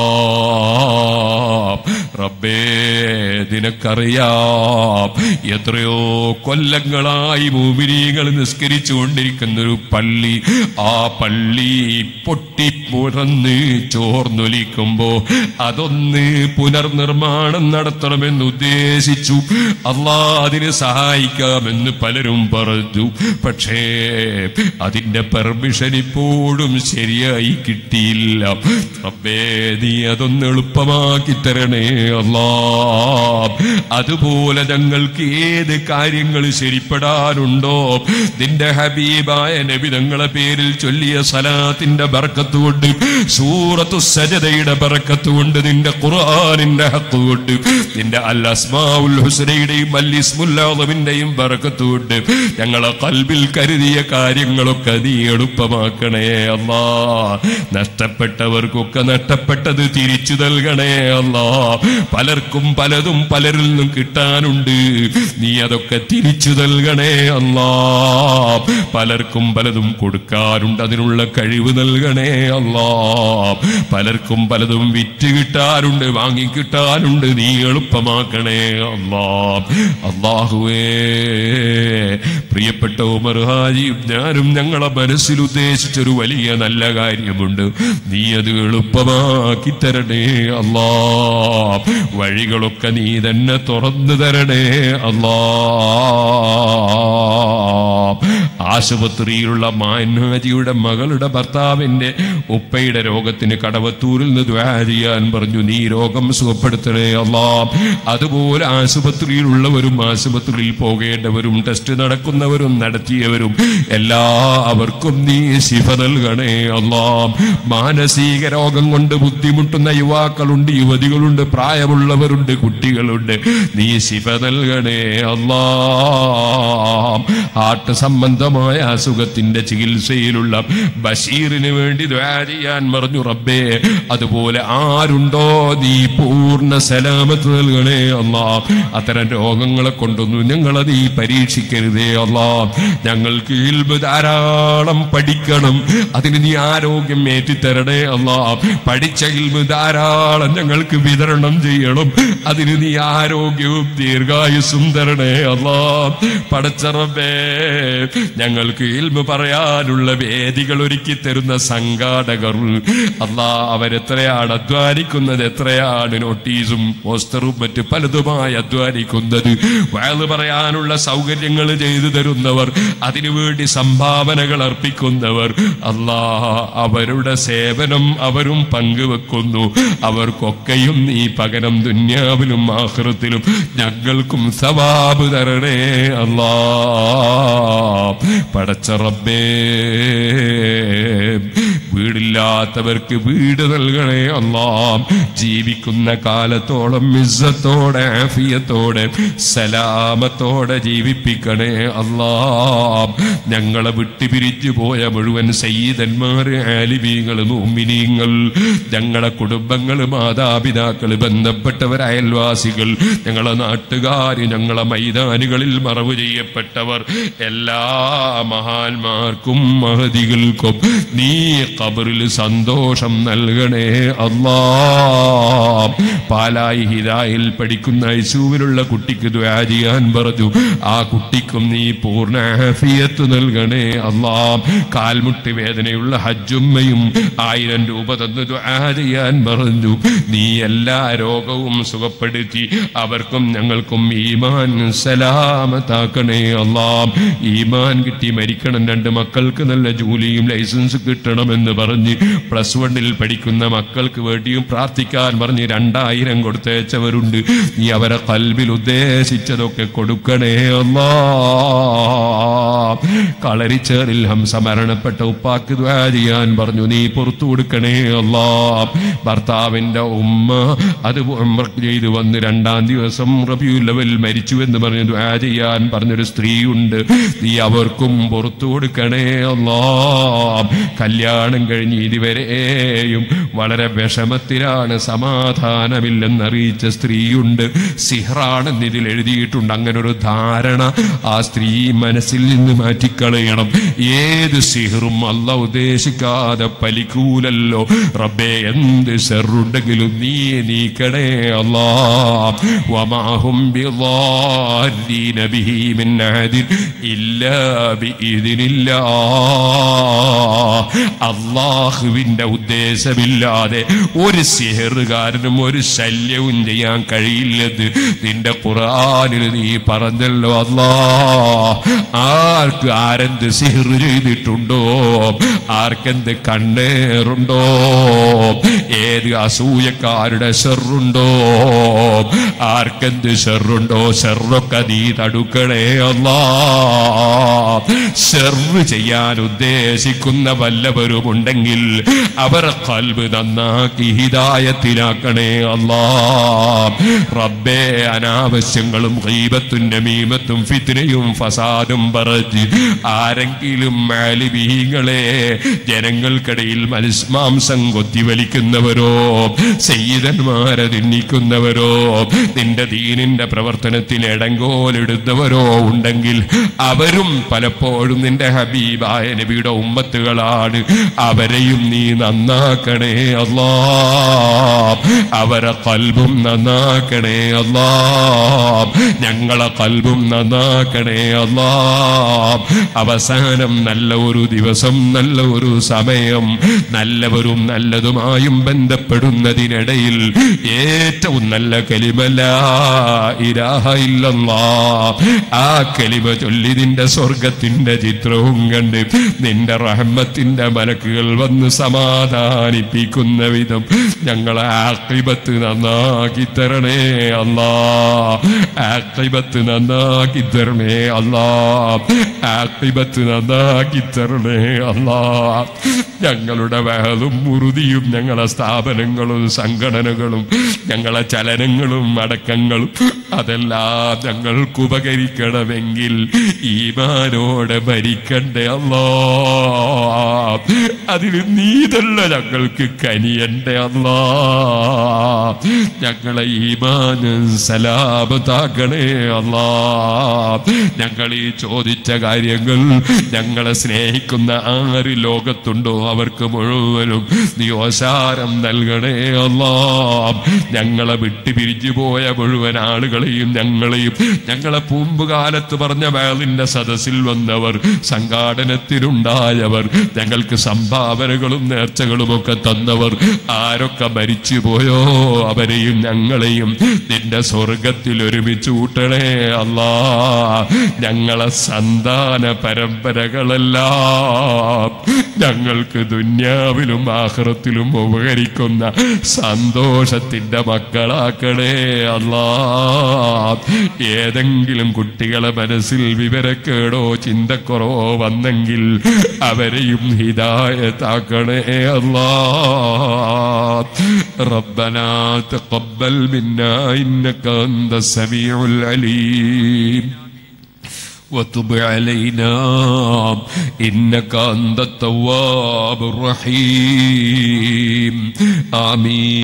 Speaker 2: റബ്ബേ നിനക്കറിയാം എത്രയോ കൊല്ലങ്ങളായി ഭൂമിനീകൾ നിസ്കരിച്ചു കൊണ്ടിരിക്കുന്ന ഒരു പള്ളി ആ പള്ളി പൊട്ടി പുറന്ന് ചോർന്നൊലിക്കുമ്പോ അതൊന്ന് പുനർനിർമ്മാണം നടത്തണമെന്ന് ഉദ്ദേശിച്ചു അള്ളാ അതിന് സഹായിക്കാമെന്ന് പലരും പറഞ്ഞു പക്ഷേ അതിന്റെ പെർമിഷൻ ഇപ്പോഴും ശരിയായി കിട്ടിയില്ല റബ്ബേ നീ അതൊന്ന് എളുപ്പമാക്കി തരണേ അല്ലാ അതുപോലെ ഞങ്ങൾക്ക് ഏത് കാര്യങ്ങൾ ശരിപ്പെടാനുണ്ടോ നിന്റെ ഹബീബായ നബി ഞങ്ങളെ പേരിൽ ചൊല്ലിയ സലാത്തിന്റെ ബർക്കത്ത് കൊണ്ട് സൂറത്തു സജതയുടെ ബർക്കത്ത് കൊണ്ട് നിന്റെ ഖുർആനിന്റെ ഹക്ക് കൊണ്ട് നിന്റെ അൽ അസ്മാഉൽ ഹുസ്നയുടെയും അൽ ഇസ്മുല്ലാദമിന്റെയും ബർക്കത്ത് കൊണ്ട് ഞങ്ങളെ കൽബിൽ കരുതിയ കാര്യങ്ങളൊക്കെ നീ എളുപ്പമാക്കണേ അല്ലാ നഷ്ടപ്പെട്ടവർക്കൊക്കെ നഷ്ടപ്പെട്ടത് തിരിച്ചു നൽകണേ അല്ലാ പലർക്കും പലതും പലരിൽ നിന്നും കിട്ടാനുണ്ട് നീ അതൊക്കെ തിരിച്ചു നൽകണേ അല്ലാ പലർക്കും പലതും കൊടുക്കാനുണ്ട് അതിനുള്ള കഴിവ് നൽകണേ അല്ലാ പലർക്കും പലതും വിറ്റ് കിട്ടാനുണ്ട് വാങ്ങി കിട്ടാനുണ്ട് നീ എളുപ്പമാക്കണേ അല്ലാ അള്ളാഹുവേ പ്രിയപ്പെട്ട ഉമർ ഹാജിയും ഞാനും ഞങ്ങളെ മനസ്സിൽ ഉദ്ദേശിച്ചൊരു വലിയ നല്ല കാര്യമുണ്ട് നീ അത് എളുപ്പമാക്കി തരണേ അല്ലാ വഴികളൊക്കെ നീ തന്നെ തുറന്നു തരണേ അല്ലാ ആശുപത്രിയിലുള്ള മാൻഹാജിയുടെ മകളുടെ ഭർത്താവിന്റെ ഉപ്പയുടെ രോഗത്തിന് കടവത്തൂരിൽ നിന്ന് ദ്വാ ചെയ്യാൻ പറഞ്ഞു നീ രോഗം സുഖപ്പെടുത്തണേ അല്ലാ അതുപോലെ ആശുപത്രിയിലുള്ളവരും ആശുപത്രിയിൽ പോകേണ്ടവരും ടെസ്റ്റ് നടക്കുന്നവരും നടത്തിയവരും എല്ലാവർക്കും നീ ശിഫ നൽകണേ അല്ലാ മാനസിക രോഗം കൊണ്ട് ബുദ്ധിമുട്ടുന്ന യുവാക്കളുണ്ട് യുവതികളുണ്ട് പ്രായമുള്ളവരുണ്ട് കുട്ടികളുണ്ട് നീ ശിഫ നൽകണേ അല്ലാ ഹാർട്ട് സംബന്ധമായ അസുഖത്തിന്റെ ചികിത്സയിലുള്ള ബഷീറിന് വേണ്ടി ദ്വാ ചെയ്യാൻ പറഞ്ഞു റബ്ബേ അതുപോലെ ആരുണ്ടോ നീ പൂർണ്ണ സലാമത്ത് നൽകണേ അല്ലാ അത്തരം രോഗങ്ങളെ കൊണ്ടൊന്നും ഞങ്ങളെ നീ പരീക്ഷിക്കരുതേ അല്ലാ ഞങ്ങൾക്ക് ഇൽമ് ധാരാളം പഠിക്കണം അതിന് നീ ആരോഗ്യം ഏറ്റിത്തരണേ അല്ലാ പഠിച്ച ഇൽമ് ധാരാളം ഞങ്ങൾക്ക് വിതരണം ചെയ്യണം അതിന് നീ ആരോഗ്യവും ദീർഘായുസും തരണേ അല്ലാ പടച്ചറബേ ഞങ്ങൾക്ക് ഇൽമ പറയാനുള്ള വേദികൾ ഒരുക്കി തരുന്ന സംഘാടകർ അല്ലാ അവരെത്രയാണ് അധ്വാനിക്കുന്നത് എത്രയാണ് നോട്ടീസും പോസ്റ്ററും മറ്റ് പലതുമായി അധ്വാനിക്കുന്നത് വയല് പറയാനുള്ള സൗകര്യങ്ങൾ ചെയ്തു തരുന്നവർ അതിനുവേണ്ടി സംഭാവനകൾ അർപ്പിക്കുന്നവർ അല്ലാ അവരുടെ സേവനം അവരും പങ്കുവെക്കുന്നു അവർക്കൊക്കെയും നീ പകരം ദുന്യാവിലും ആഹൃത്തിലും ഞങ്ങൾക്കും സവാബ് തരണേ അല്ലാ പടച്ച റബ്ബേ വീടില്ലാത്തവർക്ക് വീട് നൽകണേ അല്ലാ ജീവിക്കുന്ന കാലത്തോളം മിസ്സത്തോടെ ആഫിയത്തോടെ സലാമത്തോടെ ജീവിപ്പിക്കണേ അല്ലാ ഞങ്ങളെ വിട്ടുപിരിച്ചു പോയ മുഴുവൻ സയ്യിദന്മാർ ആലിമീങ്ങൾ മോമിനീങ്ങൾ ഞങ്ങളെ കുടുംബങ്ങൾ മാതാപിതാക്കൾ ബന്ധപ്പെട്ടവർ അയൽവാസികൾ ഞങ്ങളെ നാട്ടുകാർ ഞങ്ങളെ മൈതാനികളിൽ മറവ് ചെയ്യപ്പെട്ടവർ എല്ലാ മഹാന്മാർക്കും മഹതികൾക്കും നീ കബറിൽ സന്തോഷം നൽകണേ അല്ലാ പാലായി ഹിദായിൽ പഠിക്കുന്ന ഐസൂവിലുള്ള കുട്ടിക്ക് ദ്വാ ചെയ്യാൻ പറഞ്ഞു ആ കുട്ടിക്കും നീ പൂർണ്ണ ആഫിയത്ത് നൽകണേ അല്ലാ കാൽമുട്ടി വേദനയുള്ള ഹജ്ജുമ്മയും ആയിരം രൂപ തന്നു ദ്വാ ചെയ്യാൻ പറഞ്ഞു നീ എല്ലാ രോഗവും സുഖപ്പെടുത്തി അവർക്കും ഞങ്ങൾക്കും ഈമാൻ സലാമത്താക്കണേ അല്ലാ ഈമാൻ കിട്ടി മരിക്കണം രണ്ട് മക്കൾക്ക് നല്ല ജോലിയും ലൈസൻസ് കിട്ടണമെന്ന് പറഞ്ഞ് പ്ലസ് വണ്ണിൽ പഠിക്കുന്ന മക്കൾക്ക് വേണ്ടിയും പ്രാർത്ഥിക്കാൻ പറഞ്ഞ് രണ്ടായിരം കൊടുത്തയച്ചവരുണ്ട് നീ അവരെ കൽവിൽ ഉദ്ദേശിച്ചതൊക്കെ കൊടുക്കണേ അല്ലാ കളരിച്ചേറിൽ ഹംസ മരണപ്പെട്ട ഉപ്പാക്ക് ദ്വാ ചെയ്യാൻ പറഞ്ഞു നീ പുറത്തു കൊടുക്കണേ അല്ലാ ഭർത്താവിന്റെ ഉമ്മ അത് ഉംറക്ക് ചെയ്ത് വന്ന് രണ്ടാം ദിവസം റബിയു ലെവൽ മരിച്ചു എന്ന് പറഞ്ഞു ദ്വാ ചെയ്യാൻ പറഞ്ഞൊരു സ്ത്രീയുണ്ട് നീ അവർക്കും പുറത്തു കൊടുക്കണേ അല്ലാ കല്യാണം കഴിഞ്ഞ് ഇതുവരെയും വളരെ വിഷമത്തിലാണ് സമാധാനമില്ലെന്ന് അറിയിച്ച സ്ത്രീയുണ്ട് സിഹ്റാണെന്ന് ഇതിൽ എഴുതിയിട്ടുണ്ട് അങ്ങനെ ഒരു ധാരണ ആ സ്ത്രീ മനസ്സിൽ നിന്ന് മാറ്റിക്കളയണം ഏത് സിഹറും അല്ല ഉദ്ദേശിക്കാതെ പലിക്കൂലല്ലോ റബ്ബേ എന്ത് ഷെറുണ്ടെങ്കിലും നീ നീക്കണേ അല്ലാ വമാഹും ബിളാരീന ബിഹി മിൻ അഹദിൻ ഇല്ലാ ബിഇذനില്ലാ അള്ളാഹുവിന്റെ ഉദ്ദേശമില്ലാതെ ഒരു സിഹറുകാരനും ഒരു ശല്യവും ചെയ്യാൻ കഴിയില്ലെന്ന് നിന്റെ ഖുറാനിൽ നീ പറഞ്ഞല്ലോ അല്ലാ ആർക്ക് ആരെന്ത് സിഹർ ചെയ്തിട്ടുണ്ടോ ആർക്കെന്ത് കണ്ണേറുണ്ടോ ഏത് അസൂയക്കാരുടെ ഷെറുണ്ടോ ആർക്കെന്ത് ഷെറുണ്ടോ ഷെറൊക്കെ നീ തടുക്കണേ അല്ലാ ഷെറ് ചെയ്യാൻ ഉദ്ദേശിക്കുന്ന വല്ലവരുമുണ്ടെങ്കിൽ അവർ കൽബ് നന്നാക്കി ഹിതായത്തിലാക്കണേ അല്ലാ റബ്ബേ അനാവശ്യങ്ങളും ഗീബത്തും നമീമത്തും ഫിത്നയും ഫസാദും പറഞ്ഞ് ആരെങ്കിലും മാലിബീങ്ങളെ ജനങ്ങൾക്കിടയിൽ മനുഷ്മാംസം കൊത്തിവലിക്കുന്നവരോ സയ്യിദന്മാരെ നിന്ദിക്കുന്നവരോ നിന്റെ ദീനിന്റെ പ്രവർത്തനത്തിൽ ഇടങ്കോലിടുന്നവരോ ഉണ്ടെങ്കിൽ അവരും പലപ്പോഴും നിന്റെ ഹബീബായ നബിയുടെ ഉമ്മത്തുകളാണ് അവരെയും നീ നന്നാക്കണേ അല്ലാ അവരെ കൽബും നന്നാക്കണേ അല്ലാ ഞങ്ങളെ കൽബും നന്നാക്കണേ അല്ലാ അവസാനം നല്ല ഒരു ദിവസം നല്ല ഒരു സമയം നല്ലവരും നല്ലതുമായും ബന്ധപ്പെടുന്നതിനിടയിൽ ഏറ്റവും നല്ല കലിമല്ല ഇരാഹ ഇല്ലല്ലാ ആ കലിമ ചൊല്ലി നിന്റെ സ്വർഗത്തിന്റെ ചിത്രവും കണ്ട് നിന്റെ റഹ്മത്തിന്റെ മലക്കുകൾ വന്ന് സമാധാനിപ്പിക്കുന്ന വിധം ഞങ്ങളെ ആക്കിബത്ത് നന്നാക്കി തരണേ അല്ലാ ആക്കിബത്ത് നന്നാക്കി തരണേ അല്ലാ ആക്കിബത്ത് നന്നാക്കി തരണേ അല്ലാ ഞങ്ങളുടെ വഹലും മുറുതിയും ഞങ്ങളെ സ്ഥാപനങ്ങളും സംഘടനകളും ഞങ്ങളെ ചലനങ്ങളും അടക്കങ്ങളും അതെല്ലാം ഞങ്ങൾക്ക് ഉപകരിക്കണമെങ്കിൽ ഈമാനോടെ ഭരിക്കണ്ടേ അല്ലോ അതിന് നീതല്ല ഞങ്ങൾക്ക് കനിയണ്ടേ അല്ലാ ഞങ്ങളെ ഈമാനും സലാമത്താക്കണേ അല്ലാ ഞങ്ങൾ ഈ ചോദിച്ച കാര്യങ്ങൾ ഞങ്ങളെ സ്നേഹിക്കുന്ന ആര് ലോകത്തുണ്ടോ അവർക്ക് മുഴുവനും നീ ഓശാരം നൽകണേ അല്ലാ ഞങ്ങളെ വിട്ടു പിരിഞ്ഞു പോയ മുഴുവൻ ആളുകളെയും ഞങ്ങളെയും ഞങ്ങളെ പൂമ്പുകാലത്ത് പറഞ്ഞ വേളിന്റെ സദസ്സിൽ വന്നവർ സംഘാടനത്തിനുണ്ടായവർ ഞങ്ങൾക്ക് സംഭാവനകളും നേർച്ചകളും ഒക്കെ തന്നവർ ആരൊക്കെ മരിച്ചു പോയോ അവരെയും ഞങ്ങളെയും നിന്റെ സ്വർഗത്തിൽ ഒരുമിച്ച് കൂട്ടണേ അല്ലാ ഞങ്ങളെ സന്താന പരമ്പരകളെല്ലാം ഞങ്ങൾക്ക് ഞങ്ങൾക്ക് ദുന്യാവിലും ആഹ്റത്തിലും ഉപകരിക്കുന്ന സന്തോഷത്തിന്റെ മക്കളാക്കണേ അല്ലാ ഏതെങ്കിലും കുട്ടികളെ മനസ്സിൽ വിവരക്കേടോ ചിന്തക്കുറവോ വന്നെങ്കിൽ അവരെയും ഹിദായത്താക്കണേ അല്ലാ ربنا تقبل منا إنك أنت السميع العليم وتب علينا إنك أنت التواب الرحيم آمين